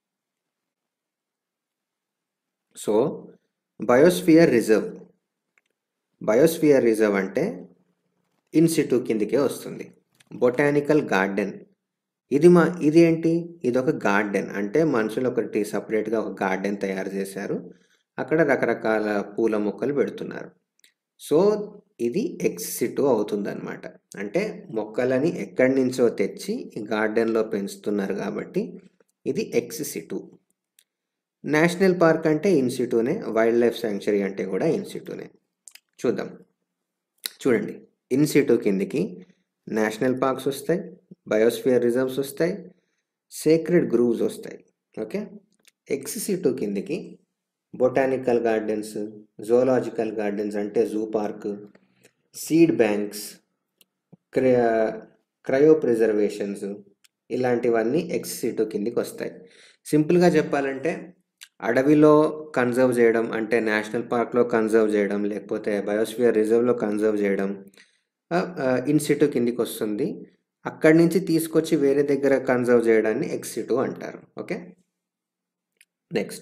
so biosphere reserve biosphere reserve అంటే ఇన్సిటు కిందికే వస్తుంది బొటానికల్ గార్డెన్ ఇది మా ఇది ఏంటి ఇది ఒక గార్డెన్ అంటే మనుషులు ఒకటి సపరేట్గా ఒక గార్డెన్ తయారు చేశారు అక్కడ రకరకాల పూల మొక్కలు పెడుతున్నారు సో ఇది ఎక్సిటు అవుతుందన్నమాట అంటే మొక్కలని ఎక్కడి నుంచో తెచ్చి ఈ గార్డెన్లో పెంచుతున్నారు కాబట్టి ఇది ఎక్సిటు నేషనల్ పార్క్ అంటే ఇన్సిటూనే వైల్డ్ లైఫ్ శాంక్చురీ అంటే కూడా ఇన్సిటూనే చూద్దాం చూడండి ఇన్సిటు కిందికి నేషనల్ పార్క్స్ వస్తాయి బయోస్ఫియర్ రిజర్వ్స్ వస్తాయి సేక్రెడ్ గ్రూవ్స్ వస్తాయి ఓకే ఎక్సిసిటు కిందికి బొటానికల్ గార్డెన్స్ జూలాజికల్ గార్డెన్స్ అంటే zoo park seed banks cryo cryopreservations ఇలాంటివన్నీ ఎక్సిసిటు కిందికి వస్తాయి సింపుల్గా చెప్పాలంటే అడవిలో కన్జర్వ్ చేయడం అంటే నేషనల్ పార్క్లో కన్జర్వ్ చేయడం లేకపోతే బయోస్ఫియర్ రిజర్వ్లో కన్జర్వ్ చేయడం ఇన్సిటు కిందికి వస్తుంది అక్కడి నుంచి తీసుకొచ్చి వేరే దగ్గర కన్జర్వ్ చేయడాన్ని ఎక్సిటు అంటారు okay next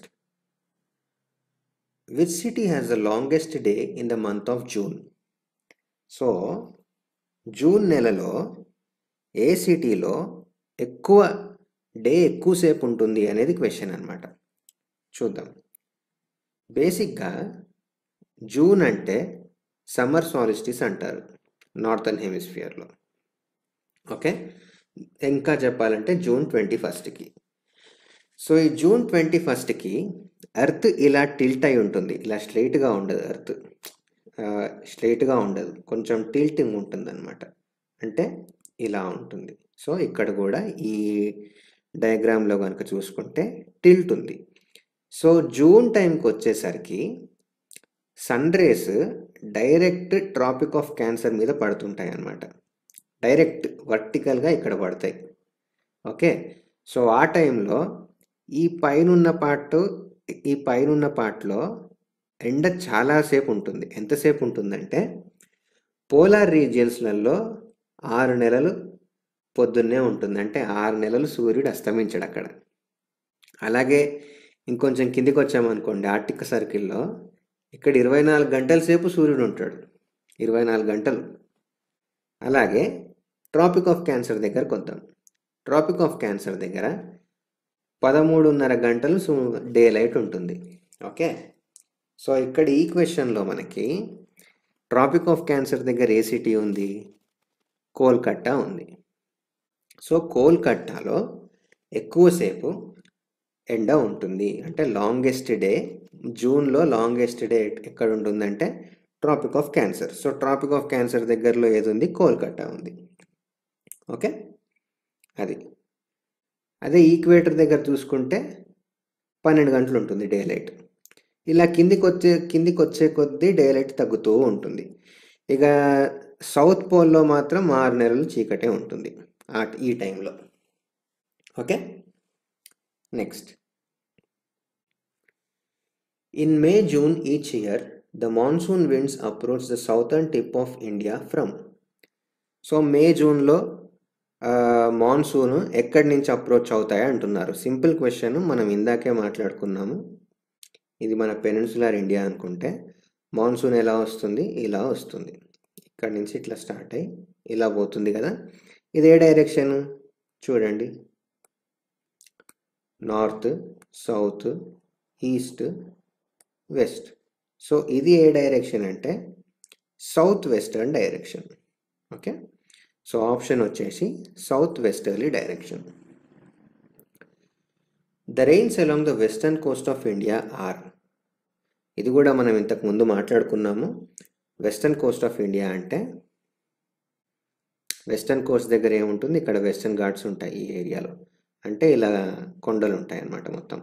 which city has the longest day in the month of June so June నెలలో ఏ సిటీలో ఎక్కువ డే ఎక్కువసేపు ఉంటుంది అనేది క్వశ్చన్ అనమాట చూద్దాం బేసిక్గా జూన్ అంటే సమ్మర్ సాలిస్టిస్ అంటారు నార్థన్ హెమిస్ఫియర్లో ఓకే ఇంకా చెప్పాలంటే జూన్ ట్వంటీ ఫస్ట్కి సో ఈ జూన్ ట్వంటీ ఫస్ట్కి ఎర్త్ ఇలా టిల్ట్ అయి ఉంటుంది ఇలా స్ట్రైట్గా ఉండదు ఎర్త్ స్ట్రైట్గా ఉండదు కొంచెం టిల్టింగ్ ఉంటుంది అనమాట అంటే ఇలా ఉంటుంది సో ఇక్కడ కూడా ఈ డయాగ్రామ్లో కనుక చూసుకుంటే టిల్ట్ ఉంది సో జూన్ టైంకి వచ్చేసరికి sun rays direct tropic of cancer మీద పడుతుంటాయి అన్నమాట డైరెక్ట్ వర్టికల్గా ఇక్కడ పడతాయి ఓకే సో ఆ టైంలో ఈ పైనున్న పార్ట్ ఈ పైనున్న పార్ట్లో ఎండ చాలాసేపు ఉంటుంది ఎంతసేపు ఉంటుందంటే పోలార్ రీజియన్స్లలో ఆరు నెలలు పొద్దున్నే ఉంటుంది అంటే ఆరు నెలలు సూర్యుడు అస్తమించాడు అక్కడ అలాగే ఇంకొంచెం కిందికి వచ్చామనుకోండి ఆర్టిక్ సర్కిల్లో ఇక్కడ ఇరవై నాలుగు గంటల సేపు సూర్యుడు ఉంటాడు ఇరవై నాలుగు గంటలు అలాగే ట్రాపిక్ ఆఫ్ క్యాన్సర్ దగ్గరకు వద్దాం ట్రాపిక్ ఆఫ్ క్యాన్సర్ దగ్గర పదమూడున్నర గంటలు సు డే లైట్ ఉంటుంది ఓకే సో ఇక్కడ ఈ క్వశ్చన్లో మనకి ట్రాపిక్ ఆఫ్ క్యాన్సర్ దగ్గర ఏ సిటీ ఉంది కోల్కట్టా ఉంది సో కోల్కట్టాలో ఎక్కువసేపు ఎండ ఉంటుంది అంటే లాంగెస్ట్ డే జూన్లో లాంగెస్ట్ డే ఎక్కడ ఉంటుందంటే tropic of cancer so tropic of cancer దగ్గరలో ఏది ఉంది కోల్కట్టా ఉంది ఓకే అది అదే ఈక్వేటర్ దగ్గర చూసుకుంటే పన్నెండు గంటలు ఉంటుంది డే లైట్ ఇలా కిందికి వచ్చే కిందికి వచ్చే కొద్దీ డే లైట్ తగ్గుతూ ఉంటుంది ఇక సౌత్ పోల్లో మాత్రం ఆరు నెలలు చీకటే ఉంటుంది ఆ ఈ టైంలో okay next in May June each year the monsoon winds approach the southern tip of India from so May జూన్లో మాన్సూన్ ఎక్కడి నుంచి అప్రోచ్ అవుతాయి అంటున్నారు సింపుల్ క్వశ్చన్ మనం ఇందాకే మాట్లాడుకున్నాము ఇది మన పెనిన్సులర్ ఇండియా అనుకుంటే మాన్సూన్ ఎలా వస్తుంది ఇలా వస్తుంది ఇక్కడ నుంచి ఇట్లా స్టార్ట్ అయ్యి ఇలా పోతుంది కదా ఇది ఏ డైరెక్షన్ చూడండి north south east west so ఇది ఏ డైరెక్షన్ అంటే south western direction okay so option వచ్చేసి south westerly direction the rains along the western coast of India are ఇది కూడా మనం ఇంతకు ముందు మాట్లాడుకున్నాము వెస్టర్న్ కోస్ట్ ఆఫ్ ఇండియా అంటే వెస్టర్న్ కోస్ట్ దగ్గర ఏముంటుంది ఇక్కడ వెస్టర్న్ ఘాట్స్ ఉంటాయి ఈ ఏరియాలో అంటే ఇలా కొండలు ఉంటాయి అన్నమాట మొత్తం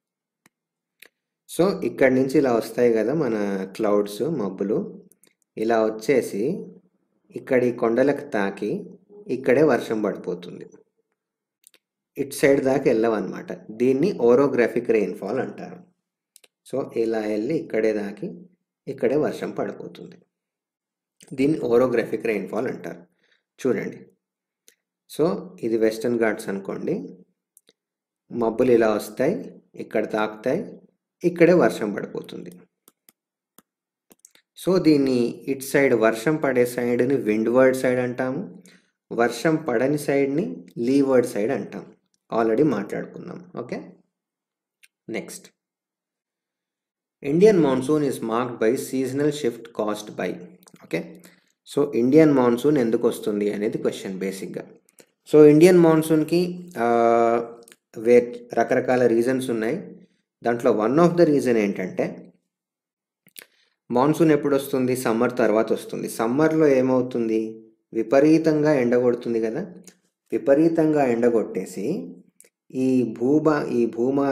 సో ఇక్కడి నుంచి ఇలా వస్తాయి కదా మన క్లౌడ్స్ మబ్బులు ఇలా వచ్చేసి ఇక్కడ ఈ కొండలకు తాకి ఇక్కడే వర్షం పడిపోతుంది ఇట్ సైడ్ దాకా వెళ్ళవన్నమాట దీన్ని ఓరోగ్రాఫిక్ రెయిన్ఫాల్ అంటారు సో ఇలా వెళ్ళి ఇక్కడే దాకి ఇక్కడే వర్షం పడిపోతుంది దీన్ని ఓరోగ్రాఫిక్ రెయిన్ఫాల్ అంటారు చూడండి సో ఇది వెస్టర్న్ ఘాట్స్ అనుకోండి మబ్బులు ఇలా వస్తాయి ఇక్కడ తాకుతాయి ఇక్కడే వర్షం పడిపోతుంది సో దీన్ని ఇట్ సైడ్ వర్షం పడే సైడ్ని విండ్వర్డ్ సైడ్ అంటాము వర్షం పడని సైడ్ని లీవర్డ్ సైడ్ అంటాం ఆల్రెడీ మాట్లాడుకున్నాం okay next Indian monsoon is marked by seasonal shift cost by okay so Indian monsoon ఎందుకు వస్తుంది అనేది క్వశ్చన్ బేసిక్గా సో ఇండియన్ మాన్సూన్కి వే రకరకాల రీజన్స్ ఉన్నాయి దాంట్లో వన్ ఆఫ్ ద రీజన్ ఏంటంటే మాన్సూన్ ఎప్పుడు వస్తుంది సమ్మర్ తర్వాత వస్తుంది సమ్మర్లో ఏమవుతుంది విపరీతంగా ఎండగొడుతుంది కదా విపరీతంగా ఎండగొట్టేసి ఈ భూభా ఈ భూమా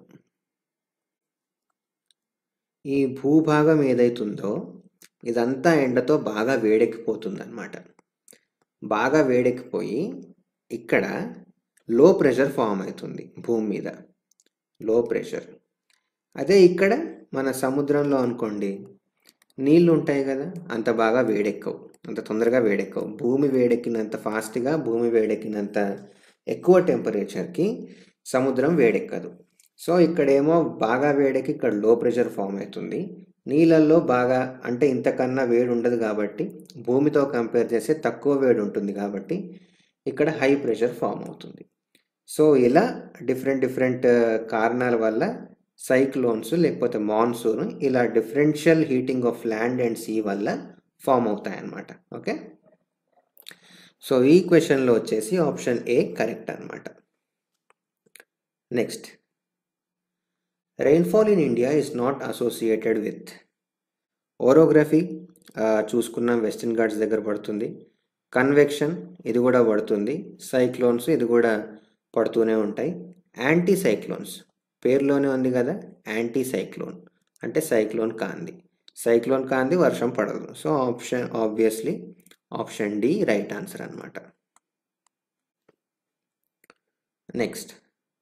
ఈ భూభాగం ఏదైతుందో ఇదంతా ఎండతో బాగా వేడెక్కిపోతుంది అనమాట బాగా వేడెక్కిపోయి ఇక్కడ లో ప్రెషర్ ఫామ్ అవుతుంది భూమి మీద లో ప్రెషర్ అదే ఇక్కడ మన సముద్రంలో అనుకోండి నీళ్ళు ఉంటాయి కదా అంత బాగా వేడెక్కవు అంత తొందరగా వేడెక్కవు భూమి వేడెక్కినంత ఫాస్ట్గా భూమి వేడెక్కినంత ఎక్కువ టెంపరేచర్కి సముద్రం వేడెక్కదు సో ఇక్కడేమో బాగా వేడెక్కి ఇక్కడ లో ప్రెషర్ ఫామ్ అవుతుంది నీళ్ళల్లో బాగా అంటే ఇంతకన్నా వేడి ఉండదు కాబట్టి భూమితో కంపేర్ చేస్తే తక్కువ వేడి ఉంటుంది కాబట్టి ఇక్కడ హై ప్రెషర్ ఫామ్ అవుతుంది సో ఇలా డిఫరెంట్ డిఫరెంట్ కారణాల వల్ల సైక్లోన్స్ లేకపోతే మాన్సూన్ ఇలా differential heating of land and sea వల్ల ఫామ్ అవుతాయి అన్నమాట ఓకే సో ఈ క్వశ్చన్లో వచ్చేసి ఆప్షన్ ఏ కరెక్ట్ అనమాట next rainfall in India is not associated with orography చూసుకున్నాం వెస్టర్న్ ఘాట్స్ దగ్గర పడుతుంది కన్వెక్షన్ ఇది కూడా పడుతుంది సైక్లోన్స్ ఇది కూడా పడుతూనే ఉంటాయి యాంటీ సైక్లోన్స్ పేరులోనే ఉంది కదా యాంటీ సైక్లోన్ అంటే సైక్లోన్ కాంది సైక్లోన్ కాంది వర్షం పడదు so option obviously option D right answer అనమాట next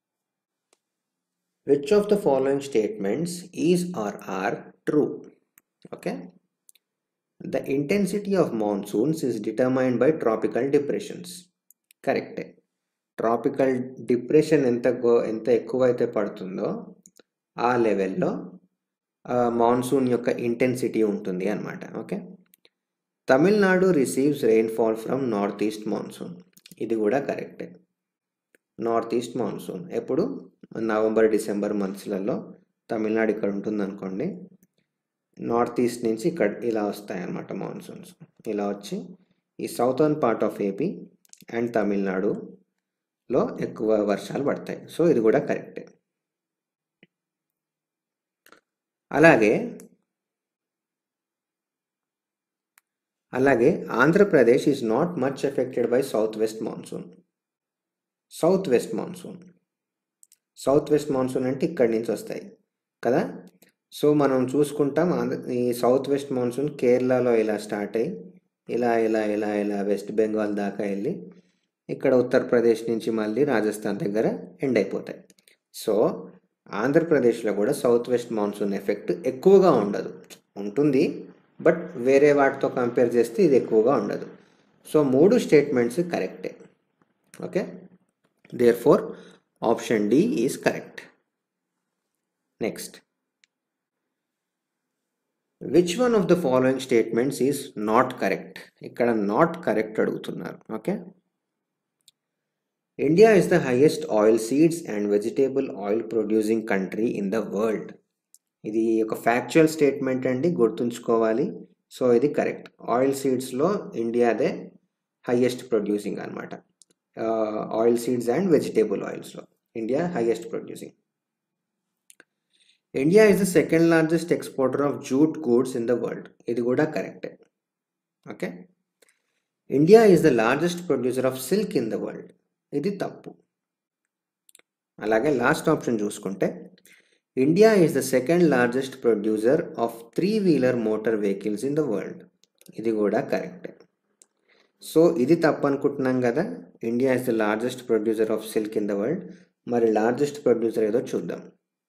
which of the following statements is are are true okay the intensity of monsoons is determined by tropical depressions కరెక్టే tropical depression ఎంత గో- ఎంత ఎక్కువ అయితే పడుతుందో ఆ లెవెల్లో మాన్సూన్ యొక్క ఇంటెన్సిటీ ఉంటుంది అనమాట okay Tamil Nadu receives rainfall from north east monsoon ఇది కూడా కరెక్టే నార్త్ ఈస్ట్ మాన్సూన్ ఎప్పుడు నవంబర్ డిసెంబర్ మంత్స్లలో తమిళనాడు ఇక్కడ ఉంటుంది అనుకోండి నార్త్ ఈస్ట్ నుంచి ఇక్కడ ఇలా వస్తాయి అన్నమాట మాన్సూన్స్ ఇలా వచ్చి ఈ southern part of AP and తమిళనాడులో ఎక్కువ వర్షాలు పడతాయి సో ఇది కూడా కరెక్టే అలాగే అలాగే Andhra Pradesh is not much affected by south west monsoon south west monsoon south west monsoon అంటే ఇక్కడి నుంచి వస్తాయి కదా సో మనం చూసుకుంటాం ఆంధ్ర- ఈ సౌత్ వెస్ట్ మాన్సూన్ కేరళలో ఇలా స్టార్ట్ అయ్యి ఇలా ఇలా ఇలా ఇలా వెస్ట్ బెంగాల్ దాకా వెళ్ళి ఇక్కడ ఉత్తరప్రదేశ్ నుంచి మళ్ళీ రాజస్థాన్ దగ్గర ఎండ్ అయిపోతాయి సో ఆంధ్రప్రదేశ్లో కూడా సౌత్ వెస్ట్ మాన్సూన్ ఎఫెక్ట్ ఎక్కువగా ఉండదు ఉంటుంది బట్ వేరే వాటితో కంపేర్ చేస్తే ఇది ఎక్కువగా ఉండదు సో మూడు స్టేట్మెంట్స్ కరెక్టే okay therefore option D is correct next which one of the following statements is not correct ఇక్కడ నాట్ కరెక్ట్ అడుగుతున్నారు okay India is the highest oil seeds and vegetable oil producing country in the world ఇది ఒక factual statement అండి గుర్తుంచుకోవాలి so ఇది correct oil సీడ్స్లో ఇండియాదే highest producing అనమాట ఆయిల్ సీడ్స్ అండ్ వెజిటేబుల్ ఆయిల్స్లో India highest producing India is the second largest exporter of jute goods in the world ఇది కూడా కరెక్టే okay India is the largest producer of silk in the world ఇది తప్పు అలాగే last option చూసుకుంటే India is the second largest producer of three wheeler motor vehicles in the world ఇది కూడా కరెక్టే సో ఇది తప్పు అనుకుంటున్నాం కదా India is the largest producer of silk in the world మరి లార్జెస్ట్ ప్రొడ్యూసర్ ఏదో చూద్దాం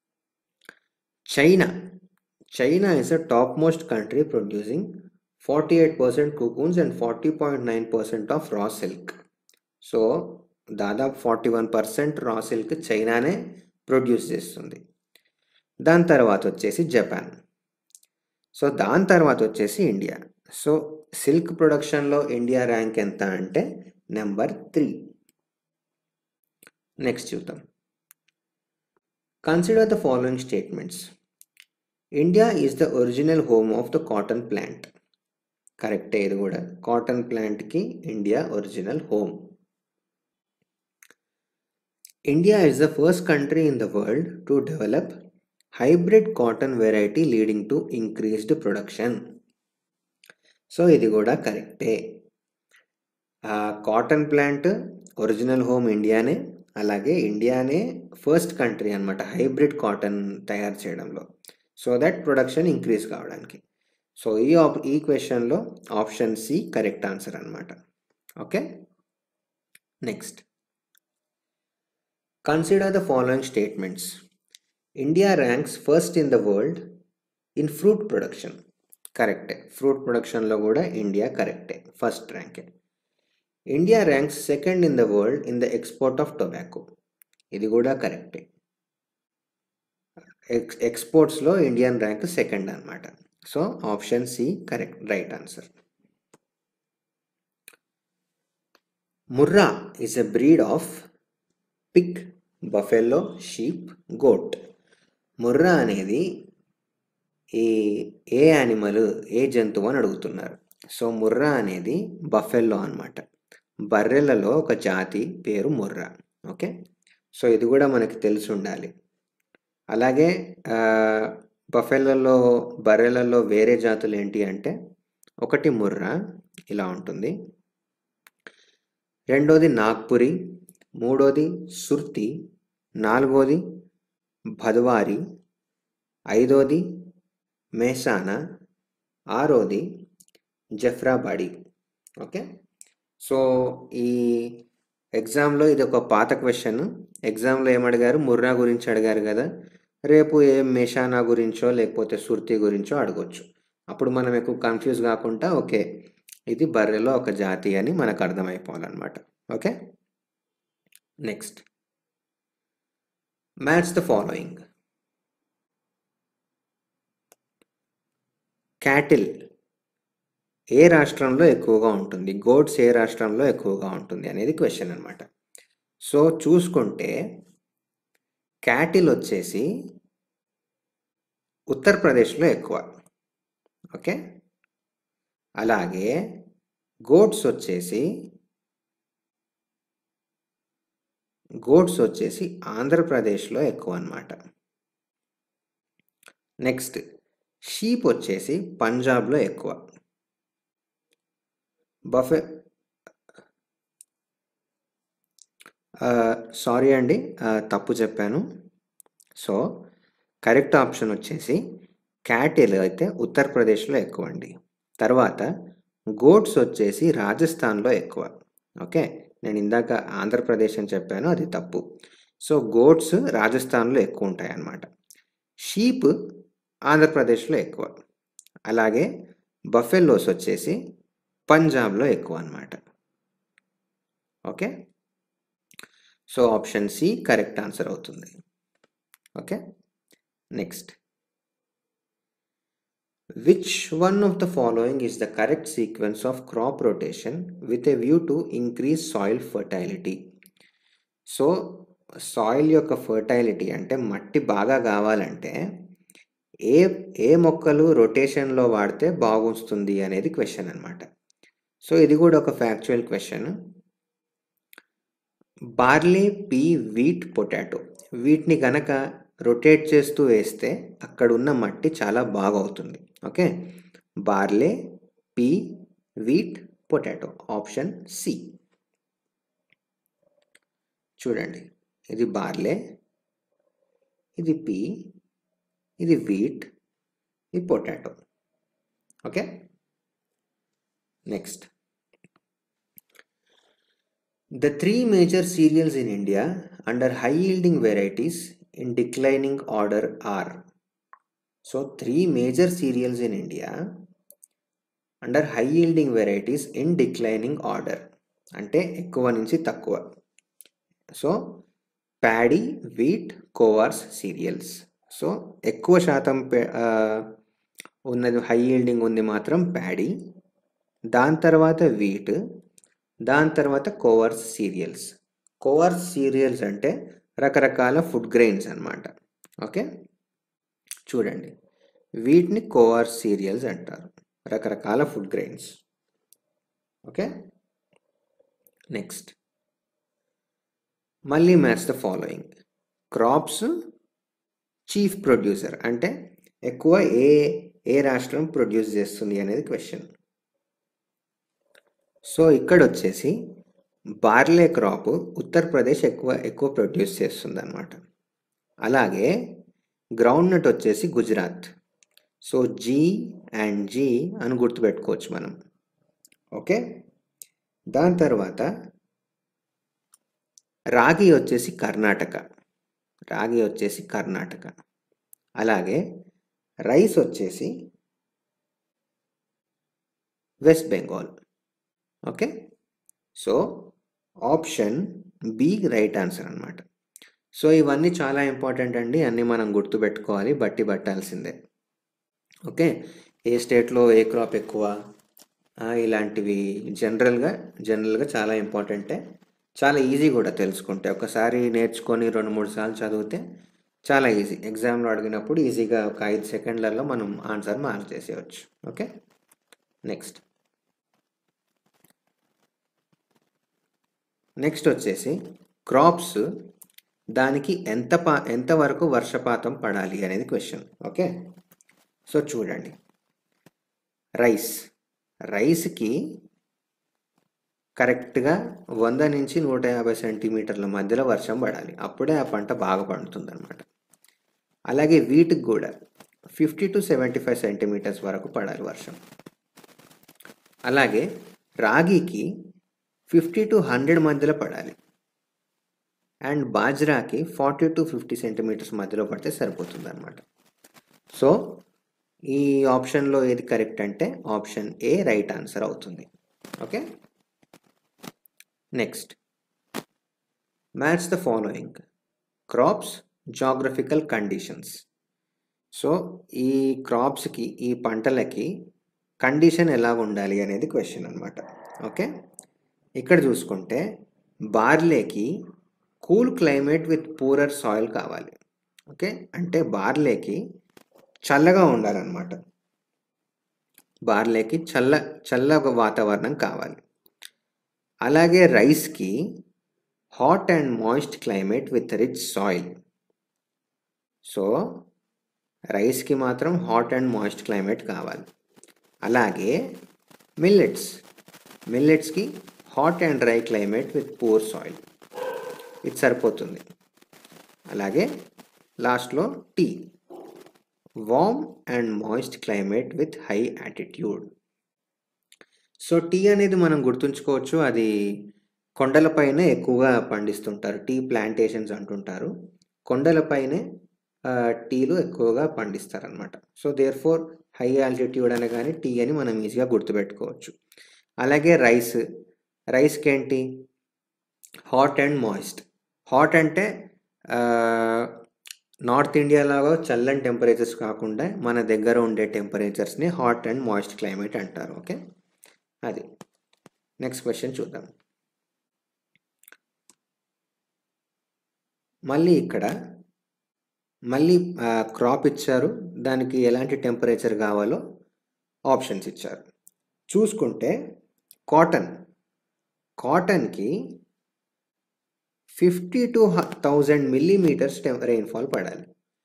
China China is a top most country producing forty eight percent cocoons and forty point nine percent of raw silk so దాదాపు forty one percent raw silk చైనానే produce చేస్తుంది దాని తర్వాత వచ్చేసి Japan so దాని తర్వాత వచ్చేసి ఇండియా సో సిల్క్ ప్రొడక్షన్లో ఇండియా ర్యాంక్ ఎంత అంటే నెంబర్ త్రీ నెక్స్ట్ చూద్దాం consider the following statements India is the original home of the cotton plant కరెక్టే ఇది కూడా కాటన్ ప్లాంట్కి India original home India is the first country in the world to develop hybrid cotton variety leading to increased production so ఇది కూడా కరెక్టే ఆ cotton plant original home ఇండియానే అలాగే ఇండియానే ఫస్ట్ కంట్రీ అనమాట హైబ్రిడ్ కాటన్ తయారు చేయడంలో సో దట్ ప్రొడక్షన్ ఇంక్రీజ్ కావడానికి సో ఈ ఆప్ ఈ క్వశ్చన్లో ఆప్షన్ సి కరెక్ట్ ఆన్సర్ అనమాట okay next consider the following statements India ranks first in the world in fruit production కరెక్టే ఫ్రూట్ ప్రొడక్షన్లో కూడా ఇండియా కరెక్టే ఫస్ట్ ర్యాంకే India ranks second in the world in the export of tobacco ఇది కూడా కరెక్టే ఎక్స్ ఎక్స్పోర్ట్స్లో ఇండియన్ ర్యాంక్ సెకండ్ అనమాట so option C correct right answer Murrah is a breed of pig buffalo sheep goat Murrah అనేది ఈ ఏ యానిమల్ ఏ జంతువు అని అడుగుతున్నారు సో ముర్రా అనేది బఫెల్లో అనమాట బర్రెలలో ఒక జాతి పేరు ముర్రా ఓకే సో ఇది కూడా మనకి తెలిసి ఉండాలి అలాగే బఫెలలో బర్రెలలో వేరే జాతులు ఏంటి అంటే ఒకటి ముర్రా ఇలా ఉంటుంది రెండోది నాగ్పురి మూడోది సుర్తి నాలుగోది భద్వారి ఐదోది మెహసానా ఆరోది జఫ్రాబాడి ఓకే సో ఈ ఎగ్జామ్లో ఇది ఒక పాత క్వశ్చన్ ఎగ్జామ్లో ఏమడిగారు ముర్రా గురించి అడిగారు కదా రేపు ఏ మెషానా గురించో లేకపోతే సుర్తి గురించో అడగొచ్చు అప్పుడు మనం ఎక్కువ కన్ఫ్యూజ్ కాకుండా ఓకే ఇది బర్రెలో ఒక జాతి అని మనకు అర్థమైపోవాలన్నమాట okay next match the following cattle ఏ రాష్ట్రంలో ఎక్కువగా ఉంటుంది గోడ్స్ ఏ రాష్ట్రంలో ఎక్కువగా ఉంటుంది అనేది క్వశ్చన్ అనమాట సో చూసుకుంటే క్యాటిల్ వచ్చేసి ఉత్తరప్రదేశ్లో ఎక్కువ ఓకే అలాగే గోడ్స్ వచ్చేసి గోడ్స్ వచ్చేసి ఆంధ్రప్రదేశ్లో ఎక్కువ అన్నమాట నెక్స్ట్ షీప్ వచ్చేసి పంజాబ్లో ఎక్కువ బఫే సారీ అండి ఆ, తప్పు చెప్పాను సో కరెక్ట్ ఆప్షన్ వచ్చేసి క్యాటిల్ అయితే ఉత్తరప్రదేశ్లో ఎక్కువ అండి తర్వాత గోడ్స్ వచ్చేసి రాజస్థాన్లో ఎక్కువ ఓకే నేను ఇందాక ఆంధ్రప్రదేశ్ అని చెప్పాను అది తప్పు సో గోడ్స్ రాజస్థాన్లో ఎక్కువ ఉంటాయి అన్నమాట షీప్ ఆంధ్రప్రదేశ్లో ఎక్కువ అలాగే బఫెల్లోస్ వచ్చేసి పంజాబ్లో ఎక్కువ అన్నమాట okay so option C correct answer అవుతుంది okay next which one of the following is the correct sequence of crop rotation with a view to increase soil fertility so soil యొక్క fertility అంటే మట్టి బాగా కావాలంటే ఏ ఏ మొక్కలు రొటేషన్లో వాడితే బాగుస్తుంది అనేది క్వశ్చన్ అనమాట సో ఇది కూడా ఒక factual question barley pea wheat potato వీటిని గనక రొటేట్ చేస్తూ వేస్తే అక్కడ ఉన్న మట్టి చాలా బాగా అవుతుంది okay barley pea wheat potato option C చూడండి ఇది బార్లే ఇది పీ ఇది వీట్ ఇది potato okay next The three major cereals in India under high yielding varieties in declining order are. So, three major cereals in India under high yielding varieties in declining order. అంటే ఎక్కువ నుంచి తక్కువ so paddy wheat coarse cereals so ఎక్కువ శాతం పె- ఆ, ఉన్నది high yielding ఉంది మాత్రం ప్యాడీ దాని తర్వాత వీట్ దాని తర్వాత కోవర్స్ సీరియల్స్ కోవర్స్ సీరియల్స్ అంటే రకరకాల ఫుడ్ గ్రెయిన్స్ అన్నమాట ఓకే చూడండి వీటిని కోవర్స్ సీరియల్స్ అంటారు రకరకాల ఫుడ్ గ్రెయిన్స్ ఓకే నెక్స్ట్ మళ్ళీ match the following crops chief producer అంటే ఎక్కువ ఏ ఏ రాష్ట్రం ప్రొడ్యూస్ చేస్తుంది అనేది క్వశ్చన్ సో ఇక్కడ వచ్చేసి బార్లే క్రాప్ ఉత్తరప్రదేశ్ ఎక్కువ ఎక్కువ ప్రొడ్యూస్ చేస్తుంది అనమాట అలాగే గ్రౌండ్ నట్ వచ్చేసి Gujarat so G and G అని గుర్తుపెట్టుకోవచ్చు మనం ఓకే దాని తర్వాత రాగి వచ్చేసి కర్ణాటక రాగి వచ్చేసి కర్ణాటక అలాగే రైస్ వచ్చేసి West Bengal okay so option B right answer అనమాట సో ఇవన్నీ చాలా ఇంపార్టెంట్ అండి అన్నీ మనం గుర్తుపెట్టుకోవాలి బట్టి పట్టాల్సిందే ఓకే ఏ స్టేట్లో ఏ క్రాప్ ఎక్కువ ఆ, ఇలాంటివి జనరల్గా జనరల్గా చాలా ఇంపార్టెంటే చాలా ఈజీ కూడా తెలుసుకుంటే ఒకసారి నేర్చుకొని రెండు మూడు సార్లు చదివితే చాలా ఈజీ ఎగ్జామ్లో అడిగినప్పుడు ఈజీగా ఒక ఐదు సెకండ్లలో మనం ఆన్సర్ మార్క్ చేసేయచ్చు ఓకే నెక్స్ట్ నెక్స్ట్ వచ్చేసి క్రాప్స్ దానికి ఎంత పా ఎంతవరకు వర్షపాతం పడాలి అనేది క్వశ్చన్ ఓకే సో చూడండి రైస్ రైస్కి కరెక్ట్గా వంద నుంచి నూట యాభై సెంటీమీటర్ల మధ్యలో వర్షం పడాలి అప్పుడే ఆ పంట బాగా పండుతుంది అనమాట అలాగే వీటికి కూడా fifty to seventy five centimetres వరకు పడాలి వర్షం అలాగే రాగికి ఫిఫ్టీ టు హండ్రెడ్ మధ్యలో పడాలి అండ్ బాజ్రాకి ఫార్టీ టు ఫిఫ్టీ సెంటీమీటర్స్ మధ్యలో పడితే సరిపోతుంది అనమాట సో ఈ ఆప్షన్లో ఏది కరెక్ట్ అంటే ఆప్షన్ ఏ రైట్ ఆన్సర్ అవుతుంది okay next match the following crops geographical conditions so ఈ క్రాప్స్కి ఈ పంటలకి కండిషన్ ఎలా ఉండాలి అనేది క్వశ్చన్ అనమాట ఓకే ఇక్కడ చూసుకుంటే బార్లేకి cool climate with poorer soil కావాలి ఓకే అంటే బార్లేకి చల్లగా ఉండాలన్నమాట బార్లేకి చల్ల చల్ల వాతావరణం కావాలి అలాగే రైస్కి hot and moist climate with rich soil so రైస్కి మాత్రం హాట్ అండ్ మాయిస్ట్ క్లైమేట్ కావాలి అలాగే మిల్లెట్స్ మిల్లెట్స్కి hot and dry climate with poor soil ఇది సరిపోతుంది అలాగే లాస్ట్లో tea warm and moist climate with high altitude so tea అనేది మనం గుర్తుంచుకోవచ్చు అది కొండలపైనే ఎక్కువగా పండిస్తుంటారు టీ ప్లాంటేషన్స్ అంటుంటారు కొండలపైనే ఆ, టీలు ఎక్కువగా పండిస్తారనమాట so therefore high altitude అనగానే టీ అని మనం ఈజీగా గుర్తుపెట్టుకోవచ్చు అలాగే రైస్ రైస్కి ఏంటి హాట్ అండ్ మాయిస్ట్ హాట్ అంటే నార్త్ ఇండియా లాగా చల్లని టెంపరేచర్స్ కాకుండా మన దగ్గర ఉండే టెంపరేచర్స్ని హాట్ అండ్ మాయిస్ట్ క్లైమేట్ అంటారు ఓకే అది నెక్స్ట్ క్వశ్చన్ చూద్దాం మళ్ళీ ఇక్కడ మళ్ళీ క్రాప్ ఇచ్చారు దానికి ఎలాంటి టెంపరేచర్ కావాలో ఆప్షన్స్ ఇచ్చారు చూసుకుంటే కాటన్ కాటన్కి fifty to thousand millimetres rainfall పడాలి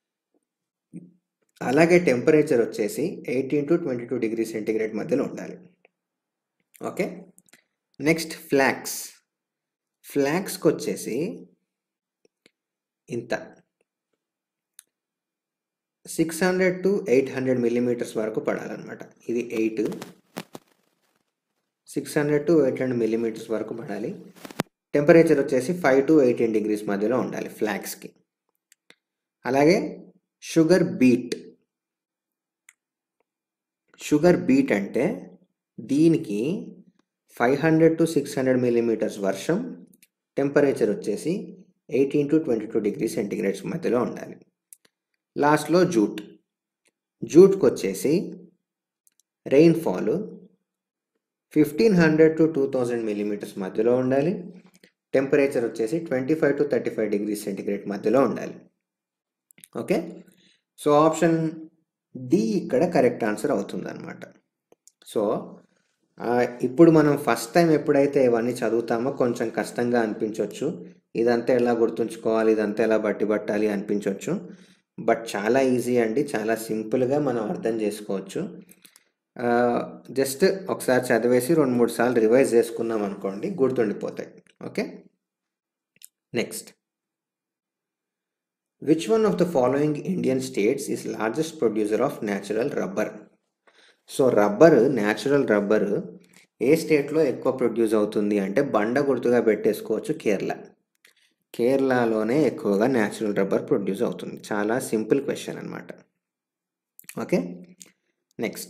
అలాగే టెంపరేచర్ వచ్చేసి eighteen to twenty two degree centigrade మధ్యలో ఉండాలి ఓకే నెక్స్ట్ ఫ్లాక్స్ ఫ్లాక్స్కి వచ్చేసి ఇంత six hundred to eight hundred millimetres వరకు పడాలన్నమాట ఇది eight six hundred to eight hundred millimetres వరకు పడాలి టెంపరేచర్ వచ్చేసి ఫైవ్ టు ఎయిటీన్ డిగ్రీస్ మధ్యలో ఉండాలి ఫ్లాక్స్కి అలాగే షుగర్ బీట్ షుగర్ బీట్ అంటే దీనికి five hundred to six hundred millimetres వర్షం టెంపరేచర్ వచ్చేసి eighteen to twenty two degree centigrades మధ్యలో ఉండాలి లాస్ట్లో జూట్ జూట్కి వచ్చేసి rainfall fifteen hundred to two thousand millimetres మధ్యలో ఉండాలి టెంపరేచర్ వచ్చేసి twenty five to thirty five degree centigrade మధ్యలో ఉండాలి ఓకే సో ఆప్షన్ డి ఇక్కడ కరెక్ట్ ఆన్సర్ అవుతుంది అనమాట సో ఆ, ఇప్పుడు మనం ఫస్ట్ టైం ఎప్పుడైతే ఇవన్నీ చదువుతామో కొంచెం కష్టంగా అనిపించవచ్చు ఇదంతా ఎలా గుర్తుంచుకోవాలి ఇదంతా ఎలా బట్టి పట్టాలి అనిపించవచ్చు బట్ చాలా ఈజీ అండి చాలా సింపుల్గా మనం అర్థం చేసుకోవచ్చు జస్ట్ ఒకసారి చదివేసి రెండు మూడు సార్లు రివైజ్ చేసుకున్నాం అనుకోండి గుర్తుండిపోతాయి okay next which one of the following Indian states is largest producer of natural rubber so rubber natural rubber ఏ స్టేట్లో ఎక్కువ ప్రొడ్యూస్ అవుతుంది అంటే బండ గుర్తుగా పెట్టేసుకోవచ్చు కేరళ కేరళలోనే ఎక్కువగా న్యాచురల్ రబ్బర్ ప్రొడ్యూస్ అవుతుంది చాలా సింపుల్ క్వశ్చన్ అనమాట okay next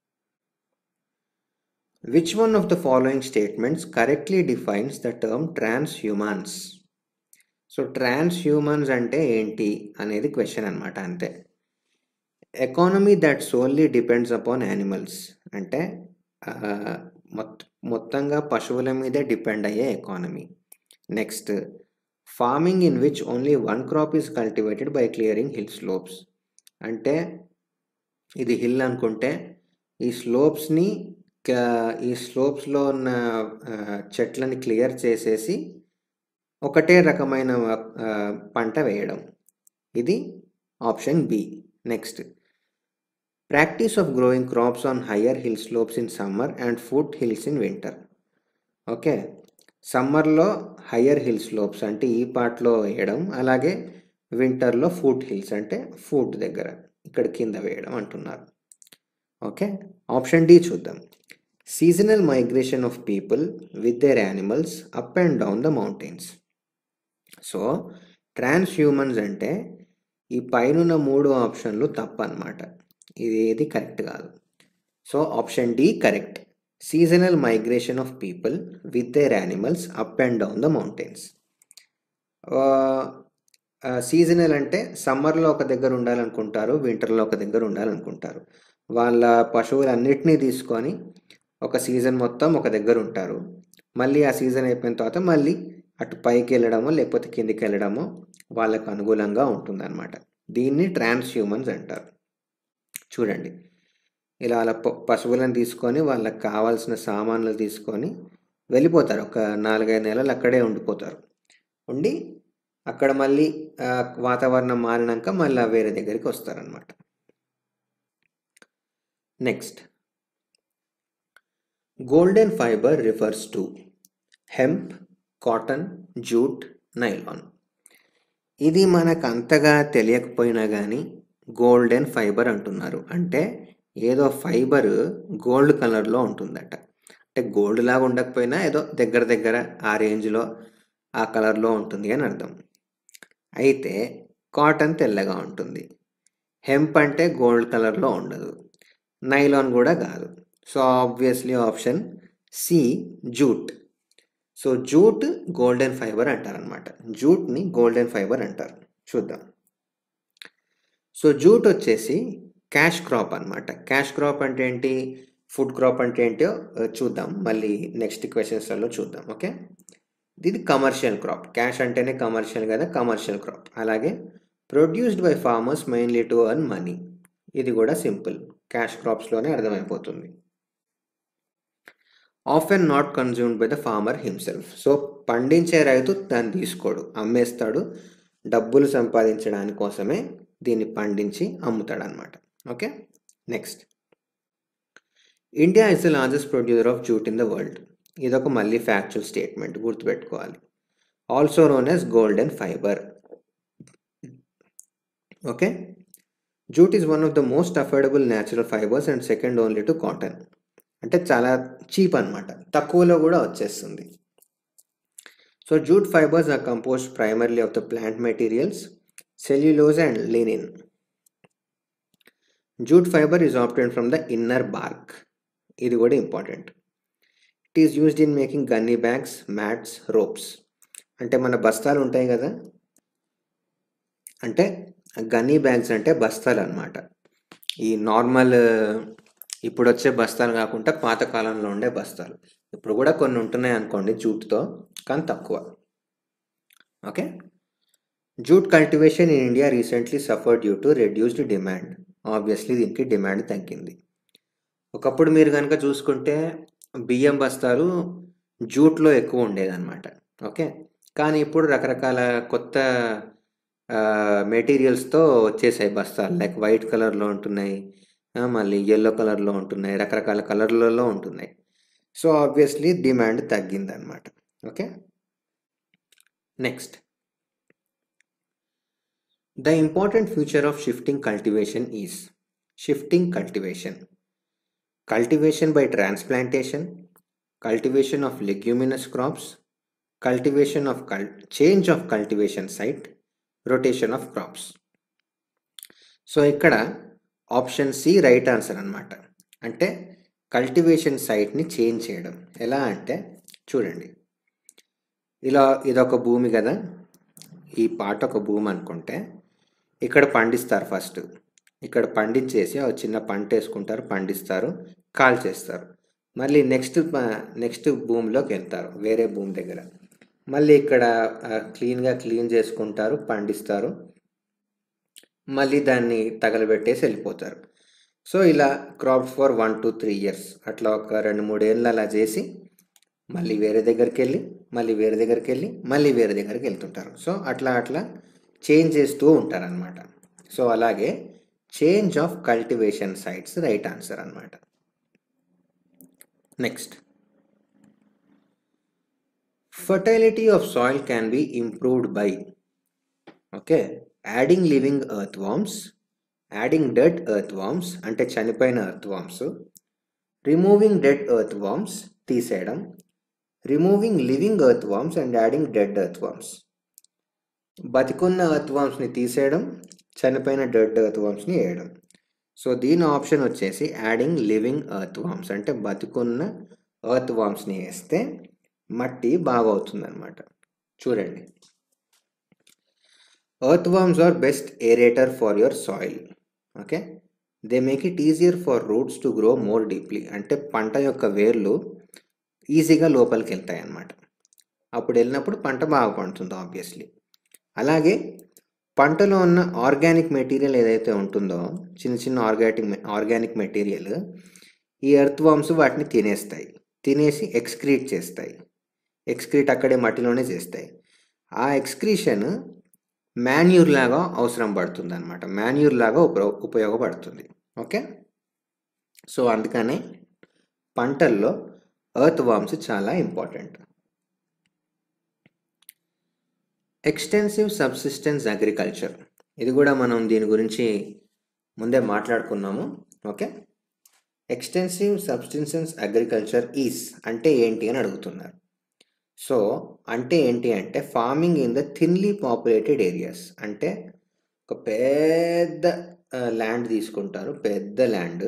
which one of the following statements correctly defines the term transhumance so transhumance అంటే ఏంటి అనేది క్వశ్చన్ అనమాట అంతే economy that solely depends upon animals అంటే ఆ, మొత్ మొత్తంగా పశువుల మీదే డిపెండ్ అయ్యే economy next farming in which only one crop is cultivated by clearing hill slopes అంటే ఇది హిల్ అనుకుంటే ఈ స్లోప్స్ని ఈ స్లోప్స్లో ఉన్న ఆ, చెట్లని క్లియర్ చేసేసి ఒకటే రకమైన ఆ, పంట వేయడం ఇది option B next practice of growing crops on higher hill slopes in summer and foothills in winter okay సమ్మర్లో హయ్యర్ హిల్ స్లోప్స్ అంటే ఈ పార్ట్లో వేయడం అలాగే వింటర్లో ఫుడ్ హిల్స్ అంటే ఫుడ్ దగ్గర ఇక్కడ కింద వేయడం అంటున్నారు ఓకే ఆప్షన్ డి చూద్దాం seasonal migration of people with their animals up and down the mountains so transhumance అంటే ఈ పైనున్న మూడు ఆప్షన్లు తప్పు అనమాట ఇది ఏది కరెక్ట్ కాదు సో option D correct seasonal migration of people with their animals up and down the mountains seasonal అంటే సమ్మర్లో ఒక దగ్గర ఉండాలనుకుంటారు వింటర్లో ఒక దగ్గర ఉండాలనుకుంటారు వాళ్ళ పశువులన్నిటినీ తీసుకొని ఒక సీజన్ మొత్తం ఒక దగ్గర ఉంటారు మళ్ళీ ఆ సీజన్ అయిపోయిన తర్వాత మళ్ళీ అటు పైకి వెళ్ళడమో లేకపోతే కిందికి వెళ్ళడమో వాళ్ళకు అనుకూలంగా ఉంటుందన్నమాట దీన్ని ట్రాన్స్ హ్యూమన్స్ అంటారు చూడండి ఇలా అలా ప- పశువులను తీసుకొని వాళ్ళకి కావాల్సిన సామాన్లు తీసుకొని వెళ్ళిపోతారు ఒక నాలుగైదు నెలలు అక్కడే ఉండిపోతారు ఉండి అక్కడ మళ్ళీ ఆ, వాతావరణం మారినాక మళ్ళీ వేరే దగ్గరికి వస్తారనమాట next golden fibre refers to hemp cotton jute nylon ఇది మనకు అంతగా తెలియకపోయినా కానీ గోల్డెన్ ఫైబర్ అంటున్నారు అంటే ఏదో ఫైబర్ గోల్డ్ కలర్లో ఉంటుందట అంటే గోల్డ్ లాగా ఉండకపోయినా ఏదో దగ్గర దగ్గర ఆ రేంజ్లో ఆ కలర్లో ఉంటుంది అని అర్థం అయితే కాటన్ తెల్లగా ఉంటుంది హెంప్ అంటే గోల్డ్ కలర్లో ఉండదు నైలాన్ కూడా కాదు so obviously option C jute so jute golden fibre అంటారనమాట జూట్ని గోల్డెన్ ఫైబర్ అంటారు చూద్దాం సో జూట్ వచ్చేసి క్యాష్ క్రాప్ అన్నమాట క్యాష్ క్రాప్ అంటే ఏంటి ఫుడ్ క్రాప్ అంటే ఏంటో ఆ, చూద్దాం మళ్ళీ నెక్స్ట్ క్వశ్చన్స్లలో చూద్దాం ఓకే ఇది కమర్షియల్ క్రాప్ క్యాష్ అంటేనే కమర్షియల్ కదా కమర్షియల్ క్రాప్ అలాగే produced by farmers mainly to earn money ఇది కూడా సింపుల్ క్యాష్ క్రాప్స్లోనే అర్థమైపోతుంది often not consumed by the farmer himself so పండించే రైతు దాన్ని తీసుకోడు అమ్మేస్తాడు డబ్బులు సంపాదించడానికి కోసమే దీన్ని పండించి అమ్ముతాడు అనమాట okay next India is the largest producer of jute in the world ఇదొక మళ్ళీ ఫ్యాక్చువల్ స్టేట్మెంట్ గుర్తుపెట్టుకోవాలి also known as golden fibre okay jute is one of the most affordable natural fibres and second only to cotton అంటే చాలా cheap అనమాట తక్కువలో కూడా వచ్చేస్తుంది so jute fibres are composed primarily of the plant materials cellulose and lignin jute fibre is often from the inner bark ఇది కూడా important it is used in making gunny bags mats ropes అంటే మన బస్తాలు ఉంటాయి కదా అంటే gunny bags అంటే బస్తాలు అన్నమాట ఈ నార్మల్ ఇప్పుడు వచ్చే బస్తాలు కాకుండా పాతకాలంలో ఉండే బస్తాలు ఇప్పుడు కూడా కొన్ని ఉంటున్నాయి అనుకోండి జూట్తో కానీ తక్కువ okay jute cultivation in India recently suffer due to reduced demand obviously దీనికి డిమాండ్ తగ్గింది ఒకప్పుడు మీరు కనుక చూసుకుంటే బియ్యం బస్తాలు జూట్లో ఎక్కువ ఉండేదన్నమాట ఓకే కానీ ఇప్పుడు రకరకాల కొత్త మెటీరియల్స్తో వచ్చేసాయి బస్తాలు లైక్ వైట్ కలర్లో ఉంటున్నాయి ఆ, మళ్ళీ ఎల్లో కలర్లో ఉంటున్నాయి రకరకాల కలర్లలో ఉంటున్నాయి సో ఆబ్వియస్లీ డిమాండ్ తగ్గిందనమాట okay next the important feature of shifting cultivation is shifting cultivation cultivation by transplantation cultivation of leguminous crops cultivation of cul change of cultivation site rotation of crops so ఇక్కడ option C right answer అనమాట అంటే cultivation సైట్ని change చేయడం ఎలా అంటే చూడండి ఇలా ఇదొక భూమి కదా ఈ పాట ఒక భూమి అనుకుంటే ఇక్కడ పండిస్తారు ఫస్ట్ ఇక్కడ పండించేసి ఒక చిన్న పంట వేసుకుంటారు పండిస్తారు కాల్ చేస్తారు మళ్ళీ నెక్స్ట్ నెక్స్ట్ భూమిలోకి వెళ్తారు వేరే భూమి దగ్గర మళ్ళీ ఇక్కడ క్లీన్గా క్లీన్ చేసుకుంటారు పండిస్తారు మళ్ళీ దాన్ని తగలబెట్టేసి వెళ్ళిపోతారు సో ఇలా crop for one to three years అట్లా ఒక రెండు మూడేళ్ళు అలా చేసి మళ్ళీ వేరే దగ్గరికి వెళ్ళి మళ్ళీ వేరే దగ్గరికి వెళ్ళి మళ్ళీ వేరే దగ్గరికి వెళ్తుంటారు సో అట్లా అట్లా చేంజ్ చేస్తూ ఉంటారనమాట సో అలాగే change of cultivation sites right answer అనమాట next fertility of soil can be improved by okay adding living earthworms adding dead earthworms అంటే చనిపోయిన earthworms removing dead earthworms తీసేయడం removing living earthworms and adding dead earthworms బతికున్న ఎర్త్ వామ్స్ని తీసేయడం చనిపోయిన dead earth వామ్స్ని వేయడం so దీని ఆప్షన్ వచ్చేసి యాడింగ్ లివింగ్ ఎర్త్ వామ్స్ అంటే బతుకున్న ఎర్త్ వామ్స్ని వేస్తే మట్టి బాగా అవుతుంది అనమాట చూడండి earthworms are best aerator for your soil okay they make it easier for roots to grow more deeply అంటే పంట యొక్క వేర్లు ఈజీగా లోపలికి వెళ్తాయి అన్నమాట అప్పుడు వెళ్ళినప్పుడు పంట బాగా పండుతుంది ఆబ్వియస్లీ అలాగే పంటలో ఉన్న ఆర్గానిక్ మెటీరియల్ ఏదైతే ఉంటుందో చిన్న చిన్న ఆర్గానిక్ ఆర్గానిక్ మెటీరియల్ ఈ ఎర్త్ వామ్స్ వాటిని తినేస్తాయి తినేసి ఎక్స్క్రీట్ చేస్తాయి ఎక్స్క్రీట్ అక్కడే మట్టిలోనే చేస్తాయి ఆ ఎక్స్క్రీషన్ మాన్యూర్ లాగా అవసరం పడుతుంది అనమాట మాన్యూర్ లాగా ఉప ఉపయోగపడుతుంది ఓకే సో అందుకనే పంటల్లో ఎర్త్ వామ్స్ చాలా ఇంపార్టెంట్ ఎక్స్టెన్సివ్ సబ్సిస్టెన్స్ అగ్రికల్చర్ ఇది కూడా మనం దీని గురించి ముందే మాట్లాడుకున్నాము okay extensive subsistence agriculture is అంటే ఏంటి అని అడుగుతున్నారు సో అంటే ఏంటి అంటే farming in the thinly populated areas అంటే ఒక పెద్ద ల్యాండ్ తీసుకుంటారు పెద్ద ల్యాండ్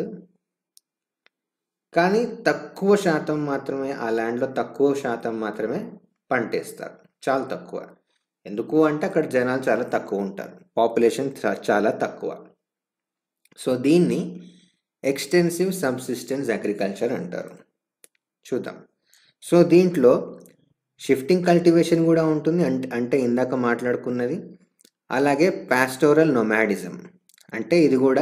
కానీ తక్కువ శాతం మాత్రమే ఆ ల్యాండ్లో తక్కువ శాతం మాత్రమే పంటేస్తారు చాలా తక్కువ ఎందుకు అంటే అక్కడ జనాలు చాలా తక్కువ ఉంటారు పాపులేషన్ చాలా తక్కువ సో దీన్ని ఎక్స్టెన్సివ్ సబ్సిస్టెన్స్ అగ్రికల్చర్ అంటారు చూద్దాం సో దీంట్లో షిఫ్టింగ్ కల్టివేషన్ కూడా ఉంటుంది అంటే అంటే ఇందాక మాట్లాడుకున్నది అలాగే పాస్టోరల్ నొమాడిజం అంటే ఇది కూడా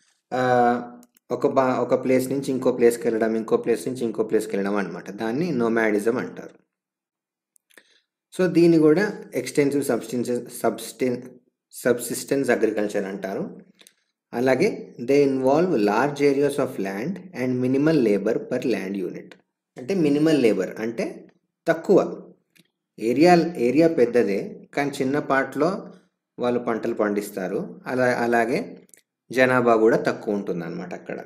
ఒక బా ఒక ప్లేస్ నుంచి ఇంకో ప్లేస్కి వెళ్ళడం ఇంకో ప్లేస్ నుంచి ఇంకో ప్లేస్కి వెళ్ళడం అనమాట దాన్ని నొమాడిజం అంటారు సో దీన్ని కూడా extensive subsistence subsistence subsistence agriculture అంటారు అలాగే they involve large areas of land and minimal labour per land unit అంటే మినిమల్ లేబర్ అంటే తక్కువ ఏరియా ఏరియా పెద్దదే కానీ చిన్న పార్ట్లో వాళ్ళు పంటలు పండిస్తారు అలా అలాగే జనాభా కూడా తక్కువ ఉంటుంది అనమాట అక్కడ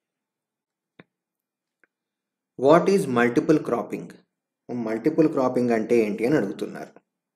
what is multiple cropping multiple cropping అంటే ఏంటి అని అడుగుతున్నారు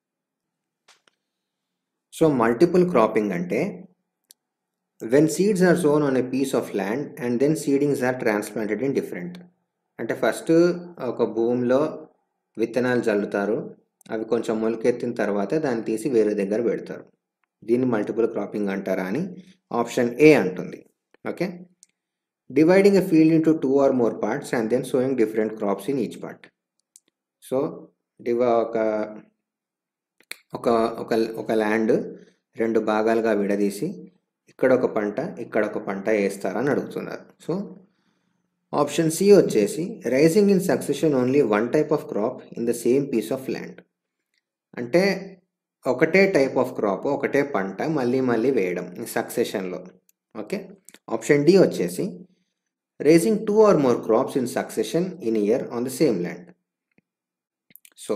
సో మల్టిపుల్ క్రాపింగ్ అంటే when seeds are sown on a piece of land and then seedings are transplanted in different అంటే ఫస్ట్ ఒక భూమిలో విత్తనాలు చల్లుతారు అవి కొంచెం మొలకెత్తిన తర్వాత దాన్ని తీసి వేరే దగ్గర పెడతారు దీన్ని మల్టిపుల్ క్రాపింగ్ అంటారా అని ఆప్షన్ ఏ అంటుంది okay dividing a field into two or more parts and then sowing different crops in each part so డివ ఒక ఒక ఒక ఒక ల్యాండ్ రెండు భాగాలుగా విడదీసి ఇక్కడ ఒక పంట ఇక్కడ ఒక పంట వేస్తారని అడుగుతున్నారు సో ఆప్షన్ సి వచ్చేసి raising in succession only one type of crop in the same piece of land అంటే ఒకటే టైప్ ఆఫ్ క్రాప్ ఒకటే పంట మళ్ళీ మళ్ళీ వేయడం సక్సెషన్లో ఓకే ఆప్షన్ డి వచ్చేసి raising two or more crops in succession in year on the same land so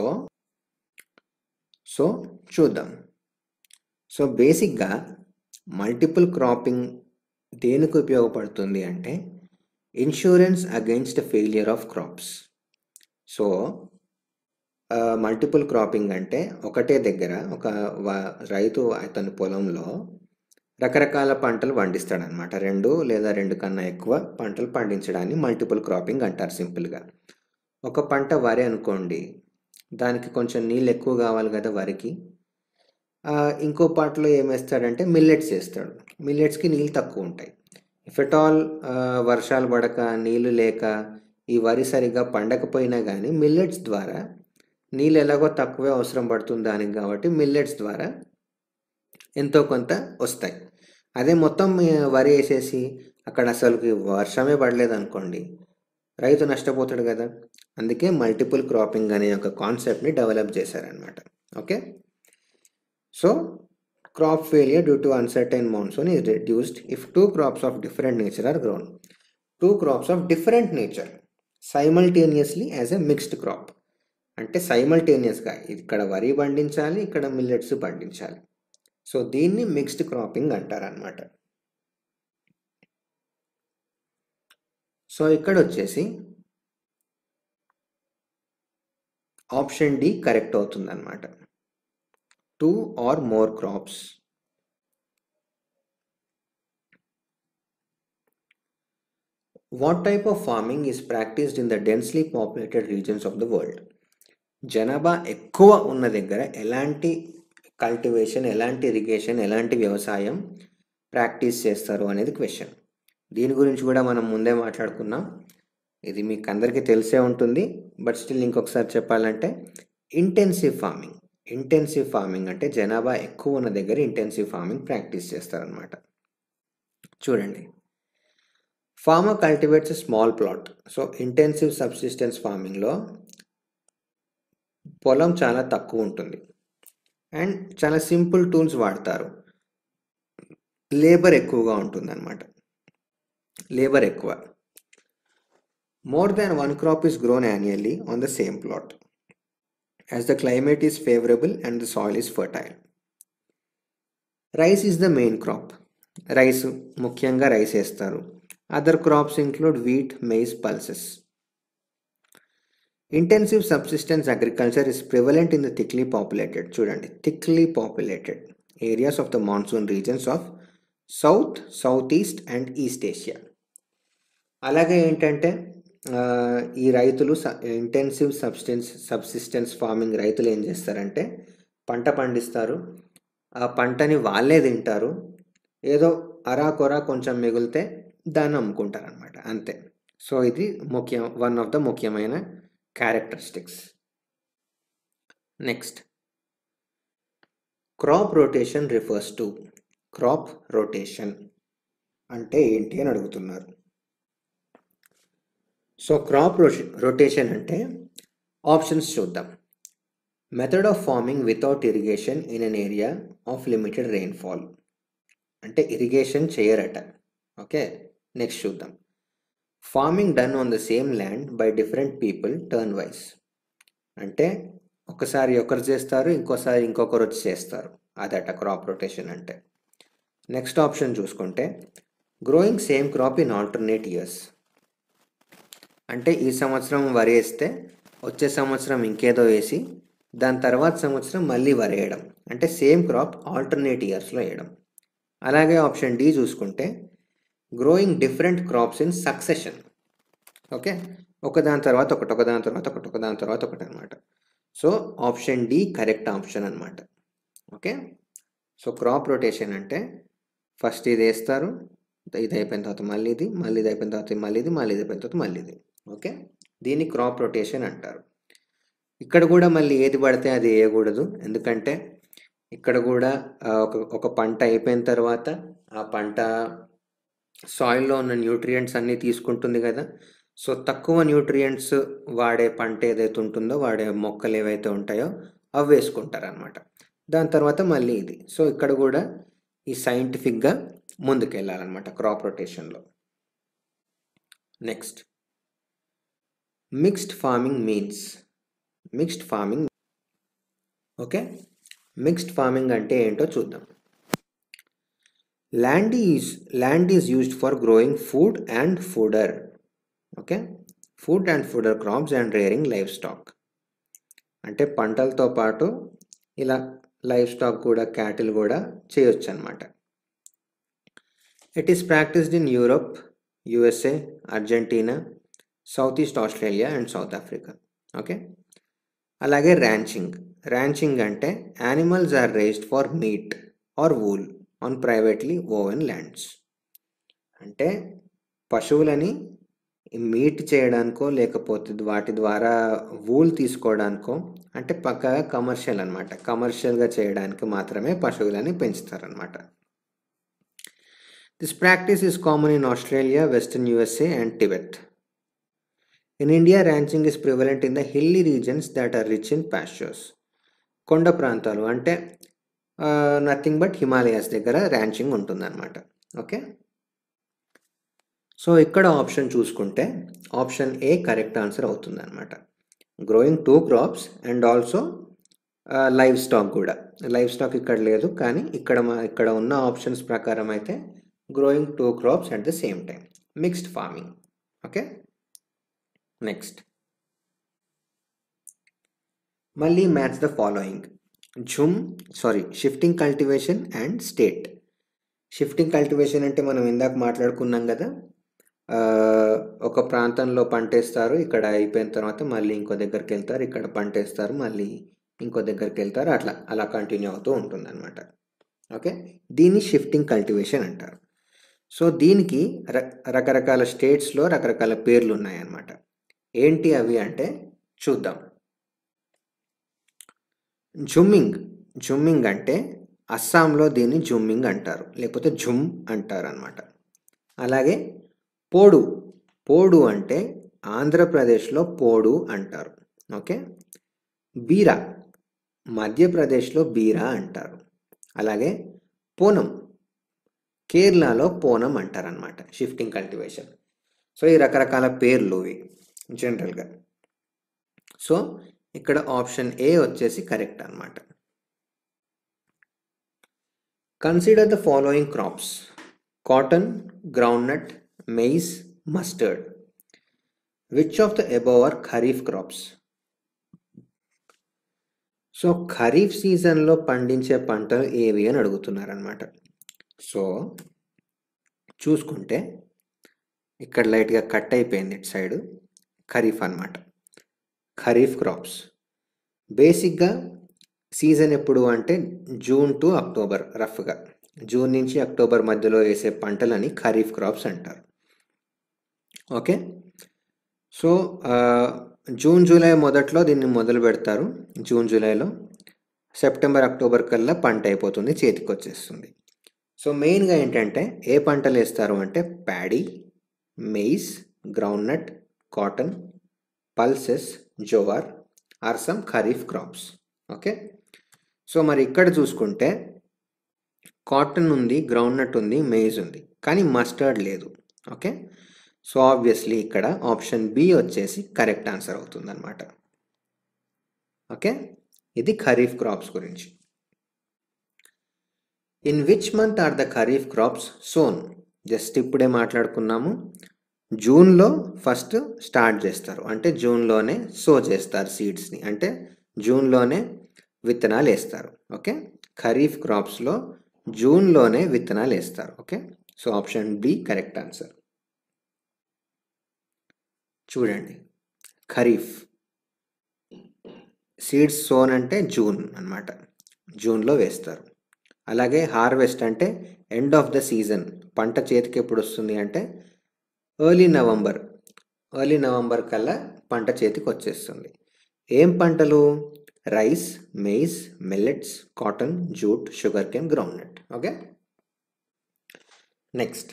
so చూద్దాం సో బేసిక్గా మల్టిపుల్ క్రాపింగ్ దేనికి ఉపయోగపడుతుంది అంటే insurance against failure of crops so multiple cropping అంటే ఒకటే దగ్గర ఒక రైతు అతని పొలంలో రకరకాల పంటలు పండిస్తాడనమాట రెండు లేదా రెండు కన్నా ఎక్కువ పంటలు పండించడాన్ని మల్టిపుల్ క్రాపింగ్ అంటారు సింపుల్గా ఒక పంట వరి అనుకోండి దానికి కొంచెం నీళ్ళు ఎక్కువ కావాలి కదా వరికి ఇంకో పాటలో ఏమేస్తాడంటే మిల్లెట్స్ వేస్తాడు మిల్లెట్స్కి నీళ్ళు తక్కువ ఉంటాయి ఇఫ్ ఎట్ ఆల్ వర్షాలు పడక నీళ్ళు లేక ఈ వరి సరిగా పండకపోయినా కానీ మిల్లెట్స్ ద్వారా నీళ్ళు ఎలాగో తక్కువే అవసరం పడుతుంది దానికి కాబట్టి మిల్లెట్స్ ద్వారా ఎంతో కొంత వస్తాయి అదే మొత్తం వరి వేసేసి అక్కడ అసలుకి వర్షమే పడలేదు అనుకోండి రైతు నష్టపోతాడు కదా అందుకే మల్టిపుల్ క్రాపింగ్ అనే ఒక కాన్సెప్ట్ని డెవలప్ చేశారనమాట okay so crop failure due to uncertain monsoon is reduced if two crops of different nature are grown two crops of different nature simultaneously as a mixed crop అంటే సైమల్టేనియస్గా ఇక్కడ వరి పండించాలి ఇక్కడ మిల్లెట్స్ పండించాలి సో దీన్ని mixed cropping అంటారనమాట so ఇక్కడ వచ్చేసి ఆప్షన్ డి కరెక్ట్ అవుతుంది అనమాట two or more crops what type of farming is practised in the densely populated regions of the world జనాభా ఎక్కువ ఉన్న దగ్గర ఎలాంటి కల్టివేషన్ ఎలాంటి ఇరిగేషన్ ఎలాంటి వ్యవసాయం ప్రాక్టీస్ చేస్తారు అనేది క్వశ్చన్ దీని గురించి కూడా మనం ముందే మాట్లాడుకున్నాం ఇది మీకు అందరికీ తెలిసే ఉంటుంది బట్ స్టిల్ ఇంకొకసారి చెప్పాలంటే ఇంటెన్సివ్ ఫార్మింగ్ ఇంటెన్సివ్ ఫార్మింగ్ అంటే జనాభా ఎక్కువ ఉన్న దగ్గర ఇంటెన్సివ్ ఫార్మింగ్ ప్రాక్టీస్ చేస్తారనమాట చూడండి farmer cultivates small plot so intensive subsistence ఫార్మింగ్లో పొలం చాలా తక్కువ ఉంటుంది అండ్ చాలా సింపుల్ టూల్స్ వాడతారు లేబర్ ఎక్కువగా ఉంటుందన్నమాట లేబర్ ఎక్కువ more than one crop is grown annually on the same plot as the climate is favourable and the soil is fertile rice is the main crop rice ముఖ్యంగా rice వేస్తారు other crops include wheat maize pulses intensive subsistence agriculture is prevalent in the thickly populated చూడండి thickly populated areas of the monsoon regions of south south east and east Asia అలాగే ఏంటంటే ఆ, ఈ రైతులు intensive substance subsistence farming రైతులు ఏం చేస్తారంటే పంట పండిస్తారు ఆ పంటని వాళ్ళే తింటారు ఏదో అరాకొరా కొంచెం మిగిలితే దాన్ని అమ్ముకుంటారు అనమాట అంతే సో ఇది ముఖ్య వన్ ఆఫ్ ద ముఖ్యమైన characteristics next crop rotation refers to crop rotation అంటే ఏంటి అని అడుగుతున్నారు సో క్రాప్ రొటేషన్ అంటే ఆప్షన్స్ చూద్దాం method of farming without irrigation in an area of limited rainfall అంటే ఇరిగేషన్ చేయరట ఓకే నెక్స్ట్ చూద్దాం farming done on the same land by different people turn wise అంటే ఒకసారి ఒకరు చేస్తారు ఇంకోసారి ఇంకొకరు వచ్చి చేస్తారు అదట క్రాప్ రొటేషన్ అంటే నెక్స్ట్ ఆప్షన్ చూసుకుంటే growing same crop in alternate years అంటే ఈ సంవత్సరం వరి వేస్తే వచ్చే సంవత్సరం ఇంకేదో వేసి దాని తర్వాత సంవత్సరం మళ్ళీ వరి వేయడం అంటే సేమ్ క్రాప్ ఆల్టర్నేట్ ఇయర్స్లో వేయడం అలాగే ఆప్షన్ డి చూసుకుంటే growing different crops in succession okay ఒకదాని తర్వాత ఒకటి ఒకదాని తర్వాత ఒకటి ఒకదాని తర్వాత ఒకటి అనమాట so option D correct option అనమాట ఓకే సో క్రాప్ రొటేషన్ అంటే ఫస్ట్ ఇది వేస్తారు ఇది అయిపోయిన తర్వాత మళ్ళీ ఇది మళ్ళీ ఇది అయిపోయిన తర్వాత మళ్ళీ ఇది మళ్ళీ ఇది అయిపోయిన తర్వాత మళ్ళీ ఇది ఓకే దీన్ని క్రాప్ రొటేషన్ అంటారు ఇక్కడ కూడా మళ్ళీ ఏది పడితే అది వేయకూడదు ఎందుకంటే ఇక్కడ కూడా ఆ, ఒక ఒక పంట అయిపోయిన తర్వాత ఆ పంట సాయిల్లో ఉన్న న్యూట్రియంట్స్ అన్నీ తీసుకుంటుంది కదా సో తక్కువ న్యూట్రియంట్స్ వాడే పంట ఏదైతే ఉంటుందో వాడే మొక్కలు ఏవైతే ఉంటాయో అవి వేసుకుంటారు అనమాట దాని తర్వాత మళ్ళీ ఇది సో ఇక్కడ కూడా ఈ సైంటిఫిక్గా ముందుకెళ్ళాలన్నమాట క్రాప్ రొటేషన్లో next mixed farming means mixed farming okay mixed farming అంటే ఏంటో చూద్దాం land is land is used for growing food and fodder okay food and fodder crops and rearing livestock అంటే పంటలతో పాటు ఇలా లైఫ్ స్టాక్ కూడా cattle కూడా చేయొచ్చు అనమాట it is practised in Europe USA Argentina south east Australia and South Africa okay అలాగే ranching ranching అంటే animals are raised for meat or wool on privately owned lands అంటే పశువులని మీట్ చేయడానికో లేకపోతే వాటి ద్వారా వూల్ తీసుకోవడానికో అంటే పక్కగా కమర్షియల్ అనమాట కమర్షియల్గా చేయడానికి మాత్రమే పశువులని పెంచుతారనమాట this practice is common in Australia western USA and Tibet in India ranching is prevalent in the hilly regions that are rich in pastures కొండ ప్రాంతాలు అంటే నథింగ్ బట్ హిమాలయాస్ దగ్గర ర్యాంచింగ్ ఉంటుందన్నమాట ఓకే సో ఇక్కడ ఆప్షన్ చూసుకుంటే ఆప్షన్ ఏ కరెక్ట్ ఆన్సర్ అవుతుంది అనమాట growing two crops and also livestock కూడా లైవ్ స్టాక్ ఇక్కడ లేదు కానీ ఇక్కడ మా- ఇక్కడ ఉన్న ఆప్షన్స్ ప్రకారం అయితే growing two crops at the same time mixed farming okay next మళ్ళీ మ్యాచ్ ద ఫాలోయింగ్ జుమ్ sorry shifting cultivation and state shifting cultivation అంటే మనం ఇందాక మాట్లాడుకున్నాం కదా ఆ, ఒక ప్రాంతంలో పంటేస్తారు ఇక్కడ అయిపోయిన తర్వాత మళ్ళీ ఇంకో దగ్గరికి వెళ్తారు ఇక్కడ పంటేస్తారు మళ్ళీ ఇంకో దగ్గరికి వెళ్తారు అట్లా అలా కంటిన్యూ అవుతూ ఉంటుంది అనమాట ఓకే దీన్ని షిఫ్టింగ్ కల్టివేషన్ అంటారు సో దీనికి ర- రకరకాల స్టేట్స్లో రకరకాల పేర్లు ఉన్నాయన్నమాట ఏంటి అవి అంటే చూద్దాం జుమ్మింగ్ జుమ్మింగ్ అంటే అస్సాంలో దీన్ని జుమ్మింగ్ అంటారు లేకపోతే జుమ్ అంటారు అనమాట అలాగే పోడు పోడు అంటే ఆంధ్రప్రదేశ్లో పోడు అంటారు ఓకే బీరా మధ్యప్రదేశ్లో బీరా అంటారు అలాగే పూనం కేరళలో పూనం అంటారనమాట షిఫ్టింగ్ కల్టివేషన్ సో ఈ రకరకాల పేర్లు ఇవి జనరల్గా సో ఇక్కడ ఆప్షన్ ఏ వచ్చేసి కరెక్ట్ అనమాట consider the following crops cotton groundnut maize mustard which of the above are kharif crops so kharif సీజన్లో పండించే పంటలు ఏవి అని అడుగుతున్నారనమాట సో చూసుకుంటే ఇక్కడ లైట్గా కట్ అయిపోయింది ఇటు సైడ్ ఖరీఫ్ అన్నమాట ఖరీఫ్ క్రాప్స్ బేసిక్గా సీజన్ ఎప్పుడు అంటే జూన్ టు అక్టోబర్ రఫ్గా జూన్ నుంచి అక్టోబర్ మధ్యలో వేసే పంటలని ఖరీఫ్ క్రాప్స్ అంటారు ఓకే సో ఆ, జూన్ జూలై మొదట్లో దీన్ని మొదలు పెడతారు జూన్ జూలైలో సెప్టెంబర్ అక్టోబర్ కల్లా పంట అయిపోతుంది చేతికి వచ్చేస్తుంది సో మెయిన్గా ఏంటంటే ఏ పంటలు వేస్తారు అంటే paddy maize groundnut cotton pulses jowar are some kharif crops okay so మరి ఇక్కడ చూసుకుంటే కాటన్ ఉంది గ్రౌండ్నట్ ఉంది మెయిజ్ ఉంది కానీ మస్టర్డ్ లేదు ఓకే సో ఆబ్వియస్లీ ఇక్కడ ఆప్షన్ బి వచ్చేసి కరెక్ట్ ఆన్సర్ అవుతుందన్నమాట ఓకే ఇది ఖరీఫ్ క్రాప్స్ గురించి in which month are the kharif crops sown just ఇప్పుడే మాట్లాడుకున్నాము జూన్లో ఫస్ట్ స్టార్ట్ చేస్తారు అంటే జూన్లోనే సో చేస్తారు సీడ్స్ని అంటే జూన్లోనే విత్తనాలు వేస్తారు ఓకే ఖరీఫ్ క్రాప్స్లో జూన్లోనే విత్తనాలు వేస్తారు okay so option B correct answer చూడండి ఖరీఫ్ సీడ్స్ సోన్ అంటే జూన్ అన్నమాట జూన్లో వేస్తారు అలాగే హార్వెస్ట్ అంటే ఎండ్ ఆఫ్ ద సీజన్ పంట చేతికి ఎప్పుడు వస్తుంది అంటే ఎర్లీ నవంబర్ ఎర్లీ నవంబర్ కల్లా పంట చేతికి వచ్చేస్తుంది ఏం పంటలు rice maize millets cotton jute sugarcane groundnut okay next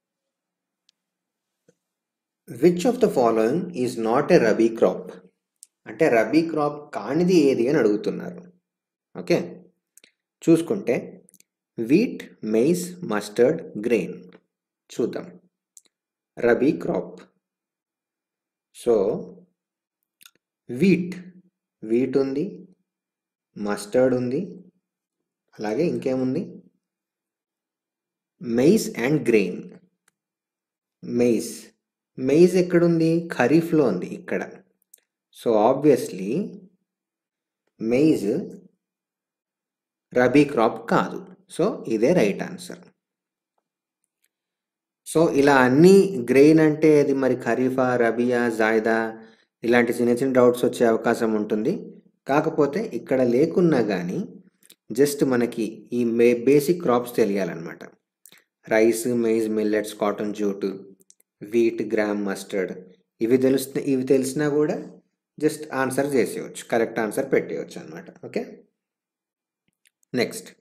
which of the following is not a rabi crop అంటే రబీ క్రాప్ కానిది ఏది అని అడుగుతున్నారు ఓకే చూసుకుంటే వీట్ మెయిస్ మస్టర్డ్ గ్రెయిన్ చూద్దాం rabi crop so wheat wheat ఉంది మస్టర్డ్ ఉంది అలాగే ఇంకేముంది maize and grain maize maize ఎక్కడుంది ఖరీఫ్లో ఉంది ఇక్కడ so obviously maize rabi crop కాదు సో ఇదే రైట్ ఆన్సర్ సో ఇలా అన్ని గ్రెయిన్ అంటే అది మరి ఖరీఫా రబియా జాయిదా ఇలాంటి చిన్న చిన్న డౌట్స్ వచ్చే అవకాశం ఉంటుంది కాకపోతే ఇక్కడ లేకున్నా కానీ జస్ట్ మనకి ఈ మే బేసిక్ క్రాప్స్ తెలియాలన్నమాట rice maize millets cotton jute wheat gram mustard ఇవి తెలుస్తున్న ఇవి తెలిసినా కూడా జస్ట్ ఆన్సర్ చేసేయచ్చు కరెక్ట్ ఆన్సర్ పెట్టేయచ్చు అనమాట okay next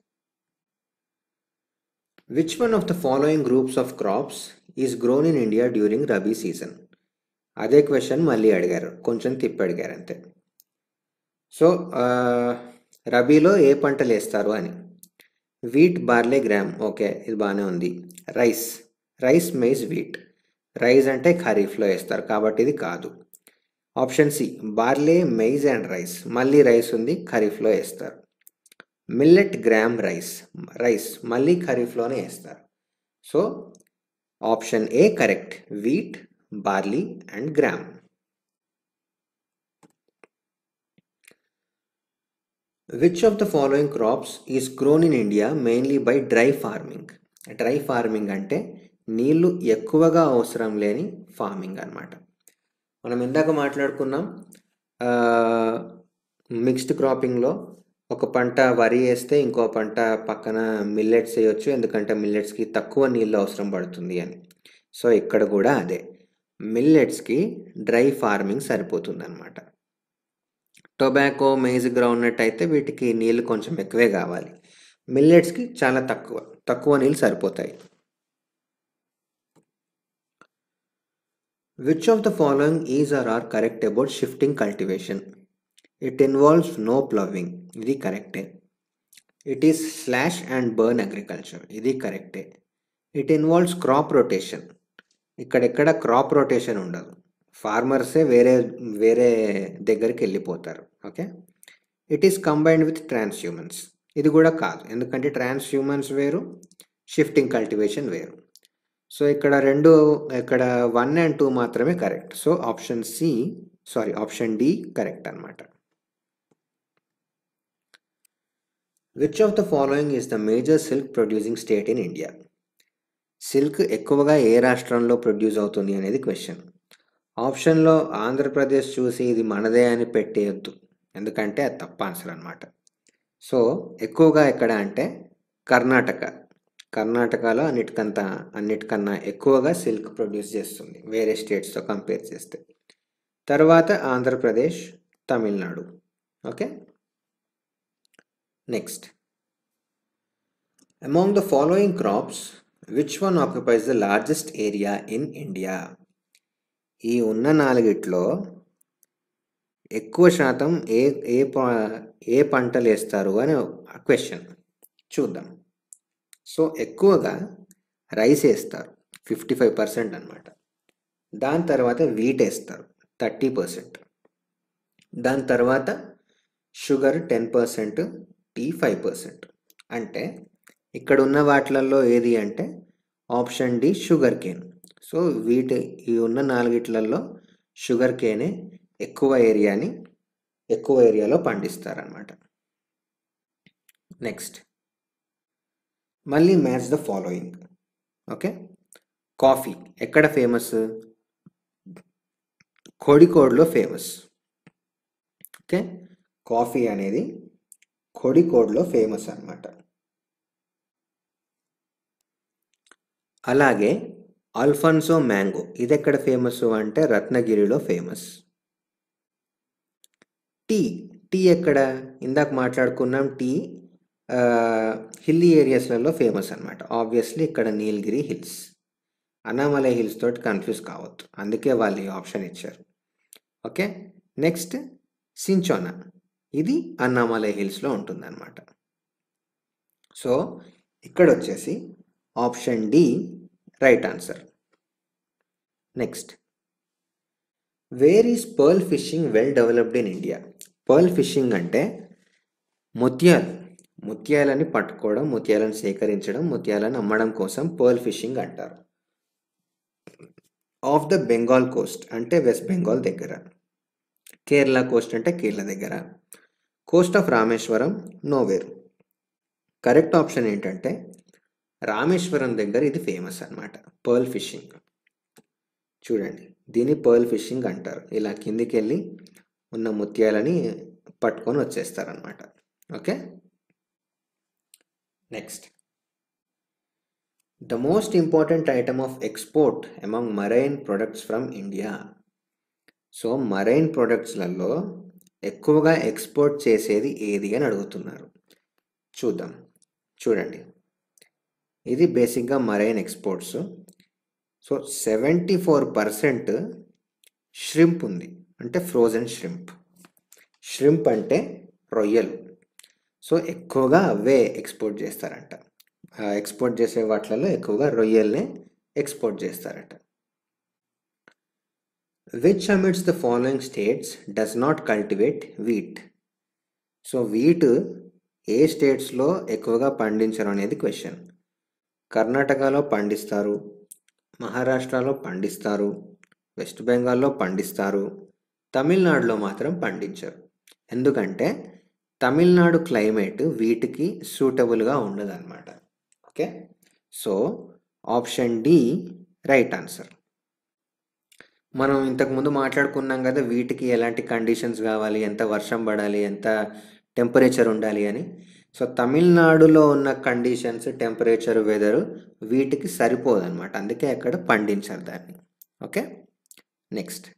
which one of the following groups of crops is grown in India during rabi season అదే క్వశ్చన్ మళ్ళీ అడిగారు కొంచెం తిప్పి అడిగారు అంతే సో రబీలో ఏ పంటలు వేస్తారు అని వీట్ బార్లే గ్రామ్ ఓకే ఇది బాగానే ఉంది rice rice maize wheat rice అంటే ఖరీఫ్లో వేస్తారు కాబట్టి ఇది కాదు option C barley maize and rice మళ్ళీ రైస్ ఉంది ఖరీఫ్లో వేస్తారు మిల్లెట్ గ్రామ్ రైస్ రైస్ మళ్ళీ ఖరీఫ్లోనే వేస్తారు so option A correct wheat barley and gram which of the following crops is grown in India mainly by dry farming dry farming అంటే నీళ్లు ఎక్కువగా అవసరం లేని ఫార్మింగ్ అన్నమాట మనం ఇందాక మాట్లాడుకున్నాం మిక్స్డ్ క్రాపింగ్లో ఒక పంట వరి వేస్తే ఇంకో పంట పక్కన మిల్లెట్స్ వేయొచ్చు ఎందుకంటే మిల్లెట్స్కి తక్కువ నీళ్ళు అవసరం పడుతుంది అని సో ఇక్కడ కూడా అదే మిల్లెట్స్కి డ్రై ఫార్మింగ్ సరిపోతుంది అనమాట టొబాకో మేజ్ గ్రౌండ్నట్ అయితే వీటికి నీళ్ళు కొంచెం ఎక్కువే కావాలి మిల్లెట్స్కి చాలా తక్కువ తక్కువ నీళ్ళు సరిపోతాయి which of the following is are are correct about shifting cultivation it involves no ploughing ఇది కరెక్టే it is slash and burn agriculture ఇది కరెక్టే ఇట్ ఇన్వాల్వ్స్ క్రాప్ రొటేషన్ ఇక్కడెక్కడ క్రాప్ రొటేషన్ ఉండదు ఫార్మర్సే వేరే వేరే దగ్గరికి వెళ్ళిపోతారు okay it is combined with transhumance ఇది కూడా కాదు ఎందుకంటే ట్రాన్స్ హ్యూమన్స్ వేరు షిఫ్టింగ్ కల్టివేషన్ వేరు సో ఇక్కడ రెండు ఇక్కడ వన్ అండ్ టూ మాత్రమే correct so option C sorry option D correct అనమాట which of the following is the major silk producing state in India silk ఎక్కువగా ఏ రాష్ట్రంలో ప్రొడ్యూస్ అవుతుంది అనేది క్వశ్చన్ ఆప్షన్లో ఆంధ్రప్రదేశ్ చూసి ఇది మనదే అని పెట్టేయొద్దు ఎందుకంటే అది తప్ప ఆన్సర్ అనమాట సో ఎక్కువగా ఎక్కడ అంటే కర్ణాటక కర్ణాటకలో అన్నిటికంతా అన్నిటికన్నా ఎక్కువగా సిల్క్ ప్రొడ్యూస్ చేస్తుంది వేరే స్టేట్స్తో కంపేర్ చేస్తే తర్వాత Andhra Pradesh Tamil Nadu okay next among the following crops which one occupies the largest area in India ఈ ఉన్న నాలుగిట్లో ఎక్కువ శాతం ఏ ఏ ప- ఏ పంటలు వేస్తారు అని క్వశ్చన్ చూద్దాం సో ఎక్కువగా రైస్ వేస్తారు ఫిఫ్టీ ఫైవ్ పర్సెంట్ అనమాట దాని తర్వాత వీట్ వేస్తారు థర్టీ పర్సెంట్ దాని తర్వాత sugar ten percent tea five percent అంటే ఇక్కడ ఉన్న వాటిలలో ఏది అంటే option D sugarcane so వీటి ఈ ఉన్న నాలుగిట్లలో షుగర్ కేనే ఎక్కువ ఏరియాని ఎక్కువ ఏరియాలో పండిస్తారనమాట నెక్స్ట్ మళ్ళీ match the following okay coffee ఎక్కడ ఫేమస్ కోడికోడ్లో ఫేమస్ ఓకే కాఫీ అనేది కోడికోడ్లో ఫేమస్ అన్నమాట అలాగే అల్ఫాన్సో మ్యాంగో ఇది ఎక్కడ ఫేమస్ అంటే రత్నగిరిలో ఫేమస్ టీ టీ ఎక్కడ ఇందాక మాట్లాడుకున్నాం టీ హిల్లీ ఏరియాస్లలో ఫేమస్ అనమాట ఆబ్వియస్లీ ఇక్కడ నీలగిరి హిల్స్ అన్నామలై హిల్స్ తోటి కన్ఫ్యూజ్ కావద్దు అందుకే వాళ్ళు ఈ ఆప్షన్ ఇచ్చారు ఓకే నెక్స్ట్ సించోనా ఇది అన్నామలై హిల్స్లో ఉంటుందన్నమాట సో ఇక్కడ వచ్చేసి option D right answer next where is pearl fishing well developed in India pearl fishing అంటే ముత్యాలు ముత్యాలని పట్టుకోవడం ముత్యాలను సేకరించడం ముత్యాలను అమ్మడం కోసం పర్ల్ ఫిషింగ్ అంటారు ఆఫ్ ద బెంగాల్ కోస్ట్ అంటే వెస్ట్ బెంగాల్ దగ్గర కేరళ కోస్ట్ అంటే కేరళ దగ్గర coast of Rameswaram nowhere correct option ఏంటంటే రామేశ్వరం దగ్గర ఇది ఫేమస్ అన్నమాట పర్ల్ ఫిషింగ్ చూడండి దీన్ని పర్ల్ ఫిషింగ్ అంటారు ఇలా కిందికి వెళ్ళి ఉన్న ముత్యాలని పట్టుకొని వచ్చేస్తారనమాట okay next the most important item of export among marine products from India so marine ప్రొడక్ట్స్లలో ఎక్కువగా ఎక్స్పోర్ట్ చేసేది ఏది అని అడుగుతున్నారు చూద్దాం చూడండి ఇది బేసిక్గా marine exports so seventy four percent shrimp ఉంది అంటే ఫ్రోజన్ ష్రింప్ ష్రింప్ అంటే రొయ్యలు సో ఎక్కువగా అవే ఎక్స్పోర్ట్ చేస్తారంట ఎక్స్పోర్ట్ చేసే వాటిలలో ఎక్కువగా రొయ్యల్నే ఎక్స్పోర్ట్ చేస్తారట which amidst the following states does not cultivate wheat so wheat ఏ స్టేట్స్లో ఎక్కువగా పండించరు అనేది క్వశ్చన్ కర్ణాటకలో పండిస్తారు మహారాష్ట్రలో పండిస్తారు వెస్ట్ బెంగాల్లో పండిస్తారు తమిళనాడులో మాత్రం పండించరు ఎందుకంటే తమిళనాడు క్లైమేట్ వీటికి సూటబుల్గా ఉండదన్నమాట okay so option D right answer మనం ఇంతకుముందు మాట్లాడుకున్నాం కదా వీటికి ఎలాంటి కండిషన్స్ కావాలి ఎంత వర్షం పడాలి ఎంత టెంపరేచర్ ఉండాలి అని సో తమిళనాడులో ఉన్న కండిషన్స్ టెంపరేచర్ వెదర్ వీటికి సరిపోదన్నమాట అందుకే అక్కడ పండించారు దాన్ని okay next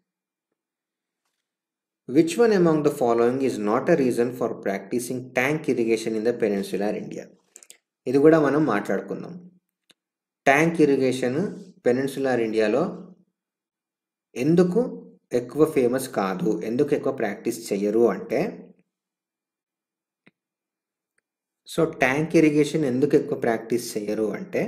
which one among the following is not a reason for practising tank irrigation in the peninsular India ఇది కూడా మనం మాట్లాడుకుందాం ట్యాంక్ ఇరిగేషన్ పెనిన్సులార్ ఇండియాలో ఎందుకు ఎక్కువ ఫేమస్ కాదు ఎందుకు ఎక్కువ ప్రాక్టీస్ చెయ్యరు అంటే సో ట్యాంక్ ఇరిగేషన్ ఎందుకు ఎక్కువ ప్రాక్టీస్ చేయరు అంటే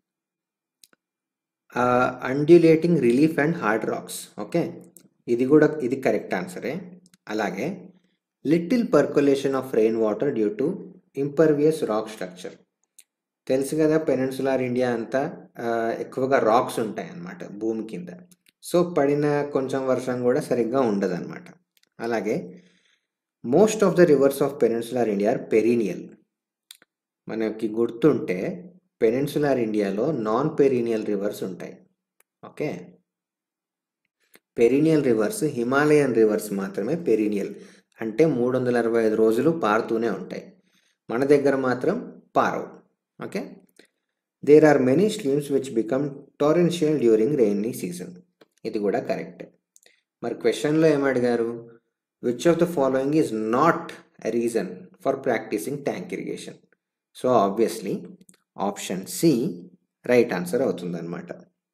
undulating relief and hard rocks okay ఇది కూడా ఇది కరెక్ట్ ఆన్సరే అలాగే little percolation of rain water due to impervious rock structure తెలుసు కదా పెనిన్సులార్ ఇండియా అంతా ఎక్కువగా రాక్స్ ఉంటాయి అన్నమాట భూమి కింద సో పడిన కొంచెం వర్షం కూడా సరిగ్గా ఉండదు అనమాట అలాగే most of the rivers of peninsular India are perennial మనకి గుర్తుంటే పెనిన్సులార్ ఇండియాలో నాన్ పెరీనియల్ రివర్స్ ఉంటాయి okay perennial rivers Himalayan rivers మాత్రమే పెరీనియల్ అంటే మూడు వందల అరవై ఐదు రోజులు పారుతూనే ఉంటాయి మన దగ్గర మాత్రం పారవు okay there are many streams which become torrential during rainy season ఇది కూడా కరెక్ట్ మరి క్వశ్చన్లో ఏమడిగారు which of the following is not a reason for practising tank irrigation so obviously option C right answer అవుతుందన్నమాట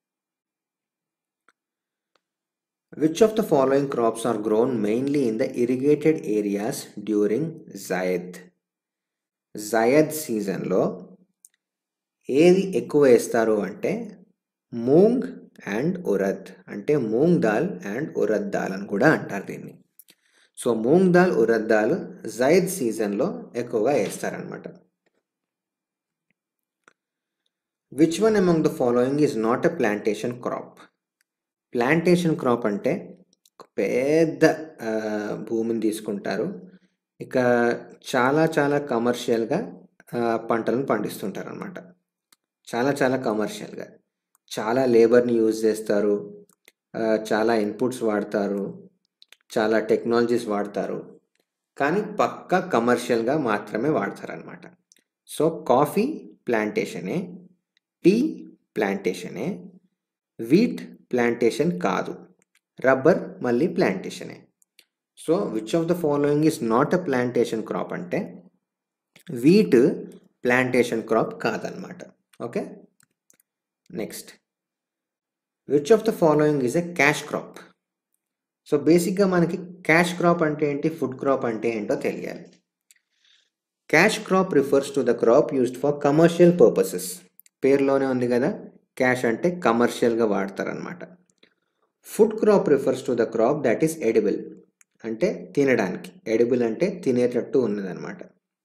which of the following crops are grown mainly in the irrigated areas during Zaid Zaid సీజన్లో ఏది ఎక్కువ వేస్తారు అంటే moong and urad అంటే moong dal and urad dal అని కూడా అంటారు దీన్ని సో మూంగ్ దాల్ ఉరద్ దాల్ జైద్ సీజన్లో ఎక్కువగా వేస్తారనమాట which one among the following is not a plantation crop plantation crop అంటే పెద్ద భూమిని తీసుకుంటారు ఇక చాలా చాలా కమర్షియల్గా పంటలను పండిస్తుంటారు అనమాట చాలా చాలా కమర్షియల్గా చాలా లేబర్ని యూజ్ చేస్తారు చాలా ఇన్పుట్స్ వాడతారు చాలా టెక్నాలజీస్ వాడతారు కానీ పక్కా కమర్షియల్గా మాత్రమే వాడతారనమాట సో కాఫీ ప్లాంటేషనే టీ ప్లాంటేషనే వీట్ ప్లాంటేషన్ కాదు రబ్బర్ మళ్ళీ ప్లాంటేషనే so which of the following is not a plantation crop అంటే వీట్ ప్లాంటేషన్ క్రాప్ కాదనమాట okay next which of the following is a cash crop so బేసిక్గా మనకి క్యాష్ క్రాప్ అంటే ఏంటి ఫుడ్ క్రాప్ అంటే ఏంటో తెలియాలి cash crop refers to the crop used for commercial purposes పేరులోనే ఉంది కదా క్యాష్ అంటే కమర్షియల్గా వాడతారనమాట food crop refers to the crop that is edible అంటే తినడానికి ఎడిబుల్ అంటే తినేటట్టు ఉన్నదన్నమాట